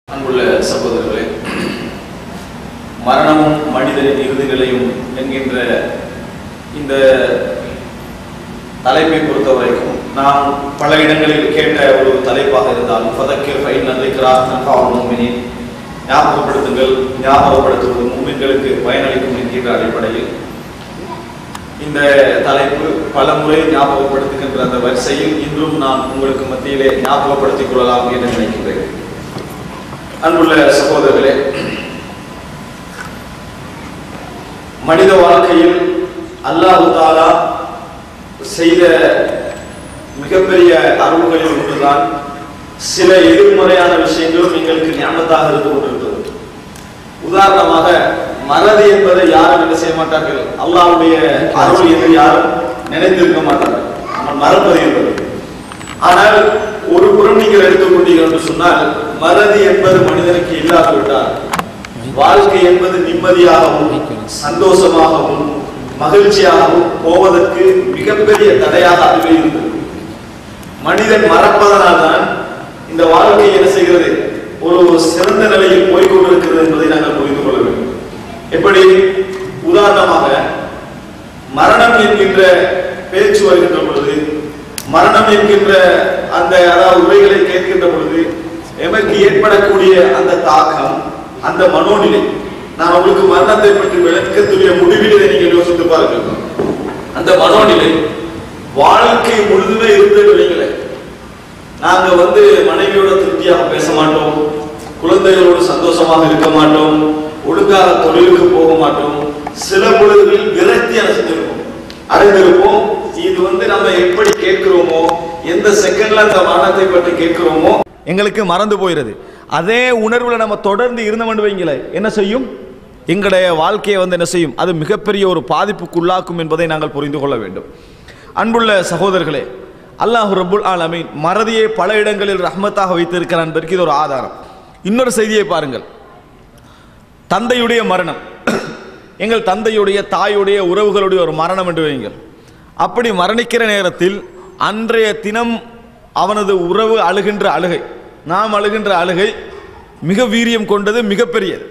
அன்புள்ள சகோதரர்களே மரணமும் மனிதனின் இறுதி நிலையும் என்கின்ற இந்த தலைப்பை பொறுத்த வரைக்கும் நாம் பல இடங்களில் கேட்ட ஒரு தலைப்பாக இருந்தாலும் பதக்கில் ஃபைன் நந்திக்கிறார் நன்காவல் ஞாபகப்படுத்துங்கள் ஞாபகப்படுத்துவது மூமின்களுக்கு பயனளிக்கும் என்கின்ற அடிப்படையில் இந்த தலைப்பு பல முறை ஞாபகப்படுத்துகின்ற அந்த வரிசையில் இன்றும் நான் உங்களுக்கு மத்தியிலே ஞாபகப்படுத்திக் கொள்ளலாம் என்று நினைக்கின்றேன் அன்புள்ள சகோதரர்களே மனித வாழ்க்கையில் அல்லாஹு தாலா செய்த மிகப்பெரிய அருள்களில் ஒன்றுதான் சில எதிர்மறையான விஷயங்களும் எங்களுக்கு ஞாபகத்தாக இருந்து கொண்டிருக்கிறது உதாரணமாக மறதி என்பதை யாரும் என்ன செய்ய மாட்டார்கள் அல்லாஹ்வுடைய அருள் என்று யாரும் நினைத்திருக்க மாட்டார்கள் நம்ம மறப்பது என்பது ஆனால் ஒரு புறம் நீங்கள் எடுத்துக்கொண்டீர்கள் என்று சொன்னால் மறதி என்பது மனிதனுக்கு இல்லாதுவிட்டால் வாழ்க்கை என்பது நிம்மதியாகவும் சந்தோஷமாகவும் மகிழ்ச்சியாகவும் போவதற்கு மிகப்பெரிய தடையாக அதுவே இருந்தது மனிதன் மறப்பதனால் தான் இந்த வாழ்க்கை என்ன செய்கிறது ஒரு சிறந்த நிலையில் போய்கொண்டிருக்கிறது என்பதை நாங்கள் புரிந்து கொள்ள வேண்டும் எப்படி உதாரணமாக மரணம் என்கின்ற பேச்சு வருகின்ற பொழுது மரணம் என்கின்ற அந்த அதாவது உரைகளை கேட்கின்ற பொழுது எமக்கு ஏற்படக்கூடிய அந்த தாக்கம் அந்த மனோநிலை நான் உங்களுக்கு மரணத்தை பற்றி விளக்கத்துடைய முடிவில் இதை நீங்கள் யோசித்து பாருங்கள் அந்த மனோநிலை வாழ்க்கை முழுதுமே இருந்த நிலைகளை நாங்க வந்து மனைவியோட திருப்தியாக பேச மாட்டோம் குழந்தைகளோடு சந்தோஷமாக இருக்க மாட்டோம் ஒழுங்காக தொழிலுக்கு போக மாட்டோம் சில பொழுதுகளில் விரக்தி அடைஞ்சிருப்போம் அடைந்திருப்போம் இது வந்து நம்ம எப்படி கேட்கிறோமோ எந்த செகண்ட்ல அந்த மரணத்தை பற்றி கேட்கிறோமோ எங்களுக்கு மறந்து போயிடுது அதே உணர்வுல நம்ம தொடர்ந்து இருந்தோம்னு வைங்களேன் என்ன செய்யும் எங்களுடைய வாழ்க்கையை வந்து என்ன செய்யும் அது மிகப்பெரிய ஒரு பாதிப்புக்குள்ளாக்கும் என்பதை நாங்கள் புரிந்து கொள்ள வேண்டும் அன்புள்ள சகோதரர்களே அல்லாஹ் ரபுல் ஆலமீன் மறதியை பல இடங்களில் ரஹ்மத்தாக வைத்திருக்கிறான் என்பதற்கு இது ஒரு ஆதாரம் இன்னொரு செய்தியை பாருங்கள் தந்தையுடைய மரணம் எங்கள் தந்தையுடைய தாயுடைய உறவுகளுடைய ஒரு மரணம் என்று வையுங்கள் அப்படி மரணிக்கிற நேரத்தில் அன்றைய தினம் அவனது உறவு அழுகின்ற அழுகை நாம் அழுகின்ற அழுகை மிக வீரியம் கொண்டது மிகப்பெரியது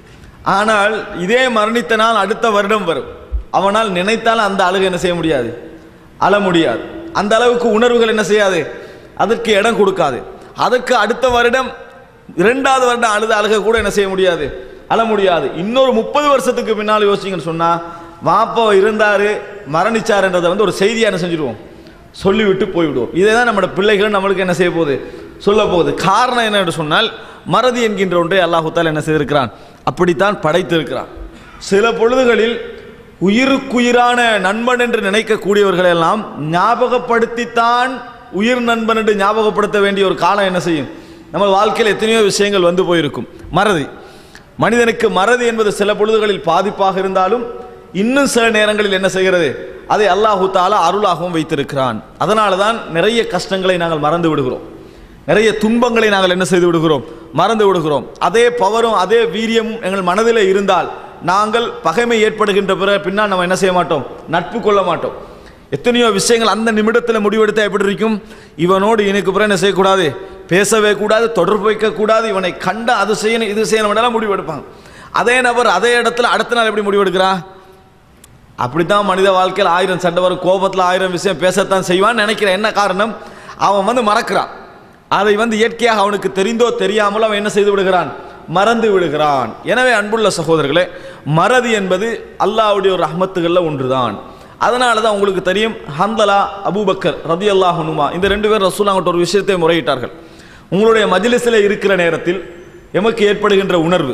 ஆனால் இதே மரணித்த நாள் அடுத்த வருடம் வரும் அவனால் நினைத்தால் அந்த அழுகை என்ன செய்ய முடியாது அழ முடியாது அந்த அளவுக்கு உணர்வுகள் என்ன செய்யாது அதற்கு இடம் கொடுக்காது அதற்கு அடுத்த வருடம் இரண்டாவது வருடம் அழுத அழுக கூட என்ன செய்ய முடியாது அழ முடியாது இன்னொரு முப்பது வருஷத்துக்கு பின்னால் யோசிங்கன்னு சொன்னா வாப்பா இருந்தாரு மரணிச்சாருன்றதை வந்து ஒரு செய்தியா என்ன செஞ்சிருவோம் சொல்லிவிட்டு போய்விடுவோம் இதை தான் நம்மளோட பிள்ளைகள் நம்மளுக்கு என்ன செய்ய போகுது சொல்ல போகுது காரணம் என்ன என்று சொன்னால் மறதி என்கின்ற ஒன்றை அல்லாஹுத்தால் என்ன செய்திருக்கிறான் அப்படித்தான் படைத்திருக்கிறான் சில பொழுதுகளில் உயிருக்குயிரான நண்பன் என்று நினைக்கக்கூடியவர்கள் எல்லாம் ஞாபகப்படுத்தித்தான் உயிர் நண்பன் என்று ஞாபகப்படுத்த வேண்டிய ஒரு காலம் என்ன செய்யும் நம்ம வாழ்க்கையில் எத்தனையோ விஷயங்கள் வந்து போயிருக்கும் மறதி மனிதனுக்கு மறதி என்பது சில பொழுதுகளில் பாதிப்பாக இருந்தாலும் இன்னும் சில நேரங்களில் என்ன செய்கிறது அதை அல்லாஹு தாலா அருளாகவும் வைத்திருக்கிறான் அதனால தான் நிறைய கஷ்டங்களை நாங்கள் மறந்து விடுகிறோம் நிறைய துன்பங்களை நாங்கள் என்ன செய்து விடுகிறோம் மறந்து விடுகிறோம் அதே பவரும் அதே வீரியமும் எங்கள் மனதில் இருந்தால் நாங்கள் பகைமை ஏற்படுகின்ற பிற பின்னால் நம்ம என்ன செய்ய மாட்டோம் நட்பு கொள்ள மாட்டோம் எத்தனையோ விஷயங்கள் அந்த நிமிடத்தில் முடிவெடுத்தா எப்படி இருக்கும் இவனோடு எனக்கு பிறகு என்ன செய்யக்கூடாது பேசவே கூடாது தொடர்பு வைக்கக்கூடாது இவனை கண்ட அது செய்யணும் இது செய்யணும் முடிவெடுப்பாங்க அதே நபர் அதே இடத்துல அடுத்த நாள் எப்படி முடிவெடுக்கிறா அப்படித்தான் மனித வாழ்க்கையில் ஆயிரம் சண்டை வரும் கோபத்தில் ஆயிரம் விஷயம் பேசத்தான் செய்வான்னு நினைக்கிறேன் என்ன காரணம் அவன் வந்து மறக்கிறான் அதை வந்து இயற்கையாக அவனுக்கு தெரிந்தோ தெரியாமலோ அவன் என்ன செய்து விடுகிறான் மறந்து விடுகிறான் எனவே அன்புள்ள சகோதரர்களே மறதி என்பது அல்லாவுடைய ஒரு ரஹ்மத்துகளில் ஒன்றுதான் அதனால தான் உங்களுக்கு தெரியும் ஹந்தலா அபூபக்கர் ரதி அல்லாஹனுமா இந்த ரெண்டு பேர் ரசூலாங்கிட்ட ஒரு விஷயத்தை முறையிட்டார்கள் உங்களுடைய மஜிலிஸில் இருக்கிற நேரத்தில் எமக்கு ஏற்படுகின்ற உணர்வு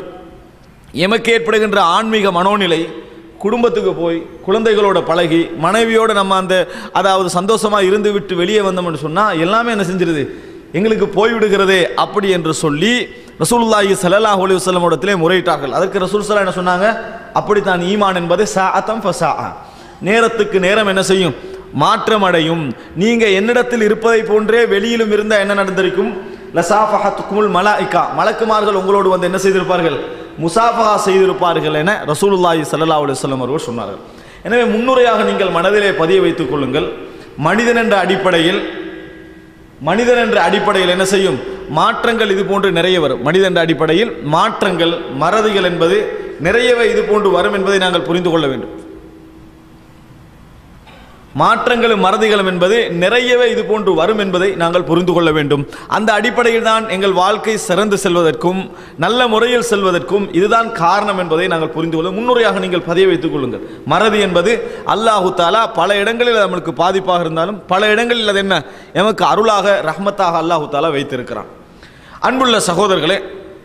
எமக்கு ஏற்படுகின்ற ஆன்மீக மனோநிலை குடும்பத்துக்கு போய் குழந்தைகளோட பழகி மனைவியோட நம்ம அந்த அதாவது சந்தோஷமாக இருந்து விட்டு வெளியே வந்தோம்னு சொன்னால் எல்லாமே என்ன செஞ்சிருது எங்களுக்கு போய்விடுகிறதே அப்படி என்று சொல்லி ரசூலுல்லாஹி ஸல்லல்லாஹு அலைஹி வஸல்லம் இடத்திலே முறையிட்டார்கள் அதற்கு ரசூல் ஸல்லல்லாஹு என்ன சொன்னாங்க அப்படித்தான் ஈமான் என்பது சாஅத்தம் ஃபசாஅ நேரத்துக்கு நேரம் என்ன செய்யும் மாற்றம் அடையும் நீங்க என்னிடத்தில் இருப்பதை போன்றே வெளியிலும் இருந்தால் என்ன நடந்திருக்கும் லசாஃபஹத்துக்குமுல் மலாயிகா மலக்குமார்கள் உங்களோடு வந்து என்ன செய்திருப்பார்கள் முசாஃபஹா செய்திருப்பார்கள் என ரசூலுல்லாஹி ஸல்லல்லாஹு அலைஹி வஸல்லம் அவர்கள் சொன்னார்கள் எனவே முன்னுரையாக நீங்கள் மனதிலே பதிய வைத்துக் கொள்ளுங்கள் மனிதன் என்ற அடிப்படையில் மனிதன் என்ற அடிப்படையில் என்ன செய்யும் மாற்றங்கள் இது போன்று நிறைய வரும் மனிதன் அடிப்படையில் மாற்றங்கள் மறதிகள் என்பது நிறையவே இது போன்று வரும் என்பதை நாங்கள் புரிந்து கொள்ள வேண்டும் மாற்றங்களும் மறதிகளும் என்பது நிறையவே இது போன்று வரும் என்பதை நாங்கள் புரிந்து கொள்ள வேண்டும் அந்த அடிப்படையில் தான் எங்கள் வாழ்க்கை சிறந்து செல்வதற்கும் நல்ல முறையில் செல்வதற்கும் இதுதான் காரணம் என்பதை நாங்கள் புரிந்து கொள்ள முன்னுரையாக நீங்கள் பதிய வைத்துக் கொள்ளுங்கள் மறதி என்பது அல்லாஹு தாலா பல இடங்களில் அது நம்மளுக்கு பாதிப்பாக இருந்தாலும் பல இடங்களில் அது என்ன எமக்கு அருளாக ரஹ்மத்தாக அல்லாஹு தாலா வைத்திருக்கிறான் அன்புள்ள சகோதரர்களே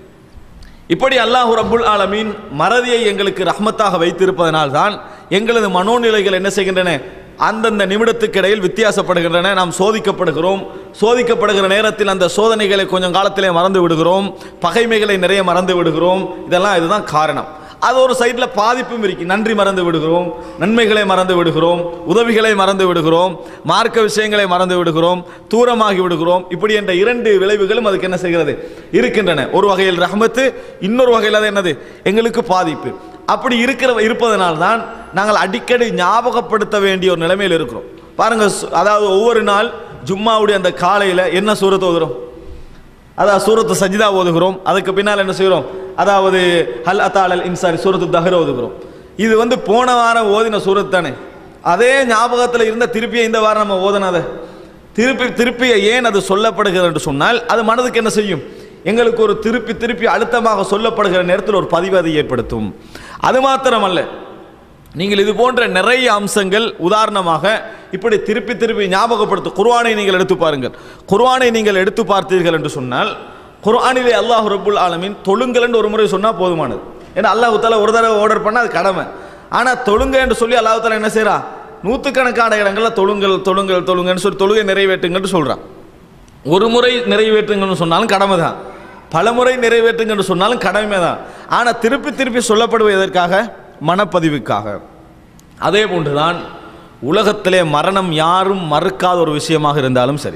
இப்படி அல்லாஹு ரப்புல் ஆலமீன் மறதியை எங்களுக்கு ரஹ்மத்தாக வைத்திருப்பதனால்தான் எங்களது மனோநிலைகள் என்ன செய்கின்றன அந்தந்த நிமிடத்துக்கு இடையில் வித்தியாசப்படுகின்றன நாம் சோதிக்கப்படுகிறோம் சோதிக்கப்படுகிற நேரத்தில் அந்த சோதனைகளை கொஞ்சம் காலத்திலே மறந்து விடுகிறோம் பகைமைகளை நிறைய மறந்து விடுகிறோம் இதெல்லாம் இதுதான் காரணம் அது ஒரு சைடில் பாதிப்பும் இருக்கு நன்றி மறந்து விடுகிறோம் நன்மைகளை மறந்து விடுகிறோம் உதவிகளை மறந்து விடுகிறோம் மார்க்க விஷயங்களை மறந்து விடுகிறோம் தூரமாகி விடுகிறோம் இப்படி என்ற இரண்டு விளைவுகளும் அதுக்கு என்ன செய்கிறது இருக்கின்றன ஒரு வகையில் ரஹமத்து இன்னொரு வகையில் அது என்னது எங்களுக்கு பாதிப்பு அப்படி இருக்கிற இருப்பதனால் தான் நாங்கள் அடிக்கடி ஞாபகப்படுத்த வேண்டிய ஒரு நிலைமையில் இருக்கிறோம் பாருங்க சு- அதாவது ஒவ்வொரு நாள் ஜும்மாவுடைய அந்த காலையில் என்ன சூரத்தை ஓதுறோம் அதாவது சூரத்து சஜிதா ஓதுகிறோம் அதுக்கு பின்னால் என்ன செய்கிறோம் அதாவது ஹல் அத்தாலல் இன்சாரி சூரத்து தஹர் ஓதுகிறோம் இது வந்து போன வாரம் ஓதின சூரத் தானே அதே ஞாபகத்தில் இருந்த திருப்பிய இந்த வாரம் நம்ம ஓதனதை திருப்பி திருப்பி ஏன் அது சொல்லப்படுகிறது என்று சொன்னால் அது மனதுக்கு என்ன செய்யும் எங்களுக்கு ஒரு திருப்பி திருப்பி அழுத்தமாக சொல்லப்படுகிற நேரத்தில் ஒரு பதிவு அதை ஏற்படுத்தும் அது மாத்திரமல்ல நீங்கள் இது போன்ற நிறைய அம்சங்கள் உதாரணமாக இப்படி திருப்பி திருப்பி ஞாபகப்படுத்தும் குர்ஆனை நீங்கள் எடுத்து பாருங்கள் குர்ஆனை நீங்கள் எடுத்து பார்த்தீர்கள் என்று சொன்னால் குர்ஆனிலே அல்லாஹ் ரப்புல் ஆலமீன் தொழுங்கள் என்று ஒரு முறை சொன்னால் போதுமானது ஏன்னா அல்லாஹ் தாலா ஒரு தடவை ஆர்டர் பண்ணால் அது கடமை ஆனால் தொழுங்க என்று சொல்லி அல்லாஹ் தாலா என்ன செய்றா நூற்றுக்கணக்கான இடங்களில் தொழுங்கள் தொழுங்கள் தொழுங்கன்னு சொல்லி தொழுகை நிறைவேற்றுங்கன்னு சொல்கிறான் ஒரு முறை நிறைவேற்றுங்கன்னு சொன்னாலும் கடமை தான் பல முறை நிறைவேற்றுங்கன்னு சொன்னாலும் கடமை தான் ஆனால் திருப்பி திருப்பி சொல்லப்படுவது எதற்காக மனப்பதிவுக்காக அதே போன்றுதான் உலகத்திலே மரணம் யாரும் மறுக்காத ஒரு விஷயமாக இருந்தாலும் சரி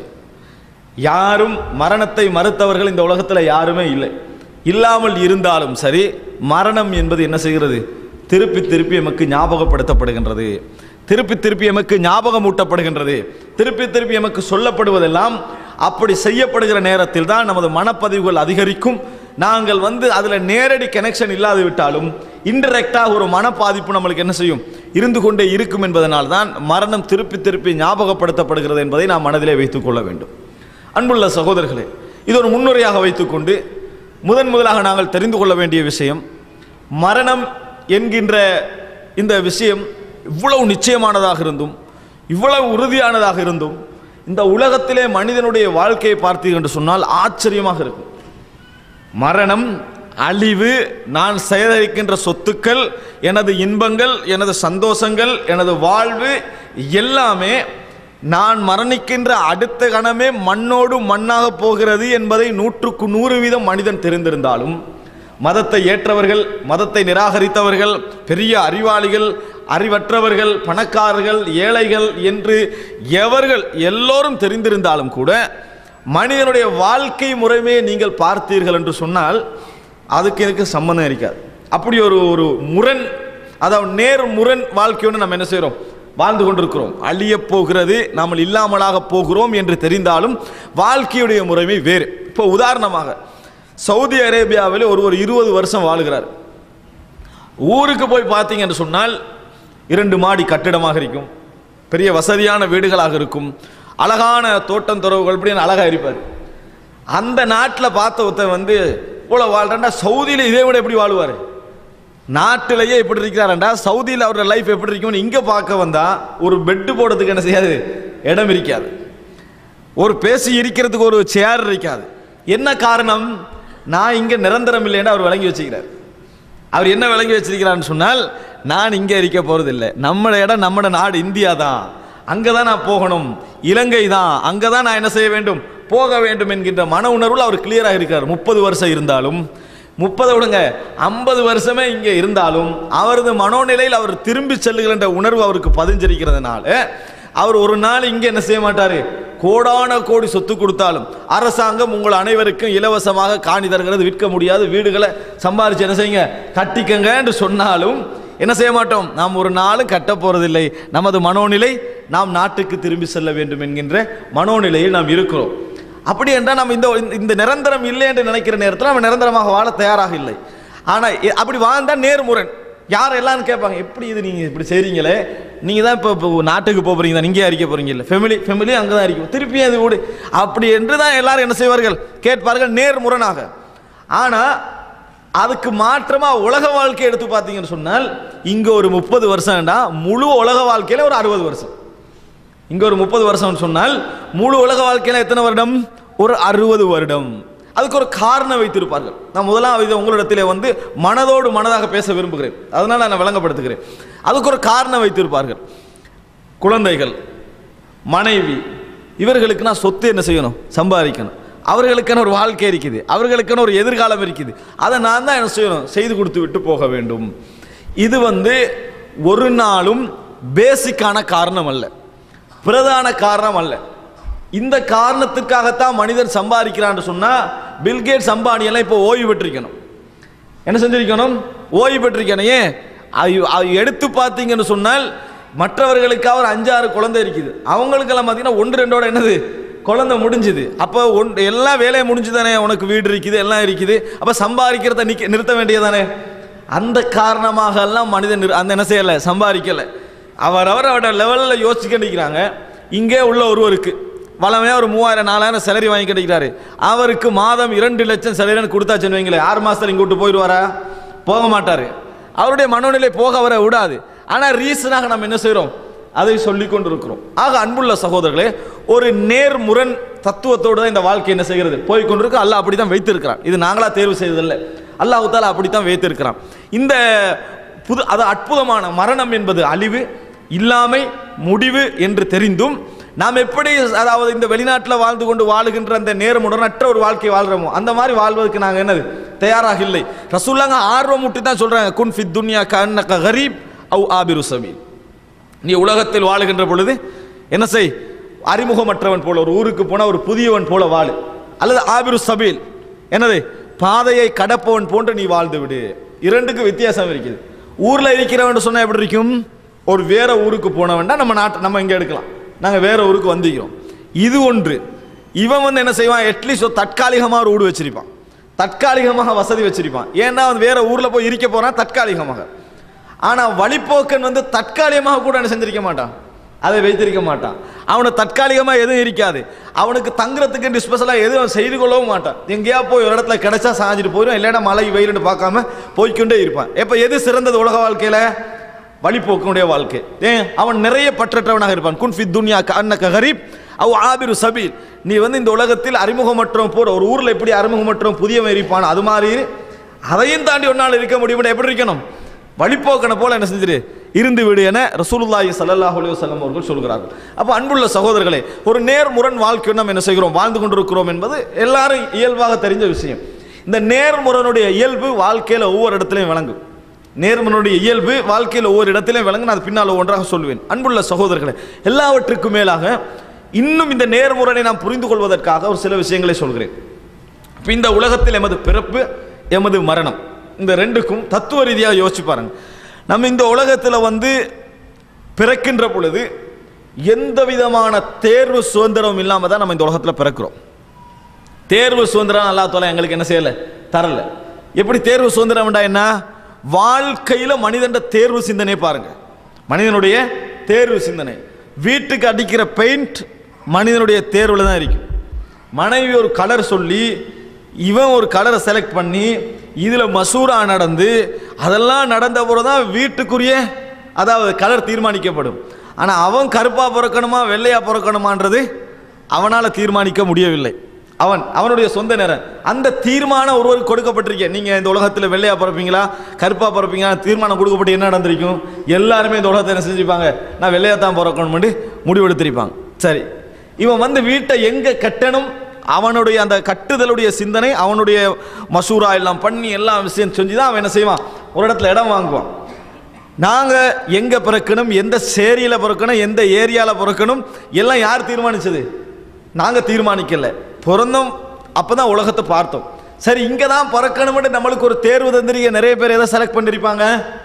யாரும் மரணத்தை மறுத்தவர்கள் இந்த உலகத்தில் யாருமே இல்லை இல்லாமல் இருந்தாலும் சரி மரணம் என்பது என்ன செய்கிறது திருப்பி திருப்பி எமக்கு ஞாபகப்படுத்தப்படுகின்றது திருப்பி திருப்பி எமக்கு ஞாபகமூட்டப்படுகின்றது திருப்பி திருப்பி எமக்கு சொல்லப்படுவதெல்லாம் அப்படி செய்யப்படுகிற நேரத்தில் தான் நமது மனப்பதிவுகள் அதிகரிக்கும் நாங்கள் வந்து அதில் நேரடி கனெக்ஷன் இல்லாது விட்டாலும் இன்டெரக்டாக ஒரு மனப்பாதிப்பு நம்மளுக்கு என்ன செய்யும் இருந்து கொண்டே இருக்கும் என்பதனால் தான் மரணம் திருப்பி திருப்பி ஞாபகப்படுத்தப்படுகிறது என்பதை நாம் மனதிலே வைத்துக் கொள்ள வேண்டும் அன்புள்ள சகோதரர்களே இது ஒரு முன்னுரையாக வைத்துக்கொண்டு முதன் முதலாக நாங்கள் தெரிந்து கொள்ள வேண்டிய விஷயம் மரணம் என்கின்ற இந்த விஷயம் இவ்வளவு நிச்சயமானதாக இருந்தும் இவ்வளவு உறுதியானதாக இருந்தும் இந்த உலகத்திலே மனிதனுடைய வாழ்க்கையை பார்த்தீர்கள் என்று சொன்னால் ஆச்சரியமாக இருக்கும் மரணம் அழிவு நான் சேகரிக்கின்ற சொத்துக்கள் எனது இன்பங்கள் எனது சந்தோஷங்கள் எனது வாழ்வு எல்லாமே நான் மரணிக்கின்ற அடுத்த கணமே மண்ணோடு மண்ணாக போகிறது என்பதை நூற்றுக்கு நூறு வீதம் மனிதன் தெரிந்திருந்தாலும் மதத்தை ஏற்றவர்கள் மதத்தை நிராகரித்தவர்கள் பெரிய அறிவாளிகள் அறிவற்றவர்கள் பணக்காரர்கள் ஏழைகள் என்று எவர்கள் எல்லோரும் தெரிந்திருந்தாலும் கூட மனிதனுடைய வாழ்க்கை முறைமையை நீங்கள் பார்த்தீர்கள் என்று சொன்னால் அதுக்கு எனக்கு சம்மந்தம் இருக்காது அப்படி ஒரு ஒரு முரண் அதாவது நேர் முரண் வாழ்க்கையோடு நம்ம என்ன செய்கிறோம் வாழ்ந்து கொண்டிருக்கிறோம் அழியப் போகிறது நாம் இல்லாமலாக போகிறோம் என்று தெரிந்தாலும் வாழ்க்கையுடைய முறைமை வேறு இப்போ உதாரணமாக சவுதி அரேபியாவில் ஒரு ஒரு இருபது வருஷம் வாழுகிறார் ஊருக்கு போய் பார்த்தீங்க என்று சொன்னால் இரண்டு மாடி கட்டிடமாக இருக்கும் பெரிய வசதியான வீடுகளாக இருக்கும் அழகான தோட்டம் துறவுகள் இப்படி அழகாக இருப்பார் அந்த நாட்டில் பார்த்த ஒருத்தன் வந்து இவ்வளோ வாழ்றா சவுதியில் இதே விட எப்படி வாழுவார் நாட்டிலேயே எப்படி இருக்கிறாரண்டா சவுதியில் அவரோட லைஃப் எப்படி இருக்கும்னு இங்கே பார்க்க வந்தா ஒரு பெட்டு போடுறதுக்கு என்ன செய்யாது இடம் இருக்காது ஒரு பேசி இருக்கிறதுக்கு ஒரு சேர் இருக்காது என்ன காரணம் நான் இங்கே நிரந்தரம் இல்லைன்னு அவர் விளங்கி வச்சுக்கிறார் அவர் என்ன விளங்கி வச்சிருக்கிறான்னு சொன்னால் நான் இங்கே இருக்க போகிறதில்லை நம்மளோட இடம் நம்மளோட நாடு இந்தியா தான் அங்கே தான் நான் போகணும் இலங்கை தான் அங்கே தான் நான் என்ன செய்ய வேண்டும் போக வேண்டும் என்கின்ற மன உணர்வில் அவர் கிளியராக இருக்கிறார் முப்பது வருஷம் இருந்தாலும் முப்பதை விடுங்க ஐம்பது வருஷமே இங்கே இருந்தாலும் அவரது மனோநிலையில் அவர் திரும்பி செல்லுகின்ற உணர்வு அவருக்கு பதிஞ்சிருக்கிறதுனால அவர் ஒரு நாள் இங்கே என்ன செய்ய மாட்டார் கோடான கோடி சொத்து கொடுத்தாலும் அரசாங்கம் உங்கள் அனைவருக்கும் இலவசமாக காணி தருகிறது விற்க முடியாது வீடுகளை சம்பாரிச்சு என்ன செய்யுங்க கட்டிக்கங்க என்று சொன்னாலும் என்ன செய்ய மாட்டோம் நாம் ஒரு நாளும் கட்ட போறதில்லை நமது மனோநிலை நாம் நாட்டுக்கு திரும்பி செல்ல வேண்டும் என்கின்ற மனோநிலையில் நாம் இருக்கிறோம் அப்படி என்றால் நம்ம இந்த இந்த நிரந்தரம் இல்லை என்று நினைக்கிற நேரத்தில் நம்ம நிரந்தரமாக வாழ தயாராக இல்லை ஆனால் அப்படி வாழ்ந்தால் நேர்முரண் யார் எல்லாரும் கேட்பாங்க எப்படி இது நீங்கள் இப்படி செய்றீங்களே நீங்கள் தான் இப்போ இப்போ நாட்டுக்கு போகிறீங்க தான் இங்கே அறிக்க போகிறீங்க இல்லை ஃபெமிலி ஃபெமிலி அங்கே தான் அறிக்கும் திருப்பி அது விடு அப்படி என்று தான் எல்லாரும் என்ன செய்வார்கள் கேட்பார்கள் நேர்முரணாக ஆனால் அதுக்கு மாற்றமா உலக வாழ்க்கை எடுத்து பார்த்தீங்கன்னு சொன்னால் இங்க ஒரு முப்பது வருஷம்டா முழு உலக வாழ்க்கையில ஒரு அறுபது வருஷம் இங்க ஒரு முப்பது வருஷம்னு சொன்னால் முழு உலக வாழ்க்கையில எத்தனை வருடம் ஒரு அறுபது வருடம் அதுக்கு ஒரு காரணம் வைத்திருப்பார்கள் நான் முதலாம் இதை உங்களிடத்திலே வந்து மனதோடு மனதாக பேச விரும்புகிறேன் அதனால நான் விளங்கப்படுத்துகிறேன் அதுக்கு ஒரு காரணம் வைத்திருப்பார்கள் குழந்தைகள் மனைவி இவர்களுக்கு நான் சொத்து என்ன செய்யணும் சம்பாதிக்கணும் அவர்களுக்கான ஒரு வாழ்க்கை இருக்குது அவர்களுக்கான ஒரு எதிர்காலம் இருக்குது அதை நான் தான் என்ன செய்யணும் செய்து கொடுத்து விட்டு போக வேண்டும் இது வந்து ஒரு நாளும் பேசிக்கான காரணம் அல்ல பிரதான காரணம் அல்ல இந்த காரணத்துக்காகத்தான் மனிதன் சம்பாதிக்கிறான்னு சொன்னா பில்கேட் அம்பானி எல்லாம் இப்போ ஓய்வு பெற்றிருக்கணும் என்ன செஞ்சிருக்கணும் ஓய்வு பெற்றிருக்கணும் ஏன் அது- அது எடுத்து பார்த்தீங்கன்னு சொன்னால் மற்றவர்களுக்காக ஒரு அஞ்சாறு குழந்தை இருக்குது அவங்களுக்கெல்லாம் பார்த்தீங்கன்னா ஒன்று ரெண்டோட என்னது குழந்தை முடிஞ்சுது அப்போ ஒன் எல்லா வேலையும் முடிஞ்சு தானே உனக்கு வீடு இருக்குது எல்லாம் இருக்குது அப்போ சம்பாதிக்கிறத நிக்க நிறுத்த வேண்டியதானே அந்த காரணமாக எல்லாம் மனிதன் நிறு- அந்த என்ன செய்யலை சம்பாதிக்கலை அவரவர் அவரோட லெவலில் யோசிச்சுக்க நிற்கிறாங்க இங்கே உள்ள ஒருவருக்கு வளமையாக ஒரு மூவாயிரம் நாலாயிரம் சேலரி வாங்கி கிடைக்கிறாரு அவருக்கு மாதம் இரண்டு லட்சம் சேலரின்னு கொடுத்தாச்சுன்னு வைங்களேன் ஆறு மாதத்தில் இங்கே விட்டு போயிடுவாரா போக மாட்டார் அவருடைய மனோநிலை போக அவரை விடாது ஆனால் ரீசனாக நம்ம என்ன செய்கிறோம் அதை சொல்லி கொண்டிருக்கிறோம் ஆக அன்புள்ள சகோதரர்களே ஒரு நேர்முரண் தத்துவத்தோடு தான் இந்த வாழ்க்கை என்ன செய்கிறது போய் கொண்டிருக்கு அல்லாஹ் அப்படி தான் வைத்திருக்கிறான் இது நாங்களா தேர்வு செய்ததில்லை அல்லாஹ் தாலா அப்படி தான் வைத்திருக்கிறான் இந்த புது அது அற்புதமான மரணம் என்பது அழிவு இல்லாமை முடிவு என்று தெரிந்தும் நாம் எப்படி அதாவது இந்த வெளிநாட்டில் வாழ்ந்து கொண்டு வாழுகின்ற அந்த நேர்முடனற்ற ஒரு வாழ்க்கை வாழ்கிறோமோ அந்த மாதிரி வாழ்வதற்கு நாங்கள் என்னது தயாராக இல்லை ரசூல்லாங்க ஆர்வம் முட்டி தான் சொல்றாங்க குன் ஃபித் துன்யா கன்னக கரீப் அவு ஆபிரு சபீல் நீ உலகத்தில் வாழுகின்ற பொழுது என்ன செய் அறிமுகமற்றவன் போல ஒரு ஊருக்கு போன ஒரு புதியவன் போல வாழு அல்லது ஆபிரு சபீல் என்னது பாதையை கடப்பவன் போன்று நீ வாழ்ந்து விடு இரண்டுக்கு வித்தியாசம் இருக்குது ஊர்ல இருக்கிறவன் சொன்னா எப்படி இருக்கும் ஒரு வேற ஊருக்கு போனவன்டா நம்ம நாட்டு நம்ம இங்க எடுக்கலாம் நாங்க வேற ஊருக்கு வந்திக்கிறோம் இது ஒன்று இவன் வந்து என்ன செய்வான் அட்லீஸ்ட் ஒரு தற்காலிகமாக ஒரு வீடு வச்சிருப்பான் தற்காலிகமாக வசதி வச்சிருப்பான் ஏன்னா அவன் வேற ஊர்ல போய் இருக்க போறான் தற்காலிகமாக ஆனா வழிப்போக்கன் வந்து தற்காலிகமாக கூட என்ன செஞ்சிருக்க மாட்டான் அதை வைத்திருக்க மாட்டான் அவனை தற்காலிகமாக எதுவும் இருக்காது அவனுக்கு தங்குறதுக்கு ஸ்பெஷலாக எதுவும் அவன் செய்து கொள்ளவும் மாட்டான் எங்கேயா போய் ஒரு இடத்துல கிடைச்சா சாஞ்சிட்டு போயிடும் இல்லைன்னா மழை வெயில்னு பார்க்காம போய்க்கொண்டே இருப்பான் எப்போ எது சிறந்தது உலக வாழ்க்கையில வழிபோக்கனுடைய வாழ்க்கை ஏன் அவன் நிறைய பற்றற்றவனாக இருப்பான் குன் ஃபித் துன்யா அன்னக கரீப் அவ் ஆபிரு சபீல் நீ வந்து இந்த உலகத்தில் அறிமுகமற்றவன் போற ஒரு ஊர்ல எப்படி அறிமுகமற்றவன் புதியவன் இருப்பான் அது மாதிரி இரு. அதையும் தாண்டி ஒரு நாள் இருக்க முடியும்னா எப்படி இருக்கணும் வழிப்போக்கனை போல என்ன செஞ்சிரு இருந்து விடு என ரசூலுல்லாஹி ஸல்லல்லாஹு அலைஹி வஸல்லம் அவர்கள் சொல்கிறார்கள் அப்போ அன்புள்ள சகோதரர்களே ஒரு நேர்முரண் வாழ்க்கை நம்ம என்ன செய்கிறோம் வாழ்ந்து கொண்டிருக்கிறோம் என்பது எல்லாரும் இயல்பாக தெரிஞ்ச விஷயம் இந்த நேர்முரனுடைய இயல்பு வாழ்க்கையில ஒவ்வொரு இடத்துலையும் விளங்கும் நேர்மனுடைய இயல்பு வாழ்க்கையில் ஒவ்வொரு இடத்திலையும் விளங்கு நான் அது பின்னால் ஒன்றாக சொல்லுவேன் அன்புள்ள சகோதரர்களே எல்லாவற்றுக்கும் மேலாக இன்னும் இந்த நேர்முரணை நாம் புரிந்து கொள்வதற்காக ஒரு சில விஷயங்களை சொல்கிறேன் இப்ப இந்த உலகத்தில் எமது பிறப்பு எமது மரணம் இந்த ரெண்டுக்கும் தத்துவ ரீதியாக யோசிச்சு பாருங்க நம்ம இந்த உலகத்தில் வந்து பிறக்கின்ற பொழுது எந்த விதமான தேர்வு சுதந்திரம் இல்லாமல் தான் நம்ம இந்த உலகத்தில் பிறக்கிறோம் தேர்வு சுதந்திரம் அல்லா தோலை எங்களுக்கு என்ன செய்யல தரல எப்படி தேர்வு சுதந்திரம்டா என்ன வாழ்க்கையில மனிதன் தேர்வு சிந்தனை பாருங்க மனிதனுடைய தேர்வு சிந்தனை வீட்டுக்கு அடிக்கிற பெயிண்ட் மனிதனுடைய தேர்வில் தான் இருக்கும் மனைவி ஒரு கலர் சொல்லி இவன் ஒரு கலரை செலக்ட் பண்ணி இதில் மசூரா நடந்து அதெல்லாம் நடந்த பிறகு தான் வீட்டுக்குரிய அதாவது கலர் தீர்மானிக்கப்படும் ஆனால் அவன் கருப்பாக பிறக்கணுமா வெள்ளையாக பிறக்கணுமான்றது அவனால் தீர்மானிக்க முடியவில்லை அவன் அவனுடைய சொந்த நேரம் அந்த தீர்மானம் ஒருவருக்கு கொடுக்கப்பட்டிருக்கேன் நீங்கள் இந்த உலகத்தில் வெள்ளையா பிறப்பீங்களா கருப்பாக பிறப்பீங்களா தீர்மானம் கொடுக்கப்பட்டு என்ன நடந்திருக்கும் எல்லாருமே இந்த உலகத்தை என்ன செஞ்சுப்பாங்க நான் வெள்ளையா தான் பிறக்கணும்னு முடிவெடுத்திருப்பாங்க சரி இவன் வந்து வீட்டை எங்கே கட்டணும் அவனுடைய அந்த கட்டுதலுடைய சிந்தனை அவனுடைய மசூரா எல்லாம் பண்ணி எல்லா விஷயம் செஞ்சு தான் அவன் என்ன செய்வான் ஒரு இடத்துல இடம் வாங்குவான் நாங்கள் எங்கே பிறக்கணும் எந்த சேரியில் பிறக்கணும் எந்த ஏரியாவில் பிறக்கணும் எல்லாம் யார் தீர்மானிச்சது நாங்கள் தீர்மானிக்கல பிறந்தோம் அப்போ தான் உலகத்தை பார்த்தோம் சரி இங்கே தான் பிறக்கணும்னு நம்மளுக்கு ஒரு தேர்வு தந்திரிக்க நிறைய பேர் எதை செலக்ட் பண்ணியிருப்பாங்க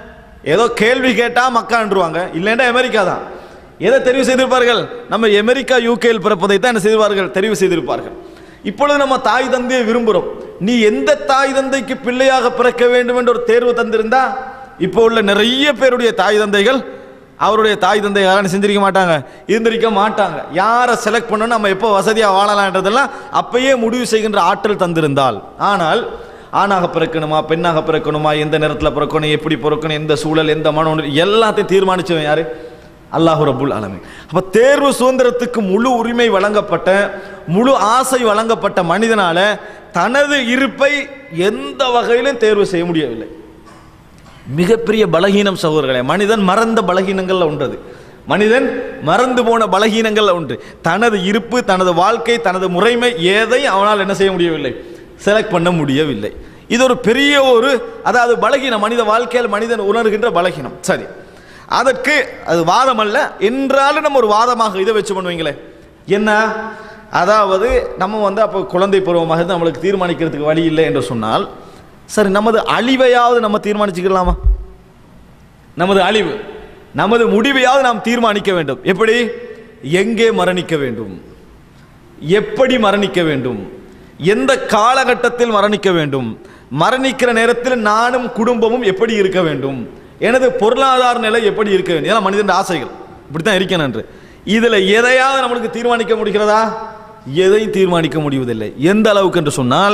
ஏதோ கேள்வி கேட்டால் மக்கான்றுவாங்க இல்லைன்னா அமெரிக்கா தான் எதை தெரிவு செய்திருப்பார்கள் நம்ம அமெரிக்கா யூகேயில் பிறப்பதை தான் என்ன செய்திருப்பார்கள் தெரிவு செய்திருப்பார்கள் இப்பொழுது நம்ம தாய் தந்தையை விரும்புகிறோம் நீ எந்த தாய் தந்தைக்கு பிள்ளையாக பிறக்க வேண்டும் என்ற ஒரு தேர்வு தந்திருந்தா இப்போ உள்ள நிறைய பேருடைய தாய் தந்தைகள் அவருடைய தாய் தந்தை யாரும் செஞ்சிருக்க மாட்டாங்க இருந்திருக்க மாட்டாங்க யாரை செலக்ட் பண்ணணும் நம்ம எப்போ வசதியாக வாழலான்றதெல்லாம் அப்பயே முடிவு செய்கின்ற ஆற்றல் தந்திருந்தால் ஆனால் ஆணாக பிறக்கணுமா பெண்ணாக பிறக்கணுமா எந்த நேரத்தில் பிறக்கணும் எப்படி பிறக்கணும் எந்த சூழல் எந்த மன உணர்வு எல்லாத்தையும் தீர்மானிச்சவன் யாரு அல்லாஹு ரபுல் ஆலமீன் அப்ப தேர்வு சுதந்திரத்துக்கு முழு உரிமை வழங்கப்பட்ட முழு ஆசை வழங்கப்பட்ட மனிதனால தனது இருப்பை எந்த வகையிலும் தேர்வு செய்ய முடியவில்லை மிகப்பெரிய பலகீனம் சகோதரர்களே மனிதன் மறந்த பலகீனங்கள்ல ஒன்றது மனிதன் மறந்து போன பலகீனங்கள்ல ஒன்று தனது இருப்பு தனது வாழ்க்கை தனது முறைமை எதையும் அவனால் என்ன செய்ய முடியவில்லை செலக்ட் பண்ண முடியவில்லை இது ஒரு பெரிய ஒரு அதாவது பலகீனம் மனித வாழ்க்கையில் மனிதன் உணர்கின்ற பலகீனம் சரி அதற்கு அது வாதம் அல்ல என்றாலும் நம்ம ஒரு வாதமாக இதை வச்சு பண்ணுவீங்களே என்ன அதாவது நம்ம வந்து அப்போ குழந்தை பருவமாக இருந்து நம்மளுக்கு தீர்மானிக்கிறதுக்கு வழி இல்லை என்று சொன்னால் சரி நமது அழிவையாவது நம்ம தீர்மானிச்சுக்கலாமா நமது அழிவு நமது முடிவையாவது நாம் தீர்மானிக்க வேண்டும் எப்படி எங்கே மரணிக்க வேண்டும் எப்படி மரணிக்க வேண்டும் எந்த காலகட்டத்தில் மரணிக்க வேண்டும் மரணிக்கிற நேரத்தில் நானும் குடும்பமும் எப்படி இருக்க வேண்டும் எனது பொருளாதார நிலை எப்படி இருக்க வேண்டும் இதெல்லாம் மனிதன் ஆசைகள் இப்படித்தான் இருக்கணும் என்று இதுல எதையாவது நம்மளுக்கு தீர்மானிக்க முடிகிறதா எதையும் தீர்மானிக்க முடிவதில்லை எந்த அளவுக்கு என்று சொன்னால்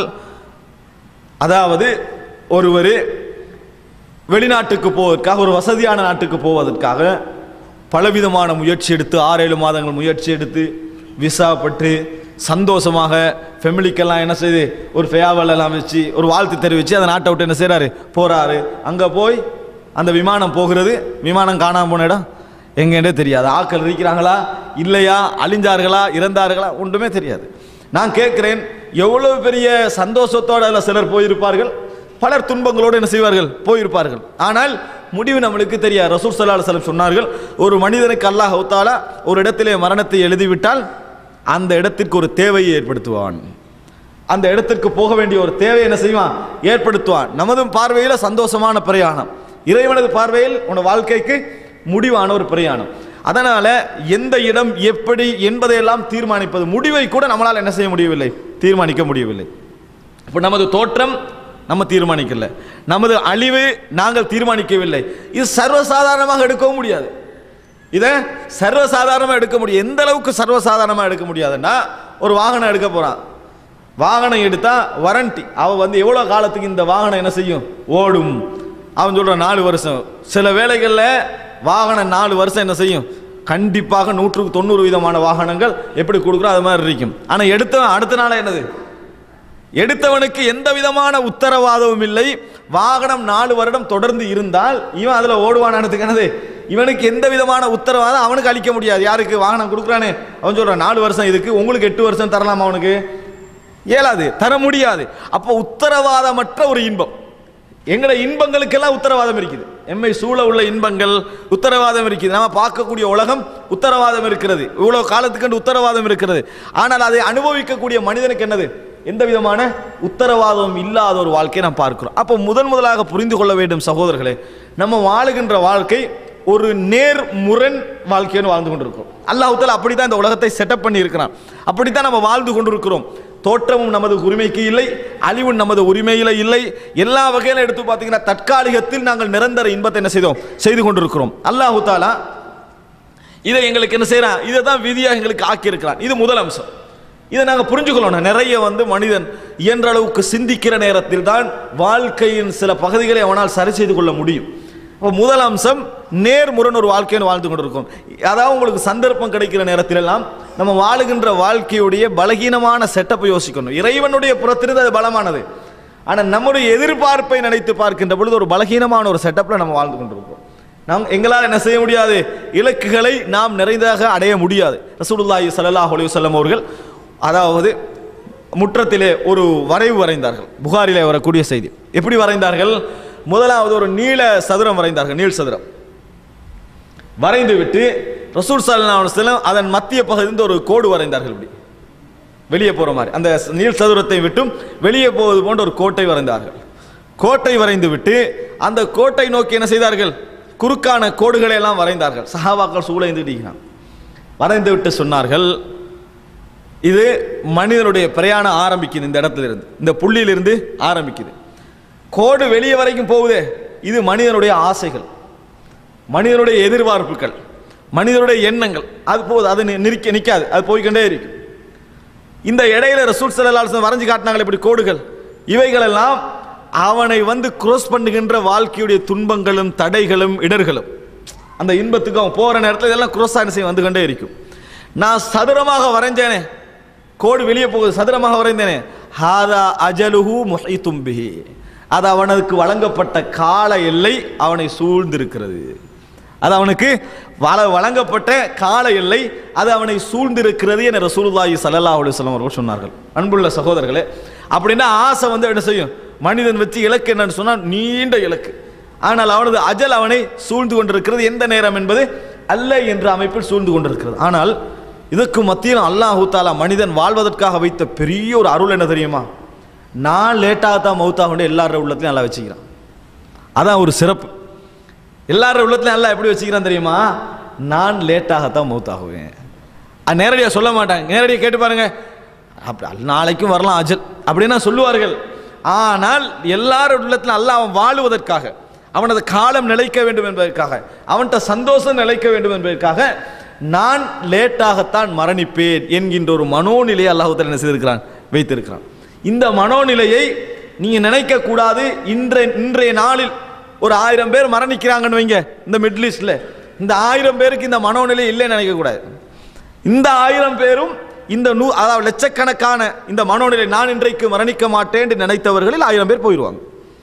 அதாவது ஒருவர் வெளிநாட்டுக்கு போவதற்காக ஒரு வசதியான நாட்டுக்கு போவதற்காக பலவிதமான முயற்சி எடுத்து ஆறு ஏழு மாதங்கள் முயற்சி எடுத்து விசா பெற்று சந்தோஷமாக ஃபெமிலிக்கெல்லாம் என்ன செய்து ஒரு ஃபேவல் எல்லாம் வச்சு ஒரு வாழ்த்து தெரிவித்து அந்த நாட்டை விட்டு என்ன செய்கிறாரு போகிறாரு அங்கே போய் அந்த விமானம் போகிறது விமானம் காணாமல் போன இடம் எங்கேன்றே தெரியாது ஆட்கள் இருக்கிறாங்களா இல்லையா அழிஞ்சார்களா இறந்தார்களா ஒன்றுமே தெரியாது நான் கேட்கிறேன் எவ்வளவு பெரிய சந்தோஷத்தோட அதில் சிலர் போயிருப்பார்கள் பலர் துன்பங்களோடு என்ன செய்வார்கள் போயிருப்பார்கள் ஆனால் முடிவு நம்மளுக்கு தெரியாது ரசூல் சல்லா அலுவலம் சொன்னார்கள் ஒரு மனிதனுக்கு அல்லாஹ் ஹவுத்தாலா ஒரு இடத்திலே மரணத்தை எழுதிவிட்டால் அந்த இடத்திற்கு ஒரு தேவையை ஏற்படுத்துவான் அந்த இடத்திற்கு போக வேண்டிய ஒரு தேவை என்ன செய்வான் ஏற்படுத்துவான் நமது பார்வையில் சந்தோஷமான பிரயாணம் இறைவனது பார்வையில் உன வாழ்க்கைக்கு முடிவான ஒரு பிரயாணம் அதனால எந்த இடம் எப்படி என்பதையெல்லாம் தீர்மானிப்பது முடிவை கூட நம்மளால் என்ன செய்ய முடியவில்லை தீர்மானிக்க முடியவில்லை இப்போ நமது தோற்றம் நம்ம தீர்மானிக்கல நமது அழிவு நாங்கள் தீர்மானிக்கவில்லை இது சர்வசாதாரணமாக எடுக்கவும் முடியாது இதை சர்வசாதாரணமாக எடுக்க முடியும் எந்த அளவுக்கு சர்வசாதாரணமாக எடுக்க முடியாதுன்னா ஒரு வாகனம் எடுக்க போறான் வாகனம் எடுத்தா வாரண்டி அவன் வந்து எவ்வளோ காலத்துக்கு இந்த வாகனம் என்ன செய்யும் ஓடும் அவன் சொல்றான் நாலு வருஷம் சில வேளைகளில் வாகனம் நாலு வருஷம் என்ன செய்யும் கண்டிப்பாக நூற்றுக்கு தொண்ணூறு விதமான வாகனங்கள் எப்படி கொடுக்குறோம் அது மாதிரி இருக்கும் ஆனால் எடுத்தவன் அடுத்த நாள் என்னது எடுத்தவனுக்கு எந்த விதமான உத்தரவாதமும் இல்லை வாகனம் நாலு வருடம் தொடர்ந்து இருந்தால் இவன் அதில் ஓடுவானதுக்கு என்னது இவனுக்கு எந்த விதமான உத்தரவாதம் அவனுக்கு அளிக்க முடியாது யாருக்கு வாகனம் கொடுக்குறானே அவன் சொல்றான் நாலு வருஷம் இதுக்கு உங்களுக்கு எட்டு வருஷம் தரலாமா அவனுக்கு இயலாது தர முடியாது அப்போ உத்தரவாதமற்ற ஒரு இன்பம் எங்கட இன்பங்களுக்கெல்லாம் உத்தரவாதம் இருக்குது எம்மை சூழ உள்ள இன்பங்கள் உத்தரவாதம் இருக்குது நாம பார்க்கக்கூடிய உலகம் உத்தரவாதம் இருக்கிறது இவ்வளவு காலத்துக்கு உத்தரவாதம் இருக்கிறது ஆனால் அதை அனுபவிக்கக்கூடிய மனிதனுக்கு என்னது எந்த விதமான உத்தரவாதம் இல்லாத ஒரு வாழ்க்கையை நாம் பார்க்கிறோம் அப்போ முதன் முதலாக புரிந்து கொள்ள வேண்டும் சகோதரர்களே நம்ம வாழுகின்ற வாழ்க்கை ஒரு நேர் முரண் வாழ்க்கைன்னு வாழ்ந்து கொண்டிருக்கிறோம் அல்லாஹ் அப்படித்தான் இந்த உலகத்தை செட்டப் பண்ணி இருக்கிறான் அப்படித்தான் நம்ம வாழ்ந்து கொண்டிருக்கிறோம் தோற்றமும் நமது உரிமைக்கு இல்லை அழிவும் நமது உரிமையில இல்லை எல்லா வகையிலும் எடுத்து பார்த்தீங்கன்னா தற்காலிகத்தில் நாங்கள் நிரந்தர இன்பத்தை என்ன செய்தோம் செய்து கொண்டிருக்கிறோம் அல்லாஹு தாலா இதை எங்களுக்கு என்ன செய்யறான் இதை தான் விதியாக எங்களுக்கு ஆக்கியிருக்கிறான் இது முதல் அம்சம் இதை நாங்கள் புரிஞ்சுக்கொள்ளணும் நிறைய வந்து மனிதன் இயன்ற அளவுக்கு சிந்திக்கிற நேரத்தில் தான் வாழ்க்கையின் சில பகுதிகளை அவனால் சரி செய்து கொள்ள முடியும் அப்போ முதல் அம்சம் நேர்முரண் ஒரு வாழ்க்கைன்னு வாழ்ந்து கொண்டிருக்கும் அதாவது உங்களுக்கு சந்தர்ப்பம் கிடைக்கிற நேரத்திலெல்லாம் நம்ம வாழுகின்ற வாழ்க்கையுடைய பலகீனமான செட்டப்பை யோசிக்கணும் இறைவனுடைய புறத்திலிருந்து அது பலமானது ஆனால் நம்முடைய எதிர்பார்ப்பை நினைத்து பார்க்கின்ற பொழுது ஒரு பலகீனமான ஒரு செட்டப்பில் நம்ம வாழ்ந்து கொண்டிருக்கோம் நாம் எங்களால் என்ன செய்ய முடியாது இலக்குகளை நாம் நிறைந்ததாக அடைய முடியாது ரசூலுல்லாஹி ஸல்லல்லாஹு அலைஹி வஸல்லம் அவர்கள் அதாவது முற்றத்திலே ஒரு வரைவு வரைந்தார்கள் புகாரிலே வரக்கூடிய செய்தி எப்படி வரைந்தார்கள் முதலாவது ஒரு நீல சதுரம் வரைந்தார்கள் நீள் சதுரம் வரைந்து விட்டு ரசூல் சல்லல்லாஹு அலைஹி வஸல்லம் அதன் மத்திய பகுதியிலிருந்து ஒரு கோடு வரைந்தார்கள் இப்படி வெளியே போற மாதிரி அந்த நீள் சதுரத்தை விட்டும் வெளியே போவது போன்ற ஒரு கோட்டை வரைந்தார்கள் கோட்டை வரைந்து விட்டு அந்த கோட்டை நோக்கி என்ன செய்தார்கள் குறுக்கான கோடுகளை எல்லாம் வரைந்தார்கள் சஹாபாக்கள் சூழ எழுந்துட்டான் வரைந்து விட்டு சொன்னார்கள் இது மனிதனுடைய பிரயாணம் ஆரம்பிக்குது இந்த இடத்துல இருந்து இந்த புள்ளியிலிருந்து ஆரம்பிக்குது கோடு வெளியே வரைக்கும் போகுதே இது மனிதனுடைய ஆசைகள் மனிதனுடைய எதிர்பார்ப்புகள் மனிதனுடைய எண்ணங்கள் அது போகுது அது நி- நிற்க நிற்காது அது போய்க்கொண்டே இருக்கும் இந்த இடையில ரசூல் சல்லாஹ் வரைஞ்சு காட்டினாங்களே இப்படி கோடுகள் இவைகளெல்லாம் அவனை வந்து cross பண்ணுகின்ற வாழ்க்கையுடைய துன்பங்களும் தடைகளும் இடர்களும் அந்த இன்பத்துக்கு அவன் போற நேரத்தில் இதெல்லாம் cross ஆன செய்ய வந்து கொண்டே இருக்கும் நான் சதுரமாக வரைஞ்சேனே கோடு வெளியே போகுது சதுரமாக வரைந்தேனே ஹாதா அஜலுஹு முஹைத்தும் பிஹி அது அவனுக்கு வழங்கப்பட்ட கால எல்லை அவனை சூழ்ந்திருக்கிறது அது அவனுக்கு வள வழங்கப்பட்ட கால எல்லை அது அவனை சூழ்ந்திருக்கிறது என ரசூலுல்லாஹி ஸல்லல்லாஹு அலைஹி வஸல்லம் அவர்கள் சொன்னார்கள் அன்புள்ள சகோதரர்களே அப்படின்னா ஆசை வந்து என்ன செய்யும் மனிதன் வச்சு இலக்கு என்னன்னு சொன்னால் நீண்ட இலக்கு ஆனால் அவனது அஜல் அவனை சூழ்ந்து கொண்டிருக்கிறது எந்த நேரம் என்பது அல்ல என்ற அமைப்பில் சூழ்ந்து கொண்டிருக்கிறது ஆனால் இதற்கு மத்தியில் அல்லாஹு தாலா மனிதன் வாழ்வதற்காக வைத்த பெரிய ஒரு அருள் என்ன தெரியுமா நான் லேட்டாக தான் மௌத்தாக எல்லாரோட உள்ளத்தையும் நல்லா வச்சுக்கிறான் அதான் ஒரு சிறப்பு எல்லாரும் உள்ளத்துல நல்லா எப்படி வச்சுக்கிறான் தெரியுமா நான் லேட்டாகத்தான் மௌத்தாகுவேன் அது நேரடியாக சொல்ல மாட்டாங்க நேரடியாக கேட்டு பாருங்க அப்படி நாளைக்கும் வரலாம் அஜல் அப்படின்னா சொல்லுவார்கள் ஆனால் எல்லாரும் உள்ளத்துல அல்லாஹ் அவன் வாழுவதற்காக அவனது காலம் நிலைக்க வேண்டும் என்பதற்காக அவன்கிட்ட சந்தோஷம் நிலைக்க வேண்டும் என்பதற்காக நான் லேட்டாகத்தான் மரணிப்பேன் என்கின்ற ஒரு மனோநிலையை அல்லாஹுத்தர் என்ன செய்திருக்கிறான் வைத்திருக்கிறான் இந்த மனோநிலையை நீங்க நினைக்க கூடாது இன்றைய இன்றைய நாளில் ஒரு ஆயிரம் பேர் மரணிக்கிறாங்கன்னு வைங்க இந்த மிடில் ஈஸ்ட்ல இந்த ஆயிரம் பேருக்கு இந்த மனோநிலை இல்லைன்னு நினைக்க கூடாது இந்த ஆயிரம் பேரும் இந்த நூ அதாவது லட்சக்கணக்கான இந்த மனோநிலை நான் இன்றைக்கு மரணிக்க மாட்டேன் என்று நினைத்தவர்களில் ஆயிரம் பேர் போயிடுவாங்க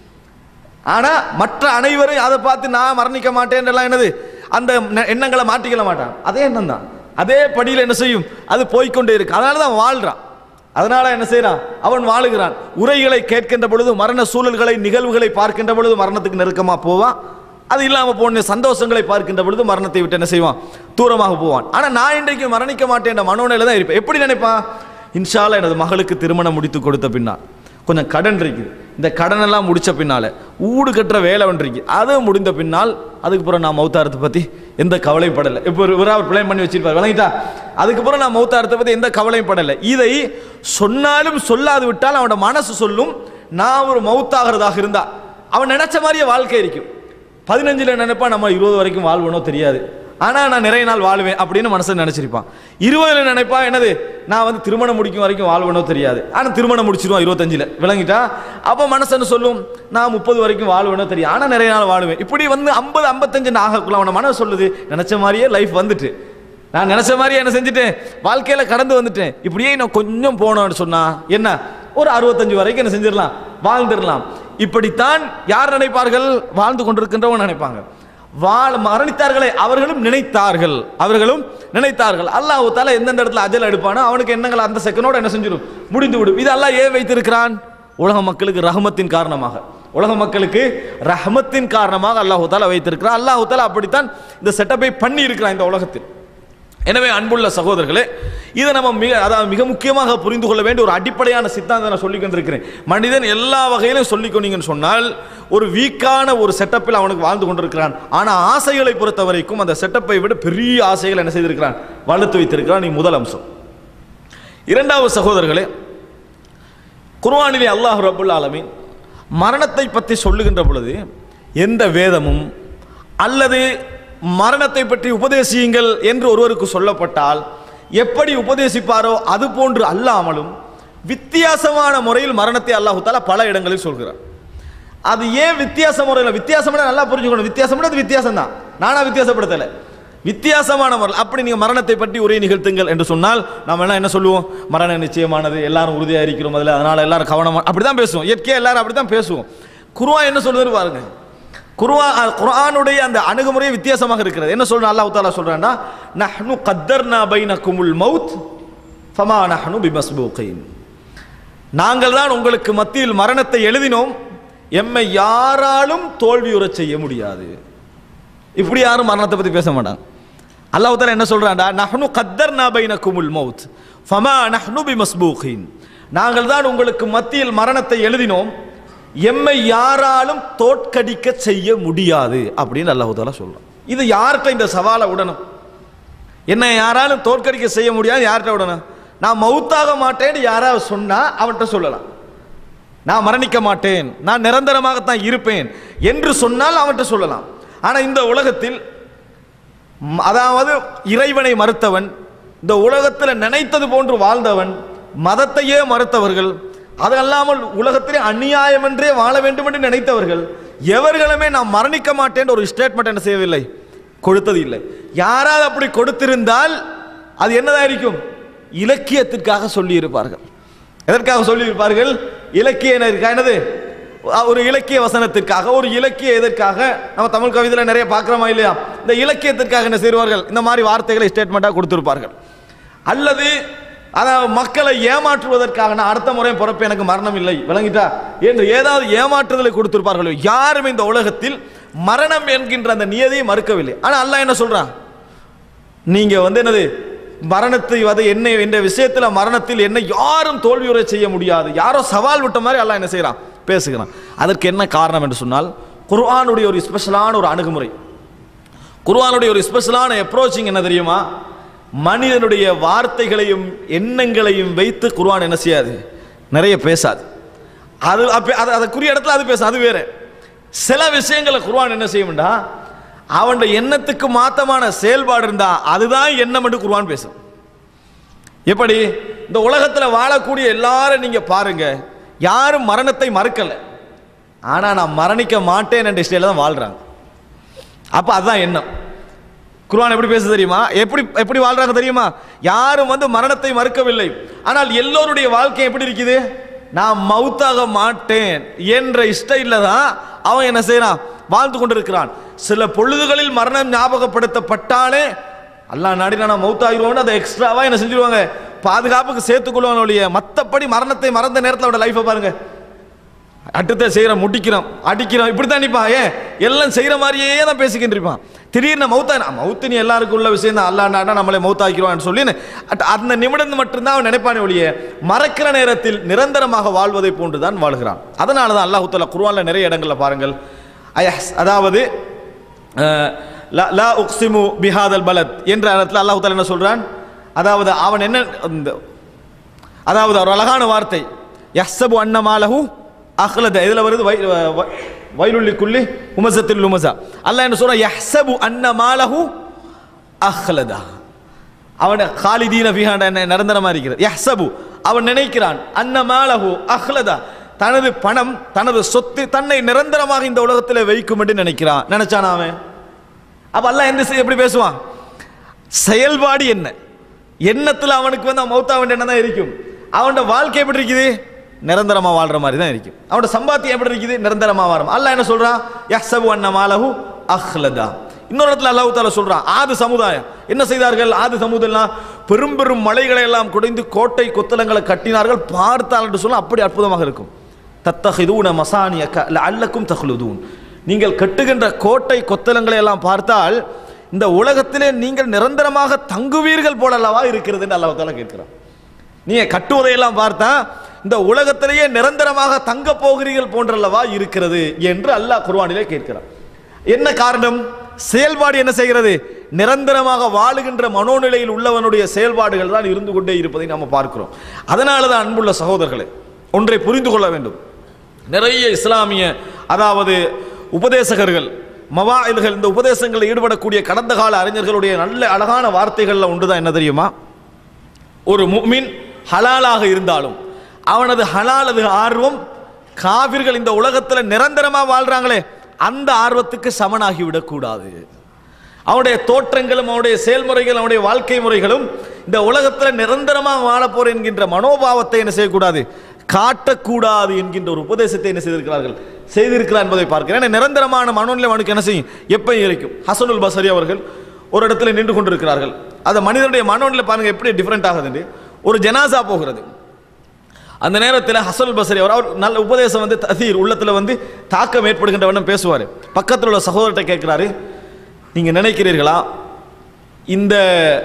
ஆனா மற்ற அனைவரும் அதை பார்த்து நான் மரணிக்க மாட்டேன் எல்லாம் என்னது அந்த ந- எண்ணங்களை மாற்றிக்கல மாட்டான் அதே எண்ணம் தான் அதே படியில் என்ன செய்யும் அது போய்க்கொண்டே இருக்கு அதனால தான் வாழ்றான் அதனால என்ன செய்றான் அவன் வாழுகிறான் உரைகளை கேட்கின்ற பொழுது மரண சூழல்களை நிகழ்வுகளை பார்க்கின்ற பொழுது மரணத்துக்கு நெருக்கமா போவான் அது இல்லாம போன சந்தோஷங்களை பார்க்கின்ற பொழுது மரணத்தை விட்டு என்ன செய்வான் தூரமாக போவான் ஆனா நான் இன்றைக்கு மரணிக்க மாட்டேன் என்ற மனோநிலை தான் இருப்பேன் எப்படி நினைப்பான் இன்ஷால்லா எனது மகளுக்கு திருமணம் முடித்து கொடுத்த பின்னால் கொஞ்சம் கடன் இருக்குது இந்த கடன் எல்லாம் முடிச்ச பின்னால ஊடு கட்டுற வேலை ஒன்று இருக்கு அது முடிந்த பின்னால் அதுக்கப்புறம் நான் மௌத்தாரத்தை பத்தி எந்த கவலையும் படலை இப்போ ஒரு ஒரு அவர் பிளான் பண்ணி வச்சிருப்பார் விளங்கிட்டா அதுக்கப்புறம் நான் மௌத்தாரத்தை பத்தி எந்த கவலையும் படலை இதை சொன்னாலும் சொல்லாது விட்டால் அவனோட மனசு சொல்லும் நான் ஒரு மௌத்தாகிறதாக இருந்தா அவன் நினைச்ச மாதிரியே வாழ்க்கை இருக்கும் பதினஞ்சுல நினைப்பா நம்ம இருபது வரைக்கும் வாழ்வனோ தெரியாது ஆனா நான் நிறைய நாள் வாழ்வேன் அப்படின்னு மனசு நினைச்சிருப்பான் இருபதுல நினைப்பா என்னது நான் வந்து திருமணம் முடிக்கும் வரைக்கும் வாழ்வனோ தெரியாது ஆனா திருமணம் முடிச்சிருவான் இருபத்தஞ்சுல விளங்கிட்டா அப்ப மனசு என்ன சொல்லும் நான் முப்பது வரைக்கும் வாழ்வேனோ தெரியும் ஆனா நிறைய நாள் வாழுவேன் இப்படி வந்து ஐம்பது ஐம்பத்தஞ்சு ஆகக்குள்ள அவன மனசு சொல்லுது நினைச்ச மாதிரியே லைஃப் வந்துட்டு நான் நினைச்ச மாதிரியே என்ன செஞ்சுட்டேன் வாழ்க்கையில கடந்து வந்துட்டேன் இப்படியே நான் கொஞ்சம் போனோம்னு சொன்னா என்ன ஒரு அறுபத்தஞ்சு வரைக்கும் என்ன செஞ்சிடலாம் வாழ்ந்துடலாம் இப்படித்தான் யார் நினைப்பார்கள் வாழ்ந்து கொண்டிருக்கின்றவங்க நினைப்பாங்க வாழ் மரணித்தார்களே அவர்களும் நினைத்தார்கள் அவர்களும் நினைத்தார்கள் அல்லாஹ் தால எந்தெந்த இடத்துல அஜல் எடுப்பானோ அவனுக்கு எண்ணங்கள் அந்த செகண்டோட என்ன செஞ்சிடும் முடிந்து விடும் இது அல்லாஹ் ஏன் வைத்திருக்கிறான் உலக மக்களுக்கு ரஹமத்தின் காரணமாக உலக மக்களுக்கு ரஹமத்தின் காரணமாக அல்லாஹு தாலா வைத்திருக்கிறான் அல்லாஹு தாலா அப்படித்தான் இந்த செட்டப்பை பண்ணி இருக்கிறான் இந்த உலகத்தில் எனவே அன்புள்ள சகோதரர்களே இதை நம்ம மிக அதாவது மிக முக்கியமாக புரிந்து கொள்ள வேண்டிய ஒரு அடிப்படையான சித்தாந்தம் நான் சொல்லிக் கொண்டிருக்கிறேன் மனிதன் எல்லா வகையிலும் சொல்லிக் கொண்டீங்கன்னு சொன்னால் ஒரு வீக்கான ஒரு செட்டப்பில் அவனுக்கு வாழ்ந்து கொண்டிருக்கிறான் ஆனால் ஆசைகளை பொறுத்த வரைக்கும் அந்த செட்டப்பை விட பெரிய ஆசைகள் என்ன செய்திருக்கிறான் வளர்த்து வைத்திருக்கிறான் நீ முதல் அம்சம் இரண்டாவது சகோதரர்களே குர்ஆனிலே அல்லாஹ் ரபுல் ஆலமீன் மரணத்தை பற்றி சொல்லுகின்ற பொழுது எந்த வேதமும் அல்லது மரணத்தை பற்றி உபதேசியுங்கள் என்று ஒருவருக்கு சொல்லப்பட்டால் எப்படி உபதேசிப்பாரோ அது போன்று அல்லாமலும் வித்தியாசமான முறையில் மரணத்தை அல்லாஹு தாலா பல இடங்களில் சொல்கிறார் அது ஏன் வித்தியாச முறையில் வித்தியாசம்னா நல்லா புரிஞ்சுக்கணும் வித்தியாசம்னா அது வித்தியாசம் தான் நானா வித்தியாசப்படுத்தலை வித்தியாசமான முறை அப்படி நீங்க மரணத்தை பற்றி உரை நிகழ்த்துங்கள் என்று சொன்னால் நம்ம எல்லாம் என்ன சொல்லுவோம் மரணம் நிச்சயமானது எல்லாரும் உறுதியா இருக்கிறோம் அதில் அதனால எல்லாரும் கவனமா அப்படிதான் பேசுவோம் இயற்கையா எல்லாரும் அப்படிதான் பேசுவோம் குருவா என்ன சொல்லுது பாருங்க குருவா குர்ஆனுடைய அந்த அணுகுமுறை வித்தியாசமாக இருக்கிறது என்ன சொல்றான் அல்லாஹ் தாலா சொல்றான்னா நஹ்னு கத்தர்னா பைனக்குமுல் மௌத் ஃபமா நஹ்னு பிமஸ்பூகின் நாங்கள் தான் உங்களுக்கு மத்தியில் மரணத்தை எழுதினோம் எம்மை யாராலும் தோல்வியுறச் செய்ய முடியாது இப்படி யாரும் மரணத்தை பத்தி பேச மாட்டாங்க அல்லாஹ் தாலா என்ன சொல்றான்டா நஹ்னு கத்தர்னா பைனக்குமுல் மௌத் ஃபமா நஹ்னு பிமஸ்பூகின் நாங்கள் தான் உங்களுக்கு மத்தியில் மரணத்தை எழுதினோம் எம்மை யாராலும் தோற்கடிக்க செய்ய முடியாது அப்படின்னு அல்லாஹ் தாலா சொல்றான் இது யார்கிட்ட இந்த சவாலை விடணும் என்ன யாராலும் தோற்கடிக்க செய்ய முடியாது யார்கிட்ட விடணும் நான் மௌத்தாக மாட்டேன்னு யாராவது சொன்னா அவன்கிட்ட சொல்லலாம் நான் மரணிக்க மாட்டேன் நான் நிரந்தரமாகத்தான் இருப்பேன் என்று சொன்னால் அவன்கிட்ட சொல்லலாம் ஆனா இந்த உலகத்தில் ம், அதாவது இறைவனை மறுத்தவன் இந்த உலகத்தில் நினைத்தது போன்று வாழ்ந்தவன் மதத்தையே மறுத்தவர்கள் அதல்லாமல் உலகத்திலே அநியாயம் என்றே வாழ வேண்டும் என்று நினைத்தவர்கள் எவர்களுமே நான் மரணிக்க மாட்டேன் ஒரு ஸ்டேட்மெண்ட் என்ன செய்யவில்லை கொடுத்தது இல்லை யாராவது அப்படி கொடுத்திருந்தால் அது என்னதாயிருக்கும் இலக்கியத்திற்காக சொல்லி இருப்பார்கள் எதற்காக சொல்லி இருப்பார்கள் இலக்கிய என்னது ஒரு இலக்கிய வசனத்திற்காக ஒரு இலக்கிய எதற்காக நம்ம தமிழ் கவிதையில் நிறைய பார்க்குறோமா இல்லையா இந்த இலக்கியத்திற்காக என்ன செய்வார்கள் இந்த மாதிரி வார்த்தைகளை ஸ்டேட்மெண்ட்டாக கொடுத்திருப்பார்கள் அல்லது அதாவது மக்களை ஏமாற்றுவதற்காக நான் அடுத்த முறை பிறப்பு எனக்கு மரணம் இல்லை விளங்கிட்டா என்று ஏதாவது ஏமாற்றுதலை கொடுத்திருப்பார்கள் யாரும் இந்த உலகத்தில் மரணம் என்கின்ற அந்த நியதியை மறுக்கவில்லை ஆனால் அல்லாஹ் என்ன சொல்றான் நீங்க வந்து என்னது மரணத்தை வந்து என்ன என்ற விஷயத்துல மரணத்தில் என்ன யாரும் தோல்வியுறை செய்ய முடியாது யாரோ சவால் விட்ட மாதிரி அல்லாஹ் என்ன செய்றான் பேசுகிறான் அதற்கு என்ன காரணம் என்று சொன்னால் குர்ஆனுடைய ஒரு ஸ்பெஷலான ஒரு அணுகுமுறை குர்ஆனுடைய ஒரு ஸ்பெஷலான அப்ரோச்சிங் என்ன தெரியுமா மனிதனுடைய வார்த்தைகளையும் எண்ணங்களையும் வைத்து குர்ஆன் என்ன செய்யாது நிறைய பேசாது அது அப்ப- அது அதுக்குரிய இடத்துல அது பேசும் அது வேற சில விஷயங்களை குர்ஆன் என்ன செய்யும்டா அவனுடைய எண்ணத்துக்கு மாத்தமான செயல்பாடு இருந்தா அதுதான் எண்ணம் என்று குர்ஆன் பேசும் எப்படி இந்த உலகத்துல வாழக்கூடிய எல்லாரும் நீங்க பாருங்க யாரும் மரணத்தை மறுக்கல ஆனா நான் மரணிக்க மாட்டேன் என்ற ஸ்டைல தான் வாழ்றாங்க அப்ப அதுதான் எண்ணம் குர்ஆன் எப்படி பேச தெரியுமா எப்படி எப்படி வாழ்றாங்க தெரியுமா யாரும் வந்து மரணத்தை மறுக்கவில்லை ஆனால் எல்லோருடைய வாழ்க்கை எப்படி இருக்குது நான் மவுத்தாக மாட்டேன் என்ற ஸ்டைல தான் அவன் என்ன செய்றான் வாழ்ந்து கொண்டிருக்கிறான் சில பொழுதுகளில் மரணம் ஞாபகப்படுத்தப்பட்டாலே அல்லாஹ் நாடினா நான் மவுத்தாகிருவோம்னு அதை எக்ஸ்ட்ராவா என்ன செஞ்சிருவாங்க பாதுகாப்புக்கு சேர்த்துக்கொள்வாங்க ஒழிய மற்றபடி மரணத்தை மறந்த நேரத்தில் அவனோட லைஃபை பாருங்க அடுத்த செய்கிறோம் முடிக்கிறோம் அடிக்கிறோம் இப்படி தான் நிற்பான் ஏன் எல்லாம் செய்கிற மாதிரியே தான் பேசிக்கிட்டு இருப்பான் திடீர்னு மௌத்தா மௌத்து நீ எல்லாருக்கும் உள்ள விஷயம் தான் அல்லா நாடா நம்மளை மௌத்தாக்கிறோம்னு சொல்லி அட்- அந்த நிமிடம் மட்டும்தான் அவன் நினைப்பானே ஒழிய மறக்கிற நேரத்தில் நிரந்தரமாக வாழ்வதை போன்று தான் வாழ்கிறான் அதனால தான் அல்லாஹ் தஆலா குர்ஆன்ல நிறைய இடங்கள்ல பாருங்கள் அயஹ் அதாவது அஹ், லா- லா உக்ஸிமு பிஹாதல் பலத் என்ற இடத்துல அல்லாஹ் தஆலா என்ன சொல்றான் அதாவது அவன் என்ன இந்த அதாவது ஒரு அழகான வார்த்தை யஹ்சபு அன்னமாலஹு அஹ்லத இதுல வருது வை- வ- வைலுள்ளி குள்ளி உமசத்தில் உமசா அல்லாஹ் என்ன சொல்றான் யஹ்சபு அன்னமாலஹு அஹ்லதா அவன் காலிதீன ஃபிஹாண்ட என்ன நிரந்தரமா இருக்கிறது யஹ்சபு அவன் நினைக்கிறான் அன்னமாலஹு அஹ்லதா தனது பணம் தனது சொத்து தன்னை நிரந்தரமாக இந்த உலகத்தில் வைக்கும் என்று நினைக்கிறான் நினைச்சானா அவன் அப்ப அல்லாஹ் எந்த செய்- எப்படி பேசுவான் செயல்பாடு என்ன எண்ணத்துல அவனுக்கு வந்து அவன் மௌத்தா வேண்டிய தான் இருக்கும் அவனோட வாழ்க்கை எப்படி இருக்குது நிரந்தரமா வாழ்ற மாதிரி தான் இருக்கும் அவனோட சம்பாத்தியம் எப்படி இருக்குது நிரந்தரமா வாழும் அல்லாஹ் என்ன சொல்றான் யஹ்சபு அன்ன மாலஹு அஹ்லதா இன்னொரு இடத்துல அல்லாஹ் தாலா சொல்றான் ஆது சமுதாயம் என்ன செய்தார்கள் ஆது சமுதாயம் பெரும் பெரும் மலைகளை எல்லாம் குடைந்து கோட்டை கொத்தளங்களை கட்டினார்கள் பார்த்தால் என்று சொல்ல அப்படி அற்புதமாக இருக்கும் தத்தஹிதூன மசானிய அல்லக்கும் தஹ்லுதூன் நீங்கள் கட்டுகின்ற கோட்டை கொத்தளங்களை எல்லாம் பார்த்தால் இந்த உலகத்திலே நீங்கள் நிரந்தரமாக தங்குவீர்கள் போலல்லவா இருக்கிறது என்று அல்லாஹ் தாலா கேட்கிறான் நீங்க கட்டுவதையெல்லாம் பார்த்தா இந்த உலகத்திலேயே நிரந்தரமாக தங்க போகிறீர்கள் போன்றல்லவா இருக்கிறது என்று அல்லாஹ் குர்ஆனிலே கேட்கிறான் என்ன காரணம் செயல்பாடு என்ன செய்கிறது நிரந்தரமாக வாழுகின்ற மனோநிலையில் உள்ளவனுடைய செயல்பாடுகள் தான் இருந்து கொண்டே இருப்பதை நம்ம பார்க்கிறோம் அதனால தான் அன்புள்ள சகோதரர்களே ஒன்றை புரிந்து கொள்ள வேண்டும் நிறைய இஸ்லாமிய அதாவது உபதேசகர்கள் மவாயில்கள் இந்த உபதேசங்களில் ஈடுபடக்கூடிய கடந்த கால அறிஞர்களுடைய நல்ல அழகான வார்த்தைகள்ல ஒன்றுதான் என்ன தெரியுமா ஒரு முஃமின் ஹலாலாக இருந்தாலும் அவனது ஹலாலது ஆர்வம் காவிர்கள் இந்த உலகத்தில் நிரந்தரமா வாழ்றாங்களே அந்த ஆர்வத்துக்கு சமனாகி விடக்கூடாது அவனுடைய தோற்றங்களும் அவனுடைய செயல்முறைகள் அவனுடைய வாழ்க்கை முறைகளும் இந்த உலகத்தில் நிரந்தரமாக வாழப் போற என்கின்ற மனோபாவத்தை என்ன செய்யக்கூடாது காட்டக்கூடாது என்கின்ற ஒரு உபதேசத்தை என்ன செய்திருக்கிறார்கள் செய்திருக்கிறார் என்பதை பார்க்கிறேன் ஏன்னா நிரந்தரமான மனோநிலை அவனுக்கு என்ன செய்யும் எப்பயும் இருக்கும் ஹசனுல் பசரி அவர்கள் ஒரு இடத்துல நின்று கொண்டிருக்கிறார்கள் அந்த மனிதனுடைய மனோநிலை பாருங்க எப்படி டிஃப்ரெண்ட் ஆகுதுன்னு ஒரு ஜனாசா போகிறது அந்த நேரத்தில் ஹசனுல் பசரி அவர் அவர் நல்ல உபதேசம் வந்து தசீர் உள்ளத்தில் வந்து தாக்கம் ஏற்படுகின்ற வண்ணம் பேசுவார் பக்கத்தில் உள்ள சகோதரர்கிட்ட கேட்குறாரு நீங்கள் நினைக்கிறீர்களா இந்த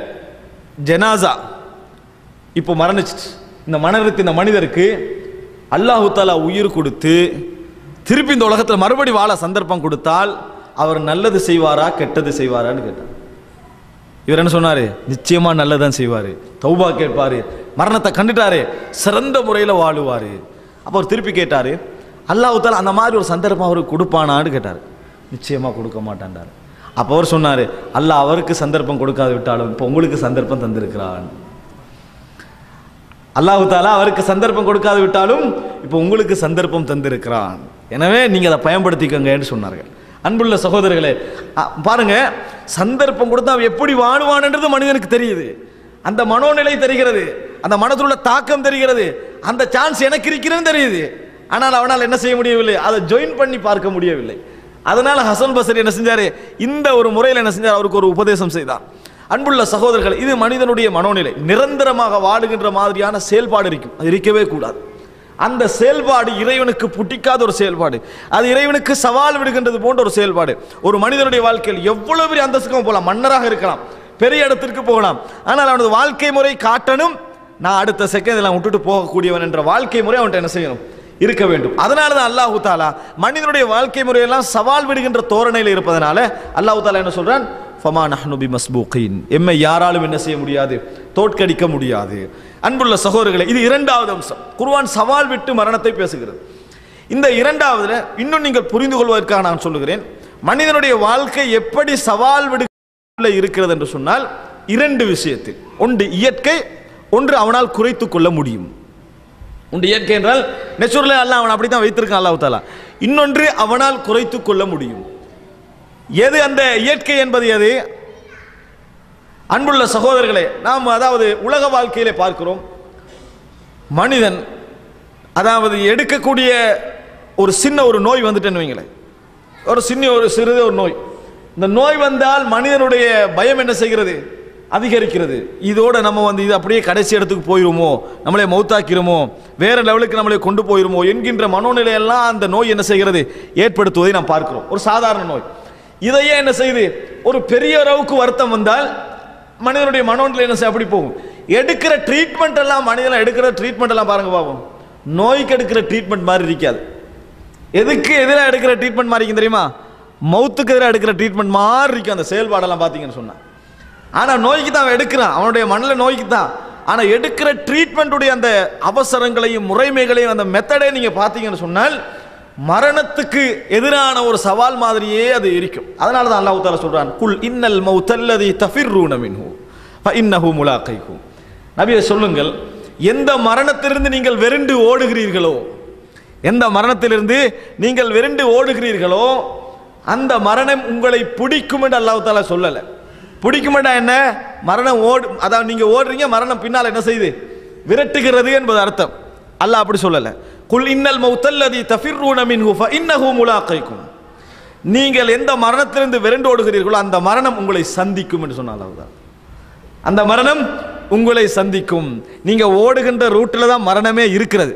ஜனாசா இப்போ மரணிச்சிட்டு இந்த மரணத்து இந்த மனிதருக்கு அல்லாஹு தாலா உயிர் கொடுத்து திருப்பி இந்த உலகத்தில் மறுபடி வாழ சந்தர்ப்பம் கொடுத்தால் அவர் நல்லது செய்வாரா கெட்டது செய்வாரான்னு கேட்டார் இவர் என்ன சொன்னாரு நிச்சயமா நல்லதான் செய்வாரு தௌபா கேட்பாரு மரணத்தை கண்டுட்டாரு சிறந்த முறையில் வாழுவார் அப்போ அவர் திருப்பி கேட்டார் அல்லாஹ் அந்த மாதிரி ஒரு சந்தர்ப்பம் அவருக்கு கொடுப்பானான்னு கேட்டார் நிச்சயமாக கொடுக்க மாட்டான்டார் அப்போ அவர் சொன்னார் அல்லாஹ் அவருக்கு சந்தர்ப்பம் கொடுக்காது விட்டாலும் இப்போ உங்களுக்கு சந்தர்ப்பம் தந்திருக்கிறான் அல்லாஹு தாலா அவருக்கு சந்தர்ப்பம் கொடுக்காது விட்டாலும் இப்போ உங்களுக்கு சந்தர்ப்பம் தந்திருக்கிறான் எனவே நீங்க அதை பயன்படுத்திக்கங்கன்னு சொன்னார்கள் அன்புள்ள சகோதரர்களே அ, பாருங்க சந்தர்ப்பம் கொடுத்தா அவன் எப்படி வாழுவான்ன்றது மனிதனுக்கு தெரியுது அந்த மனோநிலை தெரிகிறது அந்த மனதில் உள்ள தாக்கம் தெரிகிறது அந்த சான்ஸ் எனக்கு இருக்கிறதுன்னு தெரியுது ஆனால் அவனால் என்ன செய்ய முடியவில்லை அதை ஜாயின் பண்ணி பார்க்க முடியவில்லை அதனால ஹசன் பசரி என்ன செஞ்சாரு இந்த ஒரு முறையில் என்ன செஞ்சார் அவருக்கு ஒரு உபதேசம் செய்தார் அன்புள்ள சகோதரர்கள் இது மனிதனுடைய மனோநிலை நிரந்தரமாக வாடுகின்ற மாதிரியான செயல்பாடு இருக்கும் அது இருக்கவே கூடாது அந்த செயல்பாடு இறைவனுக்கு புட்டிக்காத ஒரு செயல்பாடு அது இறைவனுக்கு சவால் விடுகின்றது போன்ற ஒரு செயல்பாடு ஒரு மனிதனுடைய வாழ்க்கையில் எவ்வளவு பெரிய அந்தஸ்துக்கும் போகலாம் மன்னராக இருக்கலாம் பெரிய இடத்திற்கு போகலாம் ஆனால் அவனது வாழ்க்கை முறை காட்டணும் நான் அடுத்த செகண்ட் எல்லாம் விட்டுட்டு போகக்கூடியவன் என்ற வாழ்க்கை முறை அவன்கிட்ட என்ன செய்யணும் இருக்க வேண்டும் அதனால தான் அல்லாஹு தாலா மனிதனுடைய வாழ்க்கை முறையெல்லாம் சவால் விடுகின்ற தோரணையில் இருப்பதனால அல்லாஹு தாலா என்ன சொல்றான் ஃபமா நஹ்னு பி மஸ்பூகின் எம்மை யாராலும் என்ன செய்ய முடியாது தோற்கடிக்க முடியாது அன்புள்ள சகோதரர்களே இது இரண்டாவது அம்சம் குர்ஆன் சவால் விட்டு மரணத்தை பேசுகிறது இந்த இரண்டாவதுல இன்னும் நீங்கள் புரிந்து கொள்வதற்காக நான் சொல்லுகிறேன் மனிதனுடைய வாழ்க்கை எப்படி சவால் விடு இருக்கிறது என்று சொன்னால் இரண்டு விஷயத்தில் ஒன்று இயற்கை ஒன்று அவனால் குறைத்துக் கொள்ள முடியும் உண்டு இயற்கை என்றால் நெச்சுரலே அல்லாஹ் அவன் அப்படி தான் வைத்திருக்கான் அல்லாஹ் தாலா இன்னொன்று அவனால் குறைத்துக் கொள்ள முடியும் எது அந்த இயற்கை என்பது எது அன்புள்ள சகோதரர்களே நாம் அதாவது உலக வாழ்க்கையிலே பார்க்கிறோம் மனிதன் அதாவது எடுக்கக்கூடிய ஒரு சின்ன ஒரு நோய் வந்துட்டேன்னு வைங்களேன் ஒரு சின்ன ஒரு சிறிது ஒரு நோய் இந்த நோய் வந்தால் மனிதனுடைய பயம் என்ன செய்கிறது அதிகரிக்கிறது இதோட நம்ம வந்து இது அப்படியே கடைசி இடத்துக்கு போயிருமோ நம்மளை மௌத்தாக்கிருமோ வேற லெவலுக்கு நம்மளை கொண்டு போயிருமோ என்கின்ற மனோநிலையெல்லாம் அந்த நோய் என்ன செய்கிறது ஏற்படுத்துவதை நாம் பார்க்கிறோம் ஒரு சாதாரண நோய் இதையே என்ன செய்யுது ஒரு பெரிய அளவுக்கு வருத்தம் வந்தால் மனிதனுடைய மனோநிலை என்ன செய்ய அப்படி போகும் எடுக்கிற ட்ரீட்மெண்ட் எல்லாம் மனிதன் எடுக்கிற ட்ரீட்மெண்ட் எல்லாம் பாருங்க பாப்போம் நோய்க்கு எடுக்கிற ட்ரீட்மெண்ட் மாதிரி இருக்காது எதுக்கு எதிராக எடுக்கிற ட்ரீட்மெண்ட் மாதிரி இருக்கும் தெரியுமா மவுத்துக்கு எதிராக எடுக்கிற ட்ரீட்மெண்ட் மாதிரி இருக்கும் அந்த செயல்பாடெல்லாம் பார்த்தீங்கன்னு சொன்னா ஆனால் நோய்க்கு தான் அவன் எடுக்கிறான் அவனுடைய மண்ணில் நோய்க்கு தான் ஆனால் எடுக்கிற ட்ரீட்மெண்ட்டுடைய அந்த அவசரங்களையும் முறைமைகளையும் அந்த மெத்தடை நீங்கள் பார்த்தீங்கன்னு சொன்னால் மரணத்துக்கு எதிரான ஒரு சவால் மாதிரியே அது இருக்கும் அதனால தான் அல்லாஹ் தாலா சொல்றான் குல் இன்னல் மௌத்தல்லதி தஃபிர்ரூன மின்ஹு ஃப இன்னஹு முலாக்கைக்கும் நபியை சொல்லுங்கள் எந்த மரணத்திலிருந்து நீங்கள் வெறுண்டு ஓடுகிறீர்களோ எந்த மரணத்திலிருந்து நீங்கள் வெறுண்டு ஓடுகிறீர்களோ அந்த மரணம் உங்களை பிடிக்கும் என்று அல்லாஹ் தாலா சொல்லலை பிடிக்குமெண்டா என்ன மரணம் ஓடு அதாவது நீங்க ஓடுறீங்க மரணம் பின்னால் என்ன செய்யுது விரட்டுகிறது என்பது அர்த்தம் அல்லாஹ் அப்படி சொல்லலை குல் இன்னல் மௌத்தல்லதி தஃபிர்ரூன மின்ஹு ஃப இன்னஹு முலாக்கைக்கும் நீங்கள் எந்த மரணத்திலிருந்து விரண்டு ஓடுகிறீர்களோ அந்த மரணம் உங்களை சந்திக்கும் என்று சொன்னால் அல்லாஹ் அந்த மரணம் உங்களை சந்திக்கும் நீங்க ஓடுகின்ற ரூட்டில் தான் மரணமே இருக்கிறது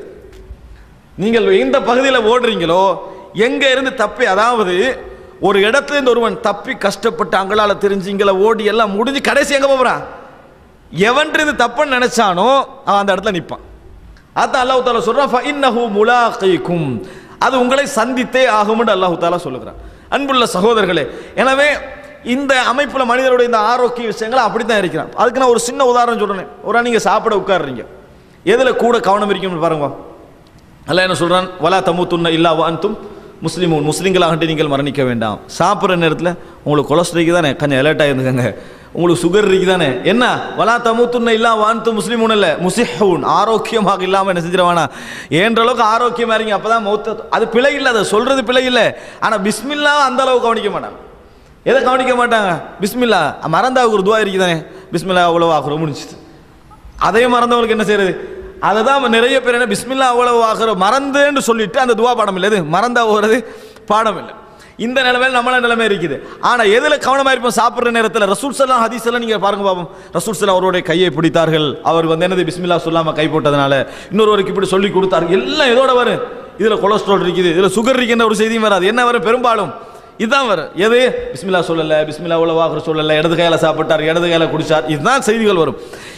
நீங்கள் எந்த பகுதியில் ஓடுறீங்களோ எங்க இருந்து தப்பி அதாவது ஒரு இடத்துல இருந்து ஒருவன் தப்பி கஷ்டப்பட்டு அங்களால தெரிஞ்சு இங்களை ஓடி எல்லாம் முடிஞ்சு கடைசி எங்க போறான் எவன்றிருந்து தப்புன்னு நினைச்சானோ அவன் அந்த இடத்துல நிற்பான் அதான் அல்லாஹ் தாலா சொல்றான் "ஃப இன்னஹு முலாகைக்கும் அது உங்களை சந்தித்தே ஆகும்னு அல்லாஹ் தாலா சொல்லுகிறான் அன்புள்ள சகோதரர்களே எனவே இந்த அமைப்புல மனிதனுடைய இந்த ஆரோக்கிய விஷயங்கள் அப்படி தான் இருக்கிறான் அதுக்கு நான் ஒரு சின்ன உதாரணம் சொல்றேன் ஒரு நாள் நீங்க சாப்பிட உட்காருறீங்க எதுல கூட கவனம் இருக்கும்னு பாருங்க அல்லாஹ் என்ன சொல்றான் வலா தமுத்துன்ன இல்லா வான்தும் முஸ்லிமுன் முஸ்லீம்களாகட்டு நீங்கள் மரணிக்க வேண்டாம் சாப்பிட்ற நேரத்தில் உங்களுக்கு கொலஸ்ட்ரால் தானே கொஞ்சம் அலர்ட் ஆகிருந்துக்கங்க உங்களுக்கு சுகர் இருக்கு தானே என்ன வலா தமுத்துன்ன இல்லா வான்து முஸ்லிமுன் இல்லை முசிஹூன் ஆரோக்கியமாக இல்லாமல் என்ன செஞ்சிடவானா ஏன்ற அளவுக்கு ஆரோக்கியமாக இருங்க அப்போ தான் மௌத்த அது பிழை இல்லை அதை சொல்கிறது பிழை இல்லை ஆனால் பிஸ்மில்லா அந்த அளவுக்கு கவனிக்க மாட்டாங்க எதை கவனிக்க மாட்டாங்க பிஸ்மில்லா மறந்தாவுக்கு ஒரு துவா இருக்கு தானே பிஸ்மில்லா அவ்வளோ ஆகுறோம் முடிஞ்சுது அதையும் மறந்தவங்களுக்கு என்ன செய்யறது அதை தான் நிறைய பேர் என்ன பிஸ்மில்லா அவ்வளவு ஆகிற மறந்துன்னு சொல்லிட்டு அந்த துவா பாடம் இல்லை இது மறந்தா போகிறது பாடம் இல்லை இந்த நிலைமையில நம்மள நிலைமை இருக்குது ஆனா எதுல கவனமா இருப்போம் சாப்பிடுற நேரத்தில் ரசூல் சலாம் ஹதீஸ் எல்லாம் நீங்க பாருங்க பாப்போம் ரசூல் சலாம் அவருடைய கையை பிடித்தார்கள் அவர் வந்து என்னது பிஸ்மில்லா சொல்லாம கை போட்டதுனால இன்னொருவருக்கு இப்படி சொல்லி கொடுத்தார்கள் எல்லாம் எதோட வரும் இதுல கொலஸ்ட்ரால் இருக்குது இதுல சுகர் இருக்குன்ற ஒரு செய்தியும் வராது என்ன வரும் பெரும்பாலும் இதுதான் வரும் எது பிஸ்மில்லா சொல்லல பிஸ்மில்லா உள்ள வாக்குற சொல்லல இடது கையால சாப்பிட்டார் இடது கையால குடிச்சார் இதுதான் செய்திகள் வரும்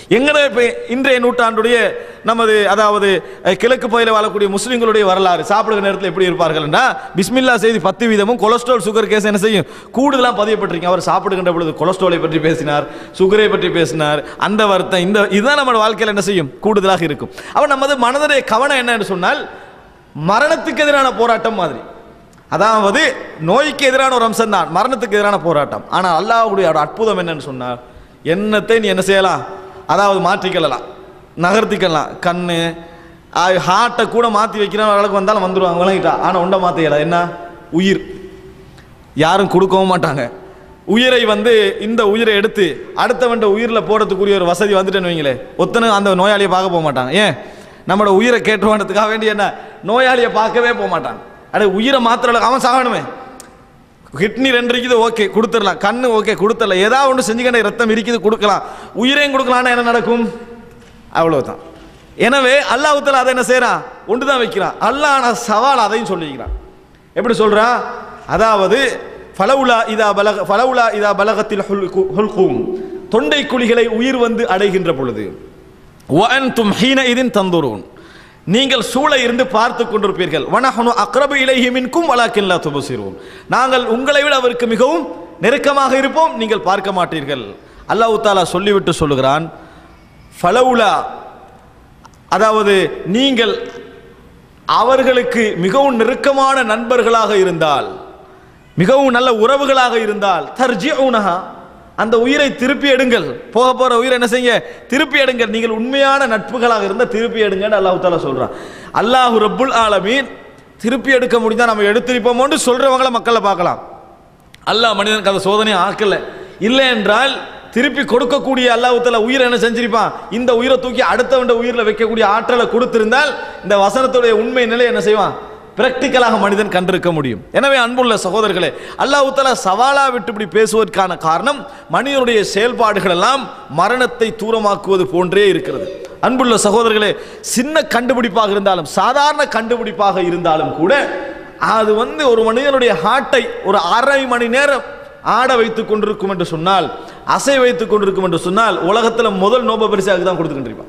எங்கட இப்போ இன்றைய நூற்றாண்டுடைய நமது அதாவது அஹ், கிழக்கு பகுதியில் வாழக்கூடிய முஸ்லிம்களுடைய வரலாறு சாப்பிடுகிற நேரத்தில் எப்படி இருப்பார்கள்னா பிஸ்மில்லா செய்தி பத்து வீதமும் கொலஸ்ட்ரால் சுகர் கேஸ் என்ன செய்யும் கூடுதலாக பதியப்பட்டிருக்கீங்க அவர் சாப்பிடுகின்ற பொழுது கொலஸ்ட்ராலை பற்றி பேசினார் சுகரை பற்றி பேசினார் அந்த வருத்தம் இந்த இதுதான் நம்ம வாழ்க்கையில் என்ன செய்யும் கூடுதலாக இருக்கும் அப்போ நமது மனதுடைய கவனம் என்னன்னு சொன்னால் மரணத்துக்கு எதிரான போராட்டம் மாதிரி அதாவது நோய்க்கு எதிரான ஒரு அம்சம் தான் மரணத்துக்கு எதிரான போராட்டம் ஆனால் அல்லாஹ்வுடைய ஒரு அற்புதம் என்னன்னு சொன்னால் என்னத்தை நீ என்ன செய்யலாம் அதாவது மாற்றிக்கொள்ளலாம் நகர்த்திக்கலாம் கண்ணு ஹார்ட்டை கூட மாற்றி வைக்கிற அளவுக்கு வந்தாலும் வந்துடுவாங்க விளங்கிட்டா ஆனால் உண்டை மாற்றிக்கல என்ன உயிர் யாரும் கொடுக்கவும் மாட்டாங்க உயிரை வந்து இந்த உயிரை எடுத்து அடுத்தவன்ட உயிரில் போடுறதுக்குரிய ஒரு வசதி வந்துட்டேன்னு வைங்களேன் ஒத்தனை அந்த நோயாளியை பார்க்க போக மாட்டாங்க ஏன் நம்மளோட உயிரை கேட்டுவானதுக்காக வேண்டி என்ன நோயாளியை பார்க்கவே போக மாட்டாங்க அட உயிரை மாத்திர அவன் சாகணுமே கிட்னி ரெண்டு இருக்குது ஓகே கொடுத்துடலாம் கண்ணு ஓகே கொடுத்துடலாம் ஏதாவது ஒன்று செஞ்சுக்கிட்ட ரத்தம் இருக்குது கொடுக்கலாம் உயிரையும் கொடுக்கலாம்னா என்ன நடக்கும் அவ்வளவுதான் எனவே அல்லாஹ்வுத்தாலா அதை என்ன செய்றான் ஒன்று தான் வைக்கிறான் அல்லாஹ் ஆனா சவால் அதையும் சொல்லிக்கிறான் எப்படி சொல்றான் அதாவது ஃபலவுலா இதா பலக ஃபலவுலா இதா பலகத்தில் ஹுல்கு- ஹுல்கும் தொண்டை குழிகளை உயிர் வந்து அடைகின்ற பொழுது வஅன்தும் ஹீன இதின் தந்துரூன் நீங்கள் சூழ இருந்து பார்த்து கொண்டிருப்பீர்கள் வனஹனு அக்ரபு இலைஹி மின்கும் வலாக்கின் லா துபசிரூன் நாங்கள் உங்களை விட அவருக்கு மிகவும் நெருக்கமாக இருப்போம் நீங்கள் பார்க்க மாட்டீர்கள் அல்லாஹ் தாலா சொல்லிவிட்டு சொல்லுகிறான் ஃபலவுலா அதாவது நீங்கள் அவர்களுக்கு மிகவும் நெருக்கமான நண்பர்களாக இருந்தால் மிகவும் நல்ல உறவுகளாக இருந்தால் தர்ஜிஊனஹா அந்த உயிரை திருப்பி எடுங்கள் போக போற உயிரை என்ன செய்யுங்க திருப்பி எடுங்கள் நீங்கள் உண்மையான நட்புகளாக இருந்தால் திருப்பி எடுங்கன்னு அல்லாஹ் தாலா சொல்றான் அல்லாஹ் ரப்புல் ஆலமீன் திருப்பி எடுக்க முடிஞ்சா நம்ம எடுத்திருப்போமோன்னு சொல்றவங்கள மக்களை பார்க்கலாம் அல்லாஹ் மனிதனுக்கு அந்த சோதனையை ஆக்கல இல்லை என்றால் திருப்பி கொடுக்கக்கூடிய அல்லாஹ்வுத்தால உயிரை என்ன செஞ்சிருப்பான் இந்த உயிரை தூக்கி அடுத்தவண்ட உயிரில் வைக்கக்கூடிய ஆற்றலை கொடுத்திருந்தால் இந்த வசனத்துடைய உண்மை நிலை என்ன செய்வான் பிராக்டிக்கலாக மனிதன் கண்டிருக்க முடியும் எனவே அன்புள்ள சகோதரர்களே அல்லாஹ்வுத்தாலா சவாலா விட்டு இப்படி பேசுவதற்கான காரணம் மனிதனுடைய செயல்பாடுகள் எல்லாம் மரணத்தை தூரமாக்குவது போன்றே இருக்கிறது அன்புள்ள சகோதரர்களே சின்ன கண்டுபிடிப்பாக இருந்தாலும் சாதாரண கண்டுபிடிப்பாக இருந்தாலும் கூட அது வந்து ஒரு மனிதனுடைய ஹார்ட்டை ஒரு அரை மணி நேரம் ஆட வைத்துக் கொண்டிருக்கும் என்று சொன்னால் அசை வைத்துக் கொண்டிருக்கும் என்று சொன்னால் உலகத்தில் முதல் நோபல் பரிசு அதுக்கு தான் கொடுத்துக்கிட்டு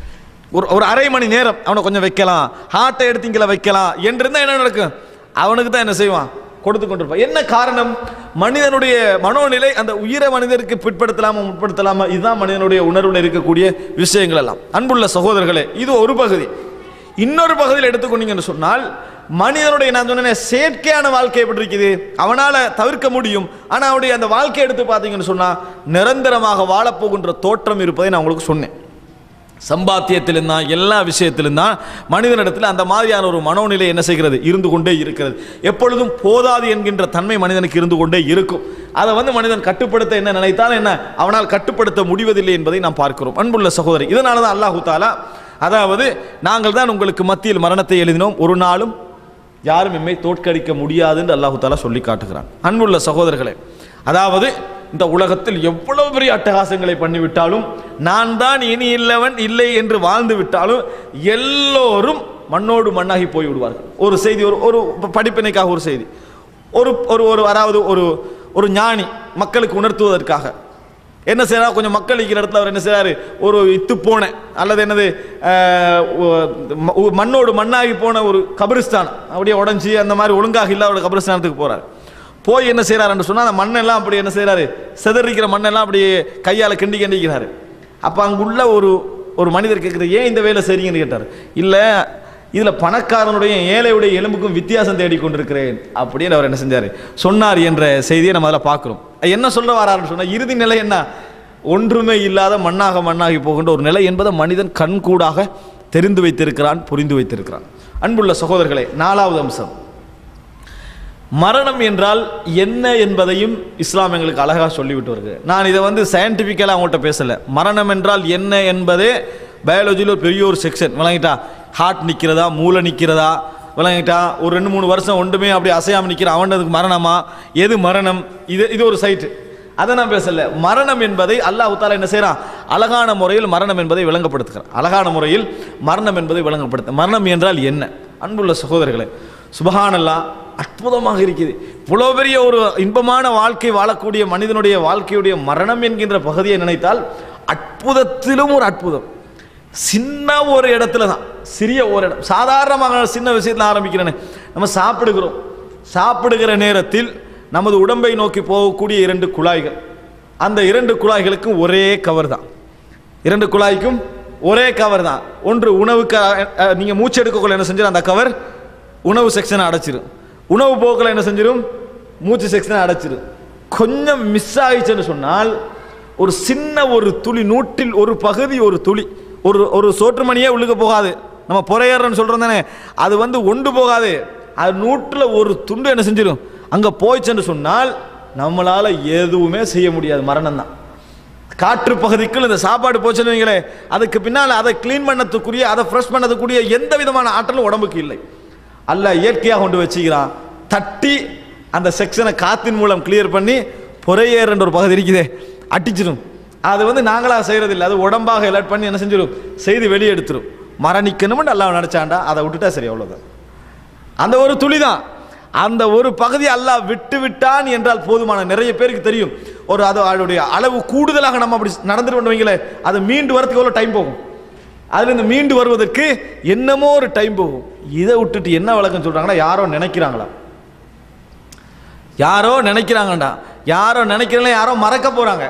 ஒரு ஒரு அரை மணி நேரம் அவனை கொஞ்சம் வைக்கலாம் ஹார்ட்டை எடுத்து இங்கே வைக்கலாம் என்று இருந்தால் என்ன நடக்கும் அவனுக்கு தான் என்ன செய்வான் கொடுத்து கொண்டிருப்பான் என்ன காரணம் மனிதனுடைய மனோநிலை அந்த உயிரை மனிதருக்கு பிற்படுத்தலாமா முற்படுத்தலாமா இதுதான் மனிதனுடைய உணர்வில் இருக்கக்கூடிய விஷயங்கள் எல்லாம் அன்புள்ள சகோதரர்களே இது ஒரு பகுதி இன்னொரு பகுதியில் எடுத்துக்கொண்டீங்கன்னு சொன்னால் மனிதனுடைய நான் சொன்னேன் செயற்கையான வாழ்க்கை எப்படி இருக்குது அவனால தவிர்க்க முடியும் ஆனா அவனுடைய அந்த வாழ்க்கை எடுத்து பார்த்தீங்கன்னு சொன்னா நிரந்தரமாக வாழப்போகின்ற தோற்றம் இருப்பதை நான் உங்களுக்கு சொன்னேன் சம்பாத்தியத்திலும் தான் எல்லா விஷயத்திலும் தான் மனிதனிடத்தில் அந்த மாதிரியான ஒரு மனோநிலை என்ன செய்கிறது இருந்து கொண்டே இருக்கிறது எப்பொழுதும் போதாது என்கின்ற தன்மை மனிதனுக்கு இருந்து கொண்டே இருக்கும் அதை வந்து மனிதன் கட்டுப்படுத்த என்ன நினைத்தால் என்ன அவனால் கட்டுப்படுத்த முடிவதில்லை என்பதை நாம் பார்க்கிறோம் அன்புள்ள சகோதரி இதனால தான் அல்லாஹு தாலா அதாவது நாங்கள் தான் உங்களுக்கு மத்தியில் மரணத்தை எழுதினோம் ஒரு நாளும் யாரும் எம்மை தோற்கடிக்க முடியாது என்று அல்லாஹு தாலா சொல்லி காட்டுகிறான் அன்புள்ள சகோதரர்களே அதாவது இந்த உலகத்தில் எவ்வளவு பெரிய அட்டகாசங்களை பண்ணிவிட்டாலும் நான் தான் இனி இல்லவன் இல்லை என்று வாழ்ந்து விட்டாலும் எல்லோரும் மண்ணோடு மண்ணாகி போய் விடுவார்கள் ஒரு செய்தி ஒரு ஒரு படிப்பினைக்காக ஒரு செய்தி ஒரு ஒரு ஒரு அதாவது ஒரு ஒரு ஞானி மக்களுக்கு உணர்த்துவதற்காக என்ன செய்யறா கொஞ்சம் மக்கள் இருக்கிற இடத்துல அவர் என்ன செய்றாரு ஒரு இத்து போன அல்லது என்னது அஹ், ஒ- ம- மண்ணோடு மண்ணாகி போன ஒரு கபிரிஸ்தான் அப்படியே உடைஞ்சி அந்த மாதிரி ஒழுங்காக இல்லாத ஒரு கபிரிஸ்தானத்துக்கு போறாரு போய் என்ன செய்யறாருன்னு சொன்னா அந்த மண்ணெல்லாம் அப்படி என்ன செய்யறாரு சிதறிக்கிற மண்ணெல்லாம் அப்படியே கையால கிண்டி கிண்டிக்கிறாரு அப்ப அங்குள்ள ஒரு ஒரு மனிதர் கேட்குறது ஏன் இந்த வேலை சரிங்கன்னு கேட்டார் இல்ல இதுல பணக்காரனுடைய ஏழையுடைய எலும்புக்கும் வித்தியாசம் தேடிக் கொண்டிருக்கிறேன் அப்படின்னு அவர் என்ன செஞ்சாரு சொன்னார் என்ற செய்தியை நம்ம அதில் பார்க்கிறோம் என்ன சொல்ல வராருன்னு சொன்னா இறுதி நிலை என்ன ஒன்றுமே இல்லாத மண்ணாக மண்ணாகி போகின்ற ஒரு நிலை என்பதை மனிதன் கண்கூடாக தெரிந்து வைத்திருக்கிறான் புரிந்து வைத்திருக்கிறான் அன்புள்ள சகோதரர்களே நாலாவது அம்சம் மரணம் என்றால் என்ன என்பதையும் இஸ்லாம் எங்களுக்கு அழகாக சொல்லிவிட்டு வருது நான் இதை வந்து சயின்டிஃபிக்கலாக அவங்கள்ட்ட பேசலை மரணம் என்றால் என்ன என்பதே பயாலஜியில் ஒரு பெரிய ஒரு செக்ஷன் விளங்கிட்டா ஹார்ட் நிற்கிறதா மூளை நிற்கிறதா விளங்கிட்டா ஒரு ரெண்டு மூணு வருஷம் ஒன்றுமே அப்படி அசையாமல் நிற்கிற அவனதுக்கு மரணமா எது மரணம் இது இது ஒரு சைட்டு அதை நான் பேசல மரணம் என்பதை அல்லாஹ் தாலா என்ன செய்றான் அழகான முறையில் மரணம் என்பதை விளங்கப்படுத்துகிறான் அழகான முறையில் மரணம் என்பதை விளங்கப்படுத்த மரணம் என்றால் என்ன அன்புள்ள சகோதரர்களே சுபஹானல்லா அற்புதமாக இருக்குது இவ்வளோ பெரிய ஒரு இன்பமான வாழ்க்கை வாழக்கூடிய மனிதனுடைய வாழ்க்கையுடைய மரணம் என்கின்ற பகுதியை நினைத்தால் அற்ப அற்புதத்திலும் ஒரு அற்புதம் சின்ன ஒரு இடத்துல தான் சிறிய ஒரு இடம் சாதாரணமாக சின்ன விஷயத்தில் ஆரம்பிக்கிறேனே நம்ம சாப்பிடுகிறோம் சாப்பிடுகிற நேரத்தில் நமது உடம்பை நோக்கி போகக்கூடிய இரண்டு குழாய்கள் அந்த இரண்டு குழாய்களுக்கும் ஒரே கவர் தான் இரண்டு குழாய்க்கும் ஒரே கவர் தான் ஒன்று உணவுக்கு அஹ், அஹ், நீங்க மூச்சு எடுக்கக்குள்ள என்ன செஞ்சிடும் அந்த கவர் உணவு செக்ஷனை அடைச்சிரும் உணவு போக்கில் என்ன செஞ்சிடும் மூச்சு செக்ஷனை அடைச்சிரும் கொஞ்சம் மிஸ் ஆயிடுச்சுன்னு சொன்னால் ஒரு சின்ன ஒரு துளி நூற்றில் ஒரு பகுதி ஒரு துளி ஒரு ஒரு சோற்றுமணியே உள்ளுக்கு போகாது நம்ம புறையறன்னு சொல்றோம் தானே அது வந்து ஒன்று போகாது அது நூற்றில் ஒரு துண்டு என்ன செஞ்சிடும் அங்கே போயிடுச்சுன்னு சொன்னால் நம்மளால எதுவுமே செய்ய முடியாது மரணம் தான் காற்று பகுதிக்குள் இந்த சாப்பாடு போச்சுன்னு வைங்களே அதுக்கு பின்னால் அதை க்ளீன் பண்ணதுக்குரிய அதை ஃப்ரெஷ் பண்ணதுக்குரிய எந்த விதமான ஆற்றலும் உடம்புக்கு இல்லை அல்ல இயற்கையாக கொண்டு வச்சுக்கிறான் தட்டி அந்த செக்ஷனை காத்தின் மூலம் கிளியர் பண்ணி பொறையேறுன்ற ஒரு பகுதி இருக்குதே அடிச்சிடும் அது வந்து நாங்களாக செய்யறதில்லை அது உடம்பாக எலர்ட் பண்ணி என்ன செஞ்சிடும் செய்து வெளியே எடுத்துரும் மரணிக்கணும்னு அல்லாஹ் நினைச்சாண்டா அதை விட்டுட்டா சரி அவ்வளோதான் அந்த ஒரு துளி தான் அந்த ஒரு பகுதி அல்லாஹ் விட்டு விட்டான் என்றால் போதுமான நிறைய பேருக்கு தெரியும் ஒரு அது அதோடைய அளவு கூடுதலாக நம்ம அப்படி நடந்துட்டு வைங்களே அது மீண்டு வரதுக்கு எவ்வளோ டைம் போகும் அதுல இருந்து மீண்டு வருவதற்கு என்னமோ ஒரு டைம் போகும் இதை விட்டுட்டு என்ன விளக்கம் சொல்றாங்கன்னா யாரோ நினைக்கிறாங்களா யாரோ நினைக்கிறாங்கடா யாரோ நினைக்கிறல யாரோ மறக்க போறாங்க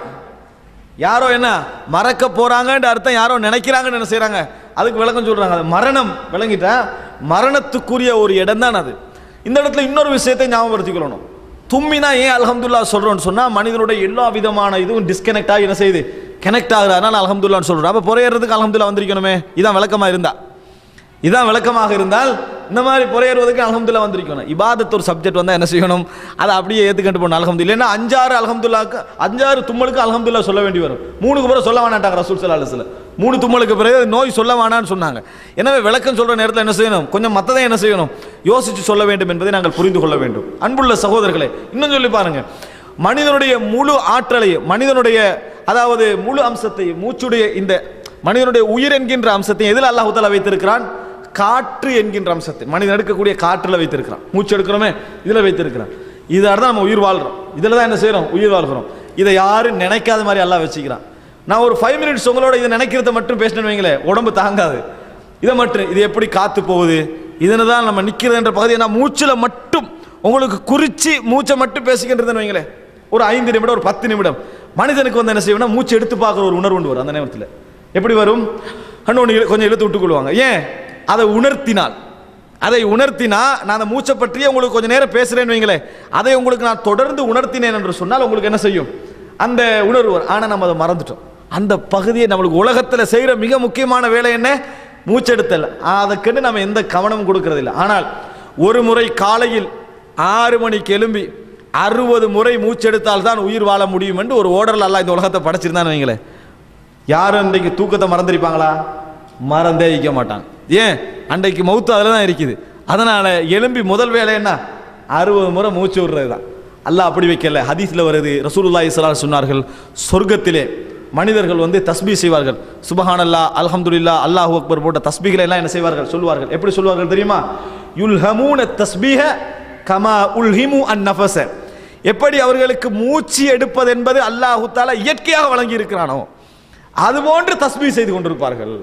யாரோ என்ன மறக்க போறாங்கன்ற அர்த்தம் யாரோ நினைக்கிறாங்கன்னு என்ன செய்றாங்க அதுக்கு விளக்கம் சொல்றாங்க அது மரணம் விளங்கிட்டா மரணத்துக்குரிய ஒரு இடம் தான் அது இந்த இடத்துல இன்னொரு விஷயத்தை ஞாபகப்படுத்திக்கொள்ளணும் தும்மினா ஏன் அல்ஹம்துல்லா சொல்றோம்னு சொன்னா மனிதனுடைய எல்லா விதமான இதுவும் டிஸ்கனெக்ட் ஆகி என்ன செய்யுது கனெக்ட் ஆகுது அதனால அல்ஹம்துல்லான்னு சொல்றோம் அப்ப புறையறதுக்கு அல்ஹம்துல்லா வந்திருக்கணுமே இதான் விளக்கமா இருந்தா இதான் விளக்கமாக இருந்தால் இந்த மாதிரி புறையேறுவதற்கு அல்ஹம்துல்லா வந்திருக்கணும் இபாதத் ஒரு சப்ஜெக்ட் வந்தால் என்ன செய்யணும் அதை அப்படியே ஏற்றுக்கிட்டு போகணும் அல்ஹம்துல்லா இல்லைன்னா அஞ்சாறு அல்ஹம்துல்லாக்கு அஞ்சாறு தும்மலுக்கு அல்ஹம்துல்லா சொல்ல வேண்டி வரும் மூணுக்கு பிறகு சொல்ல வேணாட்டாங்க ரசூல் சல்லா அலுவலம் மூணு தும்மலுக்கு பிறகு நோய் சொல்ல வேணான்னு சொன்னாங்க எனவே விளக்கம் சொல்ற நேரத்தில் என்ன செய்யணும் கொஞ்சம் மற்றதை என்ன செய்யணும் யோசிச்சு சொல்ல வேண்டும் என்பதை நாங்கள் புரிந்து கொள்ள வேண்டும் அன்புள்ள சகோதரர்களே இன்னும் சொல்லி பாருங்க மனிதனுடைய முழு ஆற்றலையும் மனிதனுடைய அதாவது முழு அம்சத்தை மூச்சுடைய இந்த மனிதனுடைய உயிர் என்கின்ற அம்சத்தை எதில் அல்லாஹு தாலா வைத்திருக்கிறான் காற்று என்கின்ற அம்சத்தை மனிதன் எடுக்கக்கூடிய காற்றுல வைத்திருக்கிறான் மூச்சு எடுக்கிறோமே இதில் வைத்திருக்கிறான் இதால தான் நம்ம உயிர் வாழ்றோம் இதில் தான் என்ன செய்கிறோம் உயிர் வாழ்கிறோம் இதை யாரும் நினைக்காத மாதிரி அல்லாஹ் வச்சுக்கிறான் நான் ஒரு ஃபைவ் மினிட்ஸ் உங்களோட இதை நினைக்கிறத மட்டும் பேசினேன்னு வைங்களேன் உடம்பு தாங்காது இதை மட்டும் இது எப்படி காத்து போகுது இதில் தான் நம்ம நிற்கிறதுன்ற பகுதியை நான் மூச்சில் மட்டும் உங்களுக்கு குறித்து மூச்சை மட்டும் பேசிக்கின்றதுன்னு வைங்களேன் ஒரு ஐந்து நிமிடம் ஒரு பத்து நிமிடம் மனிதனுக்கு வந்து என்ன செய்யணும்னா மூச்சு எடுத்து பார்க்குற ஒரு உணர்வு உண்டு வரும் அந்த நேரத்தில் எப்படி வரும் கண்ணு கொஞ்சம் இழுத்து விட்டுக்கொள்வாங்க ஏன் அதை உணர்த்தினால் அதை உணர்த்தினா நான் அந்த மூச்சை பற்றியே உங்களுக்கு கொஞ்சம் நேரம் பேசுறேன்னு வைங்களேன் அதை உங்களுக்கு நான் தொடர்ந்து உணர்த்தினேன் என்று சொன்னால் உங்களுக்கு என்ன செய்யும் அந்த உணர்வு வரும். ஆனா நம்ம அதை மறந்துட்டோம் அந்த பகுதியை நம்மளுக்கு உலகத்தில் செய்கிற மிக முக்கியமான வேலை என்ன மூச்செடுத்தல் அதுக்குன்னு நம்ம எந்த கவனமும் கொடுக்கறதில்லை ஆனால் ஒரு முறை காலையில் ஆறு மணிக்கு எழும்பி அறுபது முறை மூச்செடுத்தால் தான் உயிர் வாழ முடியும் என்று ஒரு ஓடரில் எல்லாம் இந்த உலகத்தை படைச்சிருந்தான்னு வைங்களேன் யாரும் இன்றைக்கு தூக்கத்தை மறந்துருப்பாங்களா மறந்தே வைக்க மாட்டாங்க ஏன் அன்றைக்கு மௌத்து அதில் தான் இருக்குது அதனால எலும்பி முதல் வேலை என்ன அறுபது முறை மூச்சு விடுறது தான் அல்லாஹ் அப்படி வைக்கல ஹதீஸில் வருது ரசூலுல்லாஹி ஸல்லல்லாஹு அலைஹி சொன்னார்கள் சொர்க்கத்திலே மனிதர்கள் வந்து தஸ்பீ செய்வார்கள் சுபஹானல்லா அல்ஹம்துலில்லா அல்லாஹு அக்பர் போட்ட தஸ்பீகளை எல்லாம் என்ன செய்வார்கள் சொல்வார்கள் எப்படி சொல்வார்கள் தெரியுமா யுல்ஹமூன தஸ்பீஹ கமா உல்ஹிமு அன் நஃபஸ எப்படி அவர்களுக்கு மூச்சு எடுப்பது என்பது அல்லாஹு தாலா இயற்கையாக வழங்கி இருக்கிறானோ அது போன்று தஸ்பீ செய்து கொண்டிருப்பார்கள்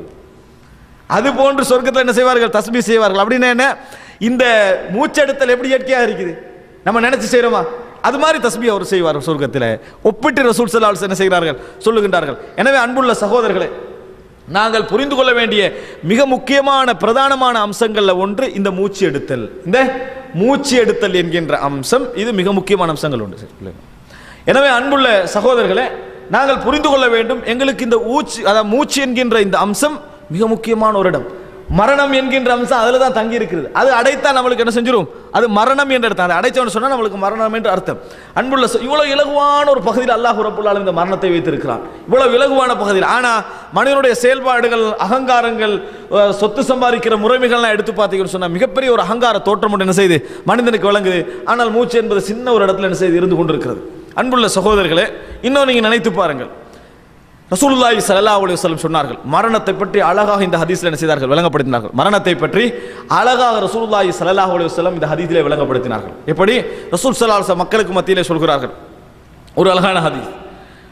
அது போன்று சொர்க்கத்தில் என்ன செய்வார்கள் தஸ்பீ செய்வார்கள் அப்படின்னு என்ன இந்த மூச்செடுத்தல் எப்படி இயற்கையாக இருக்குது நம்ம நினைச்சு செய்றோமா அது மாதிரி தஸ்பீ அவர் செய்வார் சொர்க்கத்தில் ஒப்பிட்டு ரசூல் ஸல்லல்லாஹு அலைஹி வஸல்லம் என்ன செய்கிறார்கள் சொல்லுகின்றார்கள் எனவே அன்புள்ள சகோதரர்களே நாங்கள் புரிந்து கொள்ள வேண்டிய மிக முக்கியமான பிரதானமான அம்சங்கள்ல ஒன்று இந்த மூச்சு எடுத்தல் இந்த மூச்சு எடுத்தல் என்கின்ற அம்சம் இது மிக முக்கியமான அம்சங்கள் உண்டு சரி. எனவே அன்புள்ள சகோதரர்களே நாங்கள் புரிந்து கொள்ள வேண்டும் எங்களுக்கு இந்த ஊச்சு அதாவது மூச்சு என்கின்ற இந்த அம்சம் மிக முக்கியமான ஒரு இடம் மரணம் என்கின்ற அம்சம் அதில் தான் தங்கி இருக்கிறது அது அடைத்தா நம்மளுக்கு என்ன செஞ்சிரும் அது மரணம் என்ற அர்த்தம் அதை அடைச்சவன் சொன்னா நம்மளுக்கு மரணம் என்று அர்த்தம் அன்புள்ள ச- இவ்வளவு இலகுவான ஒரு பகுதியில் அல்லாஹ் ரப்புல் ஆலமீன் இந்த மரணத்தை வைத்திருக்கிறான் இவ்வளவு இலகுவான பகுதியில் ஆனா மனிதனுடைய செயல்பாடுகள் அகங்காரங்கள் அஹ், சொத்து சம்பாதிக்கிற முறைமைகள்லாம் எடுத்து பார்த்தீங்கன்னு சொன்னா மிகப்பெரிய ஒரு அகங்கார தோற்றம் ஒன்று என்ன செய்யுது மனிதனுக்கு விளங்குது ஆனால் மூச்சு என்பது சின்ன ஒரு இடத்துல என்ன செய்து இருந்து கொண்டிருக்கிறது அன்புள்ள சகோதரர்களே இன்னும் நீங்க நினைத்து பாருங்கள் ரசூலுல்லாஹி ஸல்லல்லாஹு அலைஹி வஸல்லம் சொன்னார்கள் மரணத்தை பற்றி அழகாக இந்த ஹதீஸ்ல என்ன செய்தார்கள் விளங்கப்படுத்தினார்கள் மரணத்தை பற்றி அழகாக ரசூலுல்லாஹி ஸல்லல்லாஹு அலைஹி வஸல்லம் இந்த ஹதீஸிலே விளங்கப்படுத்தினார்கள் எப்படி ரசூல் ஸல்லல்லாஹு அலைஹி வஸல்லம் மக்களுக்கு மத்தியிலே சொல்கிறார்கள் ஒரு அழகான ஹதீஸ்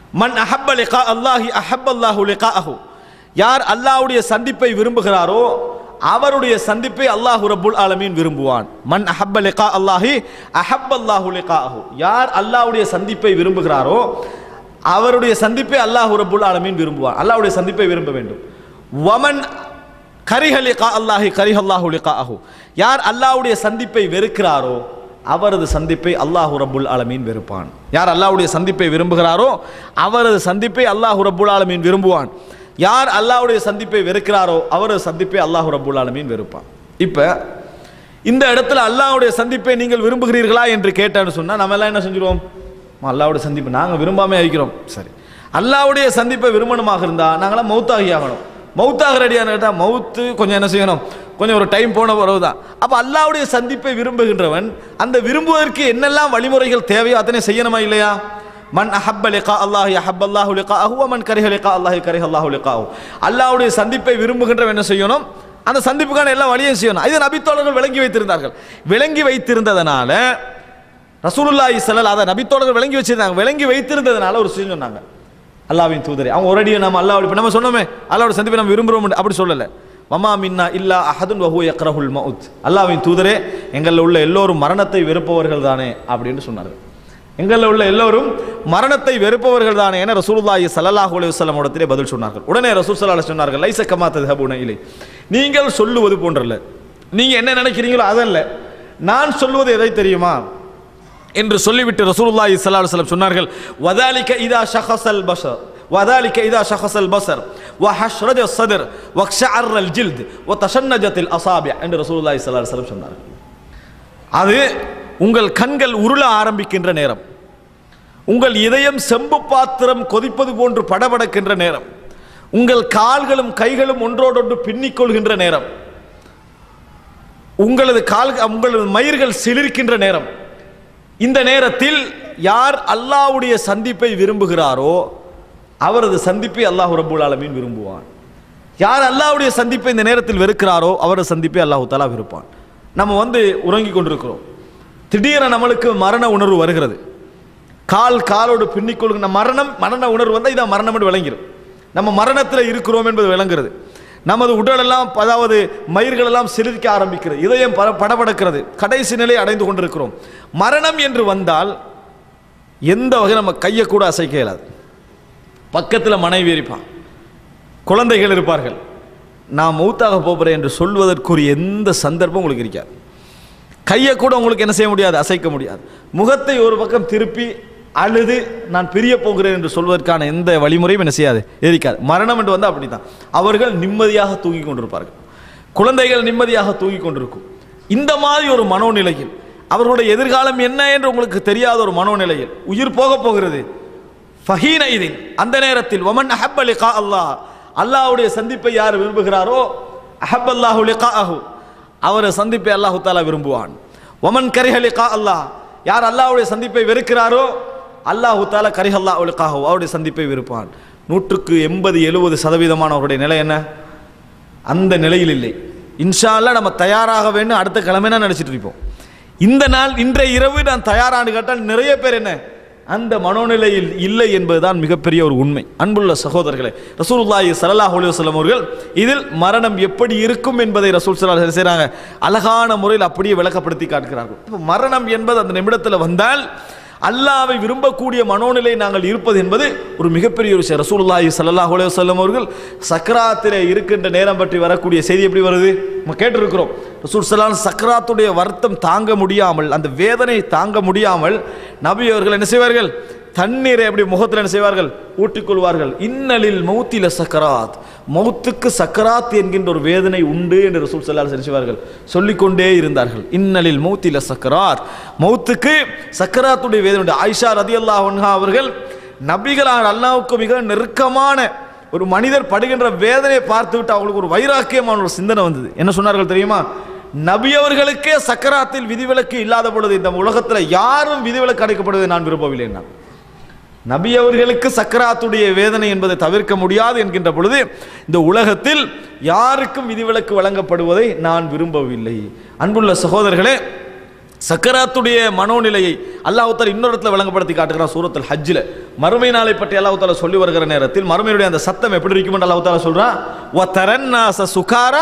மன் அஹப்ப லிகா அல்லாஹி அஹப்ப அல்லாஹு லிகாஅஹு யார் அல்லாஹ்வுடைய சந்திப்பை விரும்புகிறாரோ அவருடைய சந்திப்பை அல்லாஹ் ரப்புல் ஆலமீன் விரும்புவான் மன் அஹப்ப லிகா அல்லாஹி அஹப்ப அல்லாஹு லிகாஅஹு யார் அல்லாஹ்வுடைய சந்திப்பை விரும்புகிறாரோ அவருடைய சந்திப்பை அல்லாஹ் ரப்புல் ஆலமீன் விரும்புவான் அல்லாஹ்வுடைய சந்திப்பை விரும்ப வேண்டும் வமன் கரிஹ லிகா அல்லாஹி கரிஹ அல்லாஹு லிகாஅஹு யார் அல்லாஹ்வுடைய சந்திப்பை வெறுக்கிறாரோ அவரது சந்திப்பை அல்லாஹ் ரப்புல் ஆலமீன் வெறுப்பான் யார் அல்லாஹ்வுடைய சந்திப்பை விரும்புகிறாரோ அவரது சந்திப்பை அல்லாஹ் ரப்புல் ஆலமீன் விரும்புவான் யார் அல்லாஹ்வுடைய சந்திப்பை வெறுக்கிறாரோ அவரது சந்திப்பை அல்லாஹ் ரப்புல் ஆலமீன் வெறுப்பான் இப்போ இந்த இடத்துல அல்லாஹ்வுடைய சந்திப்பை நீங்கள் விரும்புகிறீர்களா என்று கேட்டான்னு சொன்னா நம்ம எல்லாம் என்ன செஞ்சிருவோம் அல்லாஹ்வுடைய சந்திப்பு நாங்கள் விரும்பாம இருக்கிறோம் சரி அல்லாஹ்வுடைய சந்திப்பை விரும்பணுமாக இருந்தா நாங்களாம் மௌத்தாகி ஆகணும் மௌத்தாக ரெடியான கேட்டால் மௌத்து கொஞ்சம் என்ன செய்யணும் கொஞ்சம் ஒரு டைம் போன பிறகு தான் அப்போ அல்லாஹ்வுடைய சந்திப்பை விரும்புகின்றவன் அந்த விரும்புவதற்கு என்னெல்லாம் வழிமுறைகள் தேவையோ அதனை செய்யணுமா இல்லையா மன் அஹப்ப லிகா அல்லாஹி அஹப்ப அல்லாஹு லிகாஹு வ மன் கரிஹ லிகா அல்லாஹி கரிஹ அல்லாஹு லிகாஹு அல்லாஹ்வுடைய சந்திப்பை விரும்புகின்றவன் என்ன செய்யணும் அந்த சந்திப்புக்கான எல்லா வழியும் செய்யணும் இது நபித்தோழர்கள் விளங்கி வைத்திருந்தார்கள் விளங்கி வைத்திருந்ததனால ரசூலுல்லாஹி ஸல்லல்லாஹு அதை நபித்தோழர்கள் விளங்கி வச்சிருந்தாங்க விளங்கி வைத்திருந்ததனால ஒரு விஷயம் சொன்னாங்க அல்லாஹ்வின் தூதரே அவங்க ஒரு அடியை நம்ம அல்லாஹ் இப்ப நம்ம சொன்னோமே அல்லாஹ்வோட சந்திப்பை நம்ம விரும்புறோம் அப்படி சொல்லல மமா மின்னா இல்லா அஹதுன் வஹு யக்ரஹுல் மவுத் அல்லாஹ்வின் தூதரே எங்களில் உள்ள எல்லோரும் மரணத்தை வெறுப்பவர்கள் தானே அப்படின்னு சொன்னார்கள் எங்களில் உள்ள எல்லோரும் மரணத்தை வெறுப்பவர்கள் தானே என ரசூலுல்லாஹி ஸல்லல்லாஹு அலைஹி வஸல்லம் இடத்திலே பதில் சொன்னார்கள் உடனே ரசூல் ஸல்லல்லாஹு அலைஹி சொன்னார்கள் லைஸ கமா தத்ஹபுன இலை நீங்கள் சொல்லுவது போன்றல்ல நீங்க என்ன நினைக்கிறீங்களோ அதல்ல நான் சொல்லுவது எதை தெரியுமா என்று சொல்லிவிட்டு ரசூலுல்லாஹி ஸல்லல்லாஹு அலைஹி வஸல்லம் சொன்னார்கள் வதாலிக இதா ஷஹஸல் பஷர் وذلك إذا شخص البصر وحشرج الصدر وقشعر الجلد وتشنجت الأصابع என்று ரசூலுல்லாஹி ஸல்லல்லாஹு அலைஹி வஸல்லம் சொன்னார்கள் அது உங்கள் கண்கள் உருள ஆரம்பிக்கின்ற நேரம் உங்கள் இதயம் செம்பு பாத்திரம் கொதிப்பது போன்று படபடக்கின்ற நேரம் உங்கள் கால்களும் கைகளும் ஒன்றோடொன்று பின்னிக் கொள்கின்ற நேரம் உங்களது கால் உங்களது மயிர்கள் சிலிர்க்கின்ற நேரம் இந்த நேரத்தில் யார் அல்லாஹ்வுடைய சந்திப்பை விரும்புகிறாரோ அவரது சந்திப்பை அல்லாஹ் ரப்புல் ஆலமீன் விரும்புவான் யார் அல்லாஹ்வுடைய சந்திப்பை இந்த நேரத்தில் வெறுக்கிறாரோ அவரது சந்திப்பை அல்லாஹ் தஆலா விருப்பான் நம்ம வந்து உறங்கிக் கொண்டிருக்கிறோம் திடீரென நம்மளுக்கு மரண உணர்வு வருகிறது கால் காலோடு பின்னிக்கொள்கிற மரணம் மரண உணர்வு வந்தால் இதான் மரணம் என்று விளங்கிடும் நம்ம மரணத்தில் இருக்கிறோம் என்பது விளங்குறது நமது உடலெல்லாம் அதாவது மயிர்கள் எல்லாம் சிலிர்க்க ஆரம்பிக்கிறது இதயம் பட படபடக்கிறது கடைசி நிலை அடைந்து கொண்டிருக்கிறோம் மரணம் என்று வந்தால் எந்த வகை நம்ம கையை கூட அசைக்க இயலாது பக்கத்தில் மனைவி இருப்பான் குழந்தைகள் இருப்பார்கள் நான் மௌத்தாக போகிறேன் என்று சொல்வதற்குரிய எந்த சந்தர்ப்பம் உங்களுக்கு இருக்காது கையை கூட உங்களுக்கு என்ன செய்ய முடியாது அசைக்க முடியாது முகத்தை ஒரு பக்கம் திருப்பி அழுது நான் பிரிய போகிறேன் என்று சொல்வதற்கான எந்த வழிமுறையும் என்ன செய்யாது இருக்காது மரணம் என்று வந்து அப்படித்தான் அவர்கள் நிம்மதியாக தூங்கி கொண்டிருப்பார்கள் குழந்தைகள் நிம்மதியாக தூங்கி கொண்டிருக்கும் இந்த மாதிரி ஒரு மனோநிலையில் அவர்களுடைய எதிர்காலம் என்ன என்று உங்களுக்கு தெரியாத ஒரு மனோநிலையில் உயிர் போக போகிறது ஃபஹீன இதின் அந்த நேரத்தில் ஒமன் அஹப்ப லிகா அல்லாஹ் அல்லாஹ்வுடைய சந்திப்பை யார் விரும்புகிறாரோ அஹப் அல்லாஹு லிகாஹு அவரை சந்திப்பை அல்லாஹு தாலா விரும்புவான் ஒமன் கரிஹ லிகா அல்லாஹ் யார் அல்லாஹ்வுடைய சந்திப்பை வெறுக்கிறாரோ அல்லாஹு தாலா கரிஹ அல்லாஹ் லிகாஹு அவருடைய சந்திப்பை விருப்பான் நூற்றுக்கு எண்பது எழுபது சதவீதமானவருடைய நிலை என்ன அந்த நிலையில் இல்லை இன்ஷா அல்லாஹ் நம்ம தயாராக வேண்டும் அடுத்த கிழமைனா நினச்சிட்டு இருப்போம் இந்த நாள் இன்றைய இரவு நான் தயாரானு கேட்டால் நிறைய பேர் என்ன அந்த மனோநிலையில் இல்லை என்பதுதான் மிகப்பெரிய ஒரு உண்மை அன்புள்ள சகோதரர்களே ரசூலுல்லாஹி ஸல்லல்லாஹு அலைஹி வஸல்லம் அவர்கள் இதில் மரணம் எப்படி இருக்கும் என்பதை ரசூல் ஸல்லல்லாஹு அலைஹி வஸல்லம் செய்றாங்க அழகான முறையில் அப்படியே விளக்கப்படுத்தி காட்டுகிறார்கள் அப்ப மரணம் என்பது அந்த நிமிடத்தில் வந்தால் அல்லாவை விரும்பக்கூடிய மனோநிலை நாங்கள் இருப்பது என்பது ஒரு மிகப்பெரிய ஒரு விஷயம் ரசூலுல்லாஹி ஸல்லல்லாஹு அலைஹி வஸல்லம் அவர்கள் சக்கராத்திலே இருக்கின்ற நேரம் பற்றி வரக்கூடிய செய்தி எப்படி வருது நம்ம கேட்டிருக்கிறோம் ரசூல் ஸல்லல்லாஹு சக்கராத்துடைய வருத்தம் தாங்க முடியாமல் அந்த வேதனை தாங்க முடியாமல் நபி அவர்கள் என்ன செய்வார்கள் தண்ணீரை எப்படி முகத்தில் என்ன செய்வார்கள் ஊட்டிக்கொள்வார்கள் இன்னலில் மௌத்தில சக்கராத் மௌத்துக்கு சக்கராத் என்கின்ற ஒரு வேதனை உண்டு என்று ரசூல் ஸல்லல்லாஹு அலைஹி செய்வார்கள் சொல்லிக்கொண்டே இருந்தார்கள் இன்னலில் மௌத்தில சக்கராத் மௌத்துக்கு சக்கராத்துடைய வேதனை உண்டு ஆயிஷா ரதியல்லாஹு அன்ஹா அவர்கள் நபிகளான அல்லாஹ்வுக்கு மிக நெருக்கமான ஒரு மனிதர் படுகின்ற வேதனையை பார்த்துவிட்டு அவங்களுக்கு ஒரு வைராக்கியமான ஒரு சிந்தனை வந்தது என்ன சொன்னார்கள் தெரியுமா நபி அவர்களுக்கே சக்கராத்தில் விதிவிலக்கு இல்லாத பொழுது இந்த உலகத்தில் யாரும் விதிவிலக்கு அடைக்கப்படுவதை நான் விரும்பவில்லை நான் நபி அவர்களுக்கு சக்கராத்துடைய வேதனை என்பதை தவிர்க்க முடியாது என்கின்ற பொழுது இந்த உலகத்தில் யாருக்கும் விதிவிலக்கு வழங்கப்படுவதை நான் விரும்பவில்லை அன்புள்ள சகோதரர்களே சக்கராத்துடைய மனோநிலையை அல்லாஹ் தாலா இன்னொரு இடத்துல விளங்கப்படுத்தி காட்டுகிறான் சூரத்துல் ஹஜ்ஜில் மறுமை நாளை பற்றி அல்லாஹ் தாலா சொல்லி வருகிற நேரத்தில் மறுமையுடைய அந்த சத்தம் எப்படி இருக்கும் அல்லாஹ் தாலா சொல்றான் வ தரன்னாச சுகாரா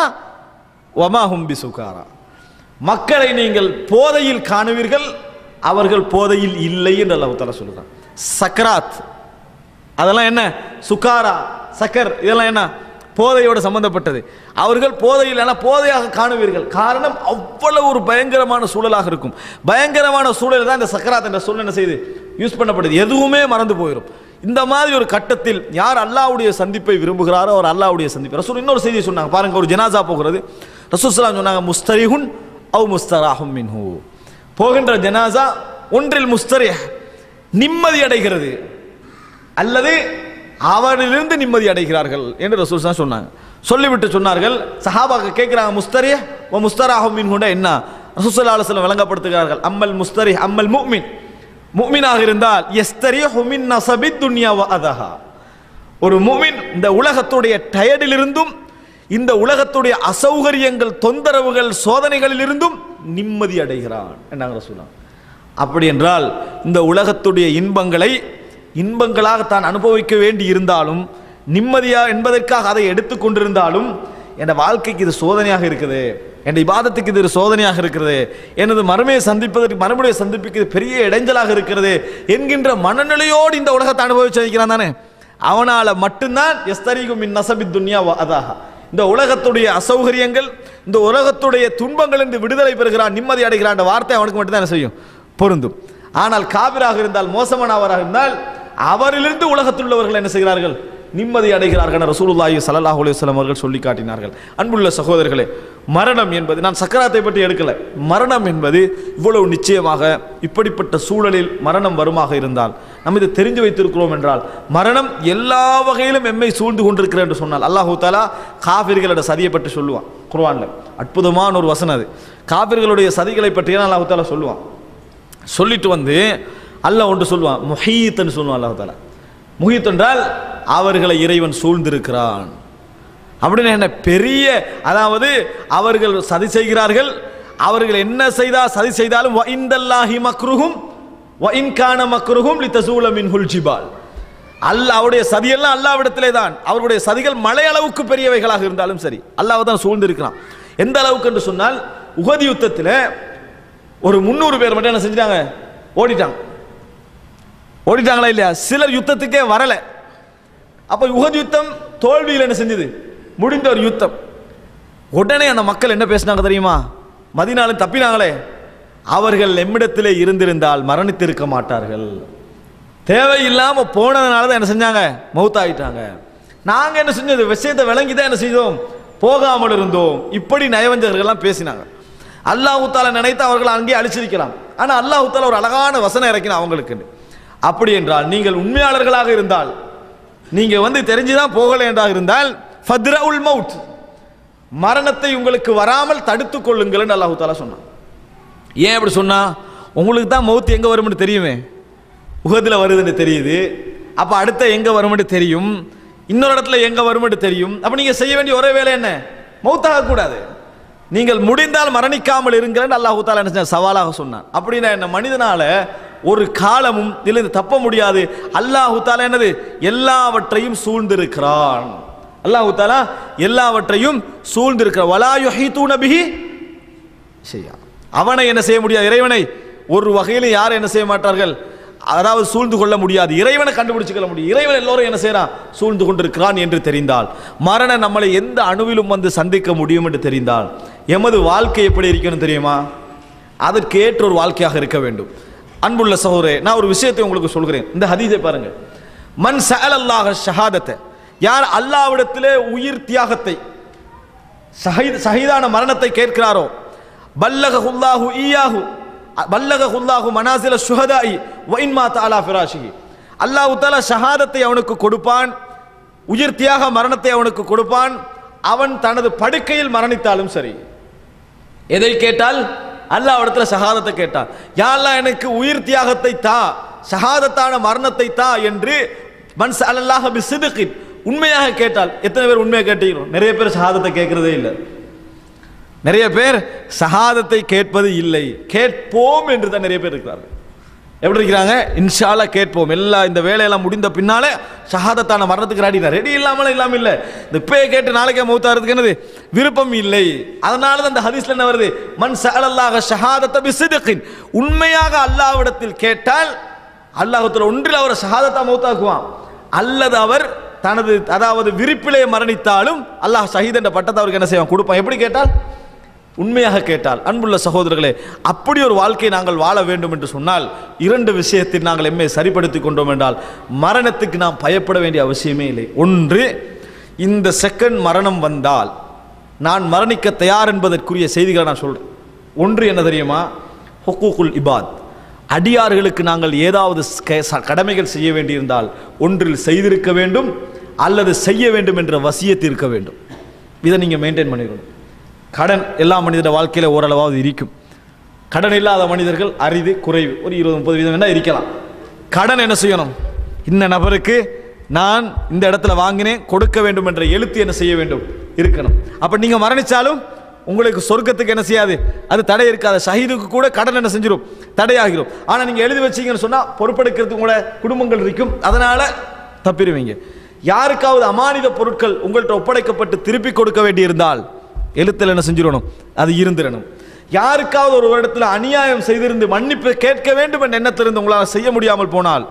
வமா ஹும்பி சுகாரா மக்களை நீங்கள் போதையில் காணுவீர்கள் அவர்கள் போதையில் இல்லை என்று அல்லாஹ் தாலா சொல்றான் சக்கராத் அதெல்லாம் என்ன சுகாரா சக்கர் இதெல்லாம் என்ன போதையோடு சம்பந்தப்பட்டது அவர்கள் போதையில் என போதையாக காணுவீர்கள் காரணம் அவ்வளவு ஒரு பயங்கரமான சூழலாக இருக்கும் பயங்கரமான சூழல் தான் இந்த சக்கராத் என்ற சூழல் என்ன செய்து யூஸ் பண்ணப்படுது எதுவுமே மறந்து போயிடும் இந்த மாதிரி ஒரு கட்டத்தில் யார் அல்லாஹ்வுடைய சந்திப்பை விரும்புகிறாரோ அவர் அல்லாஹ்வுடைய சந்திப்பு ரசூல் இன்னொரு செய்தி சொன்னாங்க பாருங்க ஒரு ஜனாசா போகிறது ரசூல் ஸல்லல்லாஹு சொன்னாங்க முஸ்தரிஹுன் அவ் முஸ்தராஹும் மின்ஹு போகின்ற ஜனாசா ஒன்றில் முஸ்தரிஹ் நிம்மதி அடைகிறது அல்லது அவரிலிருந்து நிம்மதி அடைகிறார்கள் என்று ரசூல் ஸல்லல்லாஹு சொன்னாங்க சொல்லிவிட்டு சொன்னார்கள் சஹாபாக்கு கேட்குறாங்க முஸ்தரிஹ் ஓ முஸ்தராஹும் மின்ஹுண்டா என்ன ரசூல் ஸல்லல்லாஹு அலைஹி வஸல்லம் விளங்கப்படுத்துகிறார்கள் அம்மல் முஸ்தரிஹ் அம்மல் முஃமின் முஃமினாக இருந்தால் எஸ்தரிஹு மின் நஸபித் துன்யா வ அதஹா ஒரு முமின் இந்த உலகத்துடைய டயர்டிலிருந்தும் இந்த உலகத்துடைய அசௌகரியங்கள் தொந்தரவுகள் சோதனைகளிலிருந்தும் நிம்மதி அடைகிறான் என்னங்க சொல்லலாம் அப்படி என்றால் இந்த உலகத்துடைய இன்பங்களை இன்பங்களாக தான் அனுபவிக்க வேண்டி இருந்தாலும் நிம்மதியா என்பதற்காக அதை எடுத்துக்கொண்டிருந்தாலும் என் வாழ்க்கைக்கு இது சோதனையாக இருக்குது என் இபாதத்துக்கு இது ஒரு சோதனையாக இருக்கிறது எனது மறுமையை சந்திப்பதற்கு மறுமுறையை சந்திப்புக்கு இது பெரிய இடைஞ்சலாக இருக்கிறது என்கின்ற மனநிலையோடு இந்த உலகத்தை அனுபவிச்சு வைக்கிறான் தானே அவனால மட்டும்தான் எஸ்தரிகும் மின் நசபி துன்யா வ அதாக இந்த உலகத்துடைய அசௌகரியங்கள் இந்த உலகத்துடைய துன்பங்கள் என்று விடுதலை பெறுகிறான் நிம்மதி அடைகிறான் என்ற வார்த்தை அவனுக்கு மட்டும்தான் என்ன செய்யும் பொருந்தும் ஆனால் காபிராக இருந்தால் மோசமானவராக இருந்தால் அவரிலிருந்து உலகத்தில் உள்ளவர்கள் என்ன செய்கிறார்கள் நிம்மதி அடைகிறார்கள் என ரசூலுல்லாஹி ஸல்லல்லாஹு அலைஹி வஸல்லம் அவர்கள் சொல்லி காட்டினார்கள் அன்புள்ள சகோதரர்களே மரணம் என்பது நான் சக்கராத்தை பற்றி எடுக்கல மரணம் என்பது இவ்வளவு நிச்சயமாக இப்படிப்பட்ட சூழலில் மரணம் வருமாக இருந்தால் நம்ம இதை தெரிஞ்சு வைத்திருக்கிறோம் என்றால் மரணம் எல்லா வகையிலும் எம்மை சூழ்ந்து கொண்டிருக்கிறது என்று சொன்னால் அல்லாஹு தாலா காபிர்களோட சதியை பற்றி சொல்லுவான் குர்ஆன்ல அற்புதமான ஒரு வசனம் அது காபிர்களுடைய சதிகளை பற்றியெல்லாம் அல்லாஹு தாலா சொல்லுவான் சொல்லிட்டு வந்து அல்லாஹ் ஒன்று சொல்லுவான் முஹீத்னு சொல்லுவான் அல்லாஹ் தாலா முஹீத் என்றால் அவர்களை இறைவன் சூழ்ந்திருக்கிறான் அப்படின்னு என்ன பெரிய அதாவது அவர்கள் சதி செய்கிறார்கள் அவர்கள் என்ன செய்தா சதி செய்தாலும் வ இந்தல்லாஹி மக்ருஹும் வ இன்கான மக்ருஹும் லித்தசூல மின்ஹுல் ஜிபால் அல்லாஹ் அவருடைய சதியெல்லாம் அல்லாவிடத்திலே தான் அவருடைய சதிகள் மலை அளவுக்கு பெரியவைகளாக இருந்தாலும் சரி அல்லாஹ் தான் சூழ்ந்திருக்கிறான் எந்த அளவுக்கு என்று சொன்னால் உகதி யுத்தத்தில் ஒரு முந்நூறு பேர் மட்டும் என்ன செஞ்சிட்டாங்க ஓடிட்டாங்க ஓடிட்டாங்களா இல்லையா சிலர் யுத்தத்துக்கே வரல அப்ப உகது யுத்தம் தோல்வியில் என்ன செஞ்சது முடிந்த ஒரு யுத்தம் உடனே அந்த மக்கள் என்ன பேசினாங்க தெரியுமா மதினாலும் தப்பினாங்களே அவர்கள் எம்மிடத்திலே இருந்திருந்தால் மரணித்திருக்க மாட்டார்கள் தேவையில்லாம போனதுனால தான் என்ன செஞ்சாங்க மௌத்தாயிட்டாங்க நாங்க என்ன செஞ்சது விஷயத்தை விளங்கி தான் என்ன செய்தோம் போகாமல் இருந்தோம் இப்படி நயவஞ்சகர்கள்லாம் பேசினாங்க அல்லாஹ் தாலா நினைத்து அவர்கள் அங்கேயே அழிச்சிருக்கலாம் ஆனா அல்லாஹ் தாலா ஒரு அழகான வசனம் இறக்கின அவங்களுக்கு அப்படி என்றால் நீங்கள் உண்மையாளர்களாக இருந்தால் நீங்க வந்து தெரிஞ்சுதான் போகலை என்றாக இருந்தால் ஃபத்ரவுல் மவுத் மரணத்தை உங்களுக்கு வராமல் தடுத்துக் கொள்ளுங்கள் அல்லாஹு தாலா சொன்னான் ஏன் அப்படி சொன்னா உங்களுக்கு தான் மவுத் எங்க வரும்னு தெரியுமே உகத்தில் வருதுன்னு தெரியுது அப்ப அடுத்த எங்க வரும்னு தெரியும் இன்னொரு இடத்துல எங்க வரும்னு தெரியும் அப்ப நீங்க செய்ய வேண்டிய ஒரே வேலை என்ன மௌத்தாக கூடாது நீங்கள் முடிந்தால் மரணிக்காமல் இருங்கள் அல்லாஹு தாலா என்ன செஞ்சான்? சவாலாக சொன்னான் அப்படின்னா என்ன மனிதனால ஒரு காலமும் இதிலிருந்து தப்ப முடியாது அல்லாஹு தாலா என்னது எல்லாவற்றையும் சூழ்ந்திருக்கிறான் அல்லாஹு தாலா எல்லாவற்றையும் சூழ்ந்திருக்கிறான் வலா யுஹீதூன பிஹி செய்யா அவனை என்ன செய்ய முடியாது இறைவனை ஒரு வகையிலும் யாரும் என்ன செய்ய மாட்டார்கள் அதாவது சூழ்ந்து கொள்ள முடியாது இறைவனை கண்டுபிடிச்சுக்கொள்ள முடியும் இறைவன் எல்லோரும் என்ன செய்யறான் சூழ்ந்து கொண்டிருக்கிறான் என்று தெரிந்தால் மரணம் நம்மளை எந்த அணுவிலும் வந்து சந்திக்க முடியும் என்று தெரிந்தால் எமது வாழ்க்கை எப்படி இருக்கணும் தெரியுமா அதற்கு ஏற்ற ஒரு வாழ்க்கையாக இருக்க வேண்டும் அன்புள்ள சகோதரே நான் ஒரு விஷயத்தை உங்களுக்கு சொல்கிறேன் இந்த ஹதீஸை பாருங்க மன் சஅல் அல்லாஹ் ஷஹாதத்தை யார் அல்லாவிடத்திலே உயிர் தியாகத்தை ஷஹீத் ஷஹீதான மரணத்தை கேட்கிறாரோ பல்லக ஹுல்லாஹு ஈயாஹு பல்லக ஹுல்லாஹு மனாசில சுஹதாயி வைன்மா தாலா ஃபிராஷிஹி அல்லாஹ் தாலா ஷஹாதத்தை அவனுக்கு கொடுப்பான் உயிர் தியாக மரணத்தை அவனுக்கு கொடுப்பான் அவன் தனது படுக்கையில் மரணித்தாலும் சரி எதை கேட்டால் அல்லாஹ் இடத்துல ஷஹாதத்தை கேட்டான் யா அல்லாஹ் எனக்கு உயிர் தியாகத்தை தா ஷஹாதத்தான மரணத்தை தா என்று மன்ஸ் அல்லாஹ் பி சிதுக்கின் உண்மையாக கேட்டால் எத்தனை பேர் உண்மையாக கேட்டீங்களோ நிறைய பேர் ஷஹாதத்தை கேட்கறதே இல்லை நிறைய பேர் ஷஹாதத்தை கேட்பது இல்லை கேட்போம் என்று தான் நிறைய பேர் இருக்கிறார்கள் எப்படி இருக்கிறாங்க இன்ஷால்லா கேட்போம் எல்லாம் இந்த வேலையெல்லாம் முடிந்த பின்னாலே ஷஹாதத்தான மரணத்துக்கு ரெடி ரெடி இல்லாமல் இல்லாமல் இல்லை இந்த இப்பயே கேட்டு நாளைக்கே மௌத்தாகிறதுக்கு என்னது விருப்பம் இல்லை அதனால தான் இந்த ஹதீஸ்ல என்ன வருது மன் சஅலல்லாஹ ஷஹாதத்த பிசிதகின் உண்மையாக அல்லாஹ்விடத்தில் கேட்டால் அல்லாஹ்வுத்துல ஒன்றில் அவர் ஷஹாதத்தா மௌத்தாக்குவான் அல்லது அவர் தனது அதாவது விரிப்பிலே மரணித்தாலும் அல்லாஹ் ஷஹீத் என்ற பட்டத்தை அவருக்கு என்ன செய்வான் கொடுப்பான் எப்படி கேட்டால் உண்மையாக கேட்டால் அன்புள்ள சகோதரர்களே அப்படி ஒரு வாழ்க்கையை நாங்கள் வாழ வேண்டும் என்று சொன்னால் இரண்டு விஷயத்தில் நாங்கள் எம்மை சரிப்படுத்திக் கொண்டோம் என்றால் மரணத்துக்கு நாம் பயப்பட வேண்டிய அவசியமே இல்லை ஒன்று இந்த செகண்ட் மரணம் வந்தால் நான் மரணிக்க தயார் என்பதற்குரிய செய்திகளை நான் சொல்றேன் ஒன்று என்ன தெரியுமா ஹுக்கூக்குல் இபாத் அடியார்களுக்கு நாங்கள் ஏதாவது க- ச- கடமைகள் செய்ய வேண்டியிருந்தால் ஒன்றில் செய்திருக்க வேண்டும் அல்லது செய்ய வேண்டும் என்ற வசியத்து இருக்க வேண்டும் இதை நீங்கள் மெயின்டைன் பண்ணிக்கணும் கடன் எல்லா மனிதர வாழ்க்கையில் ஓரளவாவது இருக்கும் கடன் இல்லாத மனிதர்கள் அரிது குறைவு ஒரு இருபது முப்பது வீதம் வேணா இருக்கலாம் கடன் என்ன செய்யணும் இந்த நபருக்கு நான் இந்த இடத்துல வாங்கினேன் கொடுக்க வேண்டும் என்ற எழுத்து என்ன செய்ய வேண்டும் இருக்கணும் அப்ப நீங்க மரணிச்சாலும் உங்களுக்கு சொர்க்கத்துக்கு என்ன செய்யாது அது தடை இருக்காது ஷஹீதுக்கு கூட கடன் என்ன செஞ்சிடும் தடையாகிரும் ஆனா நீங்க எழுதி வச்சீங்கன்னு சொன்னா பொறுப்பெடுக்கிறதுக்கு கூட குடும்பங்கள் இருக்கும் அதனால தப்பிடுவீங்க யாருக்காவது அமானித பொருட்கள் உங்கள்கிட்ட ஒப்படைக்கப்பட்டு திருப்பி கொடுக்க வேண்டியிருந்தால் எழுத்தில் என்ன செஞ்சிடணும் அது இருந்திரணும் யாருக்காவது ஒரு இடத்துல அநியாயம் செய்திருந்து மன்னிப்பு கேட்க வேண்டும் என்ற எண்ணத்திலிருந்து உங்களால் செய்ய முடியாமல் போனால்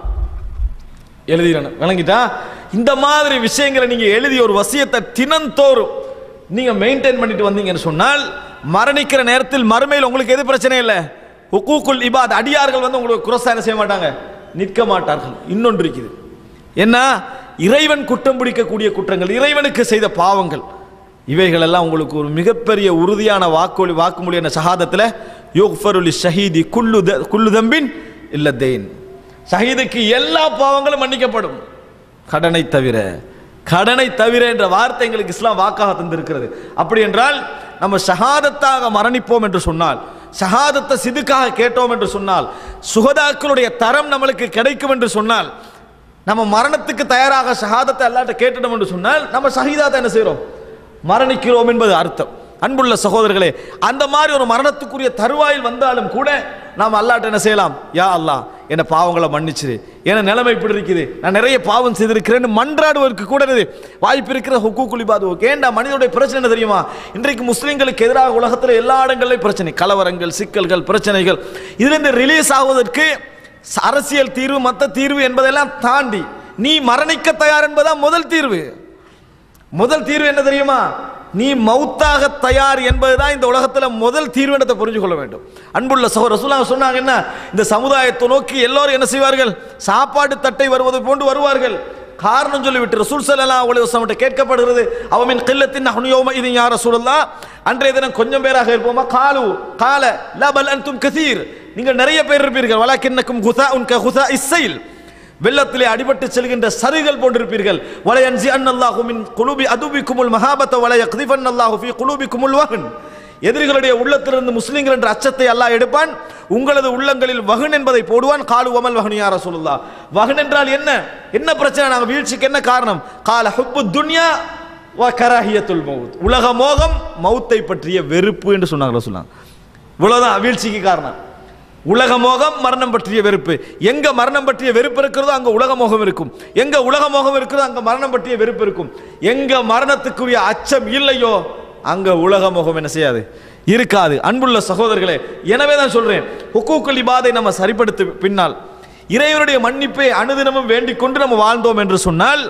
எழுதிடணும் விளங்கிட்டா இந்த மாதிரி விஷயங்களை நீங்க எழுதி ஒரு வசியத்தை தினந்தோறும் நீங்க மெயின்டைன் பண்ணிட்டு வந்தீங்கன்னு சொன்னால் மரணிக்கிற நேரத்தில் மறுமையில் உங்களுக்கு எது பிரச்சனை இல்லை ஹுக்கூக்குல் இபாத் அடியார்கள் வந்து உங்களுக்கு குரசா என்ன செய்ய மாட்டாங்க நிற்க மாட்டார்கள் இன்னொன்று இருக்குது என்ன இறைவன் குற்றம் பிடிக்கக்கூடிய குற்றங்கள் இறைவனுக்கு செய்த பாவங்கள் இவைகள் எல்லாம் உங்களுக்கு ஒரு மிகப்பெரிய உறுதியான வாக்குமொழி வாக்குமொழி என்ன சஹாதத்தில் யோக்ஃபருலி ஷஹீதி குல்லு த குல்லு தம்பின் இல்ல தெயின் ஷஹீதுக்கு எல்லா பாவங்களும் மன்னிக்கப்படும் கடனை தவிர கடனை தவிர என்ற வார்த்தை எங்களுக்கு இஸ்லாம் வாக்காக தந்திருக்கிறது அப்படி என்றால் நம்ம ஷஹாதத்தாக மரணிப்போம் என்று சொன்னால் ஷஹாதத்தை சிதுக்காக கேட்டோம் என்று சொன்னால் சுகதாக்களுடைய தரம் நம்மளுக்கு கிடைக்கும் என்று சொன்னால் நம்ம மரணத்துக்கு தயாராக ஷஹாதத்தை அல்லாட்ட கேட்டுட்டோம் என்று சொன்னால் நம்ம ஷஹீதாத்தை என்ன செய்கிறோம் மரணிக்கிறோம் என்பது அர்த்தம் அன்புள்ள சகோதரர்களே அந்த மாதிரி ஒரு மரணத்துக்குரிய தருவாயில் வந்தாலும் கூட நாம் அல்லாட்ட என்ன செய்யலாம் யா அல்லாஹ் என்ன பாவங்களை மன்னிச்சிரு என நிலைமை இப்படி இருக்குது நான் நிறைய பாவம் செய்திருக்கிறேன்னு மன்றாடுவதற்கு கூட என்னது வாய்ப்பு இருக்கிற ஹுக்கூக்குலி பாது ஏண்டா மனிதனுடைய பிரச்சனை என்ன தெரியுமா இன்றைக்கு முஸ்லிம்களுக்கு எதிராக உலகத்தில் எல்லா இடங்களிலும் பிரச்சனை கலவரங்கள் சிக்கல்கள் பிரச்சனைகள் இதிலிருந்து ரிலீஸ் ஆவதற்கு அரசியல் தீர்வு மற்ற தீர்வு என்பதெல்லாம் தாண்டி நீ மரணிக்க தயார் என்பதா முதல் தீர்வு முதல் தீர்வு என்ன தெரியுமா நீ மௌத்தாக தயார் என்பதுதான் இந்த உலகத்துல முதல் தீர்வு என்றதை புரிஞ்சு கொள்ள வேண்டும் அன்புள்ள சகோதர ரசூலுல்லாஹ் சொன்னாங்க என்ன இந்த சமுதாயத்தை நோக்கி எல்லோரும் என்ன செய்வார்கள் சாப்பாடு தட்டை வருவது போன்று வருவார்கள் காரணம் சொல்லிவிட்டு ரசூல் ஸல்லல்லாஹு அலைஹி வஸல்லம் கேட்கப்படுகிறது அவமின் கில்லத்தின் நஹ்னு யௌம இதின் யா ரசூலுல்லாஹ் அன்றைய தினம் கொஞ்சம் பேராக இருப்போமா காலு கால லா பல் அன்தும் கசீர் நீங்கள் நிறைய பேர் இருப்பீர்கள் வலக்கின்னக்கும் குஸாஉன் க குஸா இஸ்ஸைல் வெள்ளத்திலே அடிபட்டு செல்கின்ற சருகள் போன்றிருப்பீர்கள் வலையன்சி அன்னல்லாஹு மின் குலுபி அதுபிக்குமுல் மகாபத்த வலைய கதிஃபன் அல்லாஹு ஃபி குலுபிக்குமுல் வஹன் எதிரிகளுடைய உள்ளத்திலிருந்து முஸ்லிம்கள் என்ற அச்சத்தை அல்லாஹ் எடுப்பான் உங்களது உள்ளங்களில் வகன் என்பதை போடுவான் காலு வமல் வகன் யார சொல்லுல்லா வகன் என்றால் என்ன என்ன பிரச்சனை நாங்கள் வீழ்ச்சிக்கு என்ன காரணம் கால ஹுப்பு துன்யா வ கராஹியத்துல் மவுத் உலக மோகம் மௌத்தை பற்றிய வெறுப்பு என்று சொன்னாங்க சொன்னாங்க இவ்வளவுதான் வீழ்ச்சிக்கு காரணம் உலக மோகம் மரணம் பற்றிய வெறுப்பு எங்க மரணம் பற்றிய வெறுப்பு இருக்கிறதோ அங்க உலக மோகம் இருக்கும் எங்க உலக மோகம் இருக்கிறதோ அங்க மரணம் பற்றிய வெறுப்பு இருக்கும் எங்க மரணத்துக்குரிய அச்சம் இல்லையோ அங்க உலக மோகம் என்ன செய்யாது இருக்காது அன்புள்ள சகோதரர்களே எனவே தான் சொல்றேன் ஹுக்கூக்குல் இபாதை நம்ம சரிப்படுத்தி பின்னால் இறைவனுடைய மன்னிப்பை அனுதினமும் வேண்டிக் கொண்டு நம்ம வாழ்ந்தோம் என்று சொன்னால்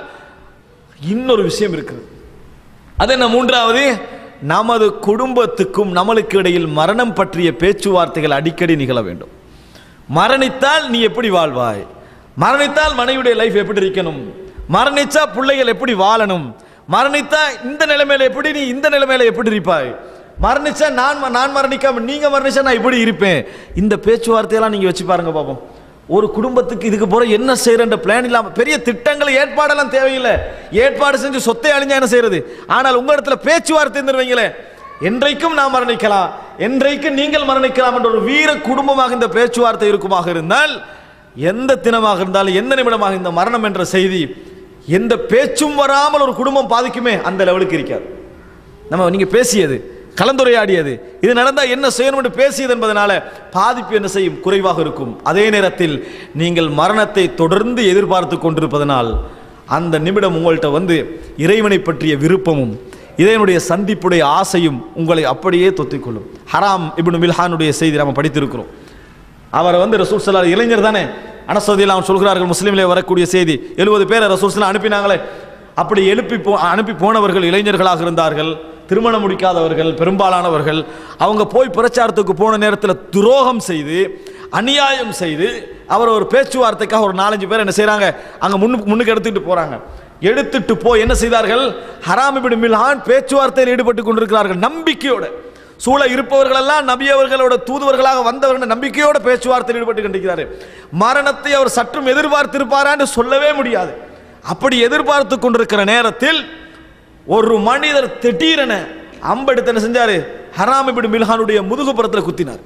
இன்னொரு விஷயம் இருக்குது அது என்ன மூன்றாவது நமது குடும்பத்துக்கும் நம்மளுக்கு இடையில் மரணம் பற்றிய பேச்சுவார்த்தைகள் அடிக்கடி நிகழ வேண்டும் மரணித்தால் நீ எப்படி வாழ்வாய் மரணித்தால் மனைவியுடைய லைஃப் எப்படி இருக்கணும் மரணிச்சா பிள்ளைகள் எப்படி வாழணும் மரணித்தா இந்த நிலைமையில எப்படி நீ இந்த நிலைமையில எப்படி இருப்பாய் மரணிச்சா நான் ம- நான் மரணிக்காம நீங்க மரணிச்சா நான் இப்படி இருப்பேன் இந்த பேச்சுவார்த்தையெல்லாம் நீங்க வச்சு பாருங்க பாப்போம் ஒரு குடும்பத்துக்கு இதுக்கு போற என்ன செய்யறன்ற பிளான் இல்லாம பெரிய திட்டங்கள் ஏற்பாடெல்லாம் தேவையில்லை ஏற்பாடு செஞ்சு சொத்தை அழிஞ்சா என்ன செய்யறது ஆனால் உங்க இடத்துல பேச்சுவார்த்தை இருந்துருவீங்களே என்றைக்கும் நாம் மரணிக்கலாம் என்றைக்கு நீங்கள் மரணிக்கலாம் என்ற ஒரு வீர குடும்பமாக இந்த பேச்சுவார்த்தை இருக்குமாக இருந்தால் எந்த தினமாக இருந்தாலும் எந்த நிமிடமாக இந்த மரணம் என்ற செய்தி எந்த பேச்சும் வராமல் ஒரு குடும்பம் பாதிக்குமே அந்த லெவலுக்கு இருக்காது நம்ம நீங்க பேசியது கலந்துரையாடியது இது நடந்தால் என்ன செய்யணும் என்று பேசியது என்பதனால பாதிப்பு என்ன செய்யும் குறைவாக இருக்கும் அதே நேரத்தில் நீங்கள் மரணத்தை தொடர்ந்து எதிர்பார்த்து கொண்டிருப்பதனால் அந்த நிமிடம் உங்கள்கிட்ட வந்து இறைவனை பற்றிய விருப்பமும் இறைவனுடைய சந்திப்புடைய ஆசையும் உங்களை அப்படியே தொத்திக்கொள்ளும் ஹராம் இப்னு மில்ஹானுடைய செய்தி நம்ம படித்திருக்கிறோம் அவர் வந்து ரசூல் சல்லா இளைஞர் தானே அனசதியில் அவன் சொல்கிறார்கள் முஸ்லீமிலே வரக்கூடிய செய்தி எழுபது பேரை ரசூல் சல்லா அனுப்பினாங்களே அப்படி எழுப்பி போ அனுப்பி போனவர்கள் இளைஞர்களாக இருந்தார்கள் திருமணம் முடிக்காதவர்கள் பெரும்பாலானவர்கள் அவங்க போய் பிரச்சாரத்துக்கு போன நேரத்தில் துரோகம் செய்து அநியாயம் செய்து அவர் ஒரு பேச்சுவார்த்தைக்காக ஒரு நாலஞ்சு பேர் என்ன செய்கிறாங்க அங்கே முன்னுக்கு முன்னுக்கு எடுத்துக்கிட்டு போகிறாங்க எடுத்துட்டு போய் என்ன செய்தார்கள் ஹராம் இப்னு மில்ஹான் பேச்சுவார்த்தையில் ஈடுபட்டு கொண்டிருக்கிறார்கள் நம்பிக்கையோட சூழ இருப்பவர்கள் எல்லாம் நபி அவர்களோட தூதுவர்களாக வந்தவர்கள் நம்பிக்கையோட பேச்சுவார்த்தையில் ஈடுபட்டு கொண்டிருக்கிறார் மரணத்தை அவர் சற்றும் எதிர்பார்த்திருப்பாரான்னு சொல்லவே முடியாது அப்படி எதிர்பார்த்து கொண்டிருக்கிற நேரத்தில் ஒரு மனிதர் திடீரென அம்பெடுத்து என்ன செஞ்சாரு ஹராம் இப்னு மில்ஹானுடைய முதுகுப்புறத்தில் குத்தினார்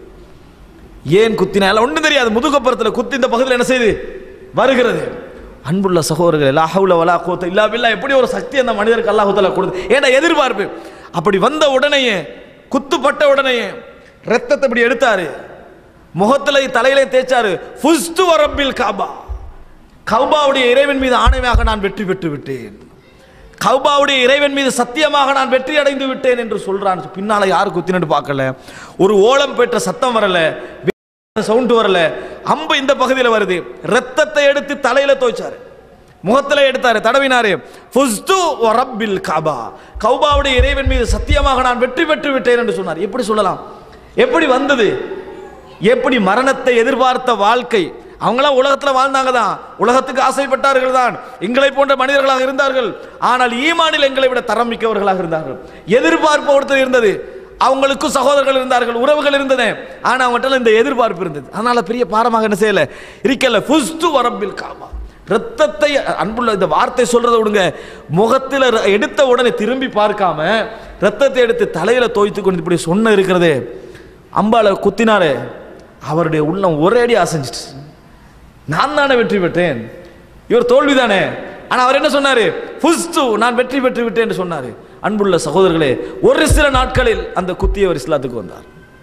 ஏன் குத்தினால ஒன்றும் தெரியாது முதுகுப்புறத்தில் குத்தி இந்த பகுதியில் என்ன செய்து வருகிறது அன்புள்ள சகோதரர்கள் லாஹவுல வலா கோத்த இல்லா பில்லா எப்படி ஒரு சக்தி அந்த மனிதருக்கு அல்லாஹு தஆலா கொடுத்து ஏன்னா எதிர்பார்ப்பு அப்படி வந்த உடனேயே குத்துப்பட்ட உடனேயே ரத்தத்தை இப்படி எடுத்தாரு முகத்துல தலையிலே தேய்ச்சாரு ஃபுஸ்து வரப்பில் காபா கௌபாவுடைய இறைவன் மீது ஆணையாக நான் வெற்றி பெற்று விட்டேன் கௌபாவுடைய இறைவன் மீது சத்தியமாக நான் வெற்றி அடைந்து விட்டேன் என்று சொல்றான் பின்னால யாரு குத்தினு பார்க்கல ஒரு ஓலம் பெற்ற சத்தம் வரல சவுண்ட் வரல அம்பு இந்த பகுதியில் வருது ரத்தத்தை எடுத்து தலையில தோய்ச்சாரு முகத்துல எடுத்தாரு தடவினாரு ஃபுஸ்து வ ரப்பில் காபா கௌபாவுடைய இறைவன் மீது சத்தியமாக நான் வெற்றி பெற்று விட்டேன் என்று சொன்னார் எப்படி சொல்லலாம் எப்படி வந்தது எப்படி மரணத்தை எதிர்பார்த்த வாழ்க்கை அவங்களாம் உலகத்தில் வாழ்ந்தாங்க தான் உலகத்துக்கு ஆசைப்பட்டார்கள் தான் எங்களை போன்ற மனிதர்களாக இருந்தார்கள் ஆனால் ஈமானில் எங்களை விட தரம் மிக்கவர்களாக இருந்தார்கள் எதிர்பார்ப்பு ஒருத்தர் இருந்தது அவங்களுக்கும் சகோதரர்கள் இருந்தார்கள் உறவுகள் இருந்தன ஆனால் அவங்கள்ட்ட இந்த எதிர்பார்ப்பு இருந்தது அதனால பெரிய பாரமாக என்ன செய்யல இருக்கல ஃபுஸ்து வரம்பில் காபா ரத்தத்தை அன்புள்ள இந்த வார்த்தை சொல்றதை விடுங்க முகத்தில் ர- எடுத்த உடனே திரும்பி பார்க்காம ரத்தத்தை எடுத்து தலையில தோய்த்து கொண்டு இப்படி சொன்ன இருக்கிறதே அம்பால குத்தினாரே அவருடைய உள்ளம் ஒரே அடி அசைஞ்சிட்டு நான் தானே வெற்றி பெற்றேன் இவர் தோல்விதானே ஆனா அவர் என்ன சொன்னாரு ஃபுஸ்து நான் வெற்றி பெற்று விட்டேன் என்று சொன்னாரு அன்புள்ள சகோதரர்களே ஒரு சில நாட்களில் அந்த குத்தியவர் இஸ்லாத்துக்கு வந்தார்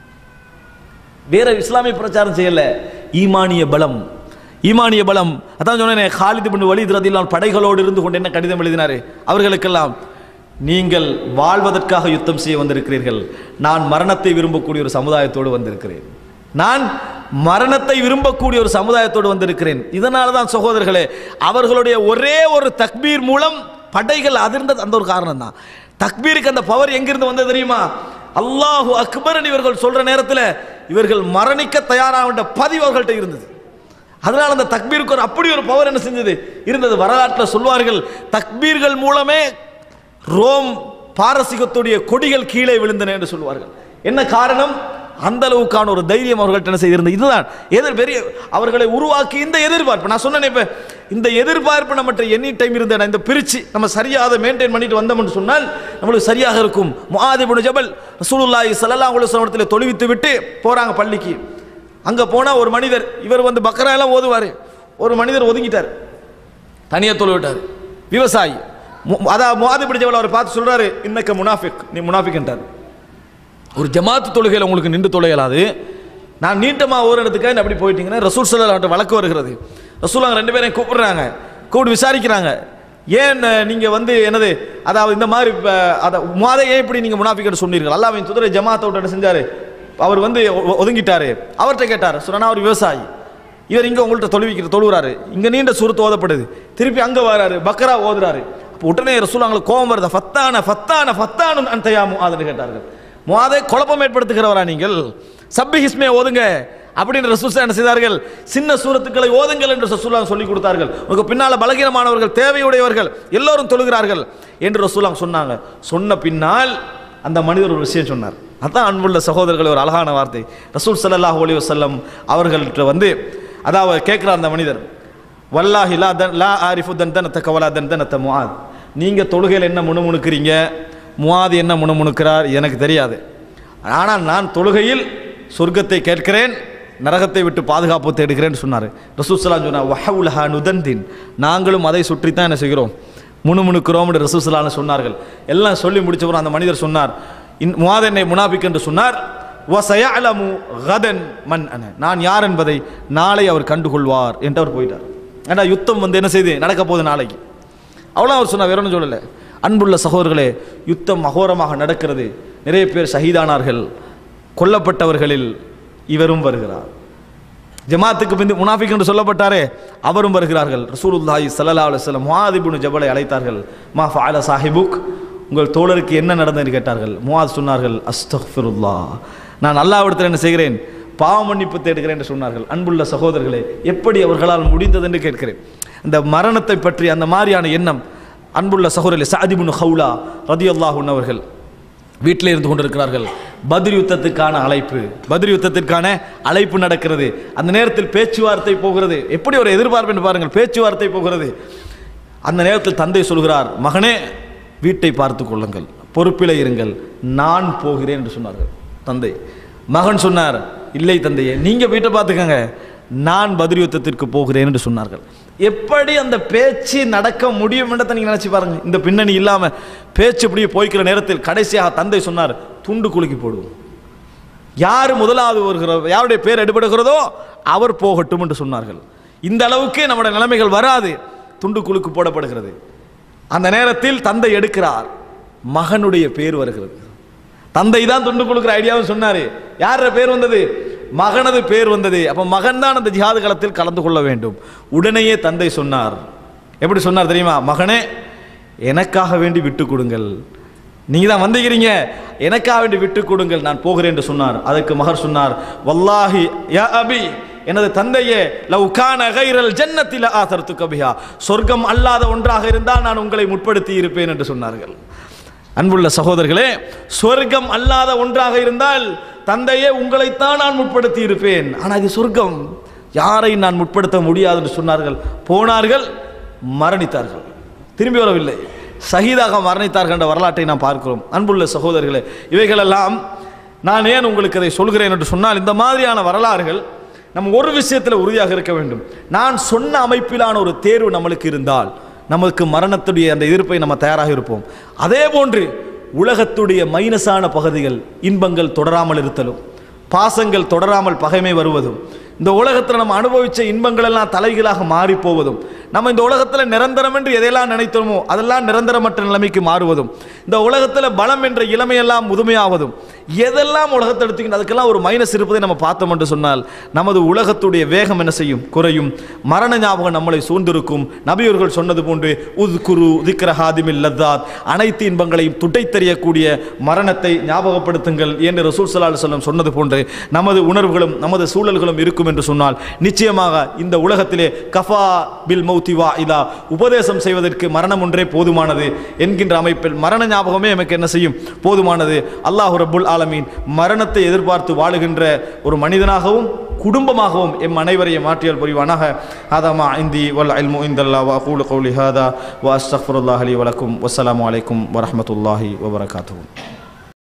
வேற இஸ்லாமிய பிரச்சாரம் செய்யல ஈமானிய பலம் ஈமானிய பலம் அதான் சொன்னேனே ஹாலித் பின் வலீத் ரதில்லான் படைகளோடு இருந்து கொண்டு என்ன கடிதம் எழுதினாரு அவர்களுக்கெல்லாம் நீங்கள் வாழ்வதற்காக யுத்தம் செய்ய வந்திருக்கிறீர்கள் நான் மரணத்தை விரும்பக்கூடிய ஒரு சமுதாயத்தோடு வந்திருக்கிறேன் நான் மரணத்தை விரும்பக்கூடிய ஒரு சமுதாயத்தோடு வந்திருக்கிறேன் இதனால தான் சகோதரர்களே அவர்களுடைய ஒரே ஒரு தக்பீர் மூலம் படைகள் அதிர்ந்தது அந்த ஒரு காரணம் தான் தக்பீருக்கு அந்த பவர் எங்கிருந்து வந்தது தெரியுமா அல்லாஹு அக்பர் இவர்கள் சொல்ற நேரத்தில் இவர்கள் மரணிக்க தயாராக பதிவு அவர்கள்ட்ட இருந்தது அதனால அந்த தக்பீருக்கு ஒரு அப்படி ஒரு பவர் என்ன செஞ்சது இருந்தது வரலாற்றில் சொல்வார்கள் தக்பீர்கள் மூலமே ரோம் பாரசீகத்துடைய கொடிகள் கீழே விழுந்தன என்று சொல்வார்கள் என்ன காரணம் அந்த அளவுக்கான ஒரு தைரியம் அவர்கள்ட்ட என்ன செய்திருந்தது இதுதான் எதிர் பெரிய அவர்களை உருவாக்கி இந்த எதிர்பார்ப்பு நான் சொன்னேனே இப்ப இந்த எதிர்பார்ப்பு நம்மகிட்ட எனி டைம் இருந்த இந்த பிரிச்சு நம்ம சரியாக அதை மெயின்டைன் பண்ணிட்டு வந்தோம்னு சொன்னால் நம்மளுக்கு சரியாக இருக்கும் முஆதிபுன் ஜபல் ரசூலுல்லாஹி ஸல்லல்லாஹு அலைஹி வஸல்லம் இடத்துல தொழுவித்து விட்டு போறாங்க பள்ளிக்கு அங்க போனா ஒரு மனிதர் இவர் வந்து பக்ரா எல்லாம் ஓதுவாரு ஒரு மனிதர் ஒதுங்கிட்டார் தனியாக தொழு விட்டார் விவசாயி மு- அதான் முவாதி பிடிச்சவள் அவர் பார்த்து சொல்றாரு இன்னக்க முனாஃபிக் நீ முனாஃபிக்ன்றார் ஒரு ஜமாத்து தொழுகையில் உங்களுக்கு நின்று தொழுகலாது நான் நீட்டமாக ஒரு இடத்துக்காக அப்படி போயிட்டீங்கன்னா ரசூல் சல்லாட்ட வழக்கு வருகிறது ரசூல் அவங்க ரெண்டு பேரையும் கூப்பிடுறாங்க கூப்பிட்டு விசாரிக்கிறாங்க ஏன் அஹ், நீங்க வந்து என்னது அதாவது இந்த மாதிரி அஹ், அத முவாதை ஏன் இப்படி நீங்க முனாஃபிக்னு சொன்னீர்கள் அல்லாவின் துதிரை ஜமாத்தை விட்டு என்ன செஞ்சாரு அவர் வந்து ஒ- ஒதுங்கிட்டாரு அவர்கிட்ட கேட்டார் சொன்னா அவர் விவசாயி இவர் இங்க உங்கள்ட்ட தொழுவிக்கிற தொழுகிறாரு இங்க நீண்ட சுருத்து ஓதப்படுது திருப்பி அங்க வராரு பக்ரா ஓதுறாரு அப்போ உடனே ரசூல் அவங்களுக்கு கோபம் வருதா ஃபத்தான ஃபத்தான ஃபத்தானு அன்தையா முஆதுன்னு கேட்டார்கள் முஆதை குழப்பம் ஏற்படுத்துகிறவரா நீங்கள் சப்பி ஹிஸ்மே ஓதுங்க அப்படின்னு ரசூல் என்ன செய்தார்கள் சின்ன சூரத்துக்களை ஓதுங்கள் என்று ரசூலாங்க சொல்லி கொடுத்தார்கள் உங்களுக்கு பின்னால பலகீனமானவர்கள் தேவையுடையவர்கள் எல்லோரும் தொழுகிறார்கள் என்று ரசூலாங்க சொன்னாங்க சொன்ன பின்னால் அந்த மனிதர் ஒரு விஷயம் சொன்னார் அதான் அன்புள்ள சகோதரர்கள் ஒரு அழகான வார்த்தை ரசூல் ஸல்லல்லாஹு அலைஹி வஸல்லம் அவர்கள்ட்ட வந்து அதாவது கேட்குறார் அந்த மனிதர் வல்லாஹி லா தன் லா ஆரிஃபு தன் தனத்த கவலா தன் தனத்த முஆத் நீங்கள் தொழுகையில் என்ன முணுமுணுக்கிறீங்க முஆத் என்ன முணுமுணுக்கிறார் எனக்கு தெரியாது ஆனால் நான் தொழுகையில் சொர்க்கத்தை கேட்கிறேன் நரகத்தை விட்டு பாதுகாப்பு தேடுகிறேன்னு சொன்னார் ரசூசலாம் சொன்னார் வஹவுலஹா நுதந்தின் நாங்களும் அதை சுற்றித்தான் என்ன செய்கிறோம் முணுமுணுக்கிறோம் என்று ரசூசலான்னு சொன்னார்கள் எல்லாம் சொல்லி முடிச்சப்பறம் அந்த மனிதர் சொன்னார் இன் முவாத் என்னை முனாபிக் என்று சொன்னார் வசயலமு கதன் மன் அன நான் யார் என்பதை நாளை அவர் கண்டுகொள்வார் என்று அவர் போயிட்டார் ஏன்னா யுத்தம் வந்து என்ன செய்து நடக்க போகுது நாளைக்கு அவ்வளோ அவர் சொன்னார் வேற ஒன்றும் சொல்லலை அன்புள்ள சகோதரர்களே யுத்தம் அகோரமாக நடக்கிறது நிறைய பேர் ஷஹீதானார்கள் கொல்லப்பட்டவர்களில் இவரும் வருகிறார் ஜமாத்துக்கு பிந்தி முனாஃபிக் என்று சொல்லப்பட்டாரே அவரும் வருகிறார்கள் ரசூலுல்லாஹி ஸல்லல்லாஹு அலைஹி வஸல்லம் முஆத் இப்னு ஜபலை அழைத்தார்கள் மா ஃபஅல சாஹிபுக் உங்கள் தோழருக்கு என்ன நடந்தது என்று கேட்டார்கள் முஆத் சொன்னார்கள் அஸ்தக்ஃபிருல்லாஹ் நான் அல்லாஹ்விடத்தில் என்ன செய்கிறேன் பாவ மன்னிப்பு தேடுகிறேன் என்று சொன்னார்கள் அன்புள்ள சகோதரர்களே எப்படி அவர்களால் முடிந்தது என்று கேட்கிறேன் இந்த மரணத்தை பற்றி அந்த மாதிரியான எண்ணம் அன்புள்ள சகோதரர்களே சாதிபுன் ஹவுலா ரதியல்லாஹு அவர்கள் வீட்டில் இருந்து கொண்டிருக்கிறார்கள் பத்ர் யுத்தத்துக்கான அழைப்பு பத்ர் யுத்தத்திற்கான அழைப்பு நடக்கிறது அந்த நேரத்தில் பேச்சுவார்த்தை போகிறது எப்படி ஒரு எதிர்பார்ப்பு என்று பாருங்கள் பேச்சுவார்த்தை போகிறது அந்த நேரத்தில் தந்தை சொல்கிறார் மகனே வீட்டை பார்த்து கொள்ளுங்கள் பொறுப்பிலே இருங்கள் நான் போகிறேன் என்று சொன்னார்கள் தந்தை மகன் சொன்னார் இல்லை தந்தையே நீங்க வீட்டை பார்த்துக்கங்க நான் பத்ர் யுத்தத்திற்கு போகிறேன் என்று சொன்னார்கள் எப்படி அந்த பேச்சு நடக்க முடியும் என்றதை நீங்க நினைச்சு பாருங்க இந்த பின்னணி இல்லாம பேச்சு இப்படியே போய்க்கிற நேரத்தில் கடைசியாக தந்தை சொன்னார் துண்டு குலுக்கி போடுவோம் யார் முதலாவது வருகிறோ யாருடைய பேர் எடுபடுகிறதோ அவர் போகட்டும் என்று சொன்னார்கள் இந்த அளவுக்கு நம்முடைய நிலைமைகள் வராது துண்டு குலுக்கு போடப்படுகிறது அந்த நேரத்தில் தந்தை எடுக்கிறார் மகனுடைய பேர் வருகிறது தந்தை தான் துண்டு கொடுக்கிற ஐடியாவும் சொன்னாரு யார பேர் வந்தது மகனது பேர் வந்தது அப்ப மகன் தான் அந்த ஜிஹாது களத்தில் கலந்து கொள்ள வேண்டும் உடனேயே தந்தை சொன்னார் எப்படி சொன்னார் தெரியுமா மகனே எனக்காக வேண்டி விட்டு கொடுங்கள் நீங்க தான் வந்திருக்கிறீங்க எனக்காக வேண்டி விட்டு கொடுங்கள் நான் போகிறேன் என்று சொன்னார் அதற்கு மகர் சொன்னார் வல்லாஹி யா அபி எனது தந்தையே லவ் கான கைரல் ஜன்னத்தில் ஆசர்த்து கபியா சொர்க்கம் அல்லாத ஒன்றாக இருந்தால் நான் உங்களை முற்படுத்தி இருப்பேன் என்று சொன்னார்கள் அன்புள்ள சகோதரர்களே சொர்க்கம் அல்லாத ஒன்றாக இருந்தால் தந்தையே உங்களைத்தான் நான் முற்படுத்தி இருப்பேன் ஆனால் இது சொர்க்கம் யாரை நான் முற்படுத்த முடியாது என்று சொன்னார்கள் போனார்கள் மரணித்தார்கள் திரும்பி வரவில்லை சகிதாக மரணித்தார்கள் என்ற வரலாற்றை நாம் பார்க்கிறோம் அன்புள்ள சகோதரர்களே இவைகளெல்லாம் நான் ஏன் உங்களுக்கு அதை சொல்கிறேன் என்று சொன்னால் இந்த மாதிரியான வரலாறுகள் நம்ம ஒரு விஷயத்தில் உறுதியாக இருக்க வேண்டும் நான் சொன்ன அமைப்பிலான ஒரு தேர்வு நம்மளுக்கு இருந்தால் நமக்கு மரணத்துடைய அந்த எதிர்ப்பை நம்ம தயாராக இருப்போம் அதே போன்று உலகத்துடைய மைனஸான பகுதிகள் இன்பங்கள் தொடராமல் இருத்தலும் பாசங்கள் தொடராமல் பகைமை வருவதும் இந்த உலகத்தில் நம்ம அனுபவிச்ச இன்பங்கள் எல்லாம் தலைகீழாக மாறி போவதும் நம்ம இந்த உலகத்தில் நிரந்தரம் என்று எதையெல்லாம் நினைத்தோமோ அதெல்லாம் நிரந்தரமற்ற நிலைமைக்கு மாறுவதும் இந்த உலகத்தில் பலம் என்ற இளமையெல்லாம் முதுமையாவதும் எதெல்லாம் உலகத்தை எடுத்தீங்கன்னா அதுக்கெல்லாம் ஒரு மைனஸ் இருப்பதை நம்ம பார்த்தோம் என்று சொன்னால் நமது உலகத்துடைய வேகம் என்ன செய்யும் குறையும் மரண ஞாபகம் நம்மளை சூழ்ந்திருக்கும் நபியர்கள் சொன்னது போன்று உத் குரு திக்ரஹாதிமில் லத்தாத் அனைத்து இன்பங்களையும் துட்டை தெரியக்கூடிய மரணத்தை ஞாபகப்படுத்துங்கள் என்று ரசூல் சலாஹ் சொல்லம் சொன்னது போன்று நமது உணர்வுகளும் நமது சூழல்களும் இருக்கும் என்று சொன்னால் நிச்சயமாக இந்த உலகத்திலே கஃபா பில் மௌத்திவா இதா உபதேசம் செய்வதற்கு மரணம் ஒன்றே போதுமானது என்கின்ற அமைப்பில் மரண ஞாபகமே நமக்கு என்ன செய்யும் போதுமானது அல்லாஹு ரப்புல் ஆலமீன் மரணத்தை எதிர்பார்த்து வாழுகின்ற ஒரு மனிதனாகவும் குடும்பமாகவும் எம் அனைவரையும் மாற்றியல் புரிவானாக ஹாதாமா இந்தி வல் இல்மு இந்தல்லா வா கூலு கௌலி ஹாதா வா அஸ்தக்ஃபிருல்லாஹ் அலி வலக்கும் வஸ்ஸலாமு அலைக்கும் வரஹ்மத்துல்லாஹி வபரகாத்துஹு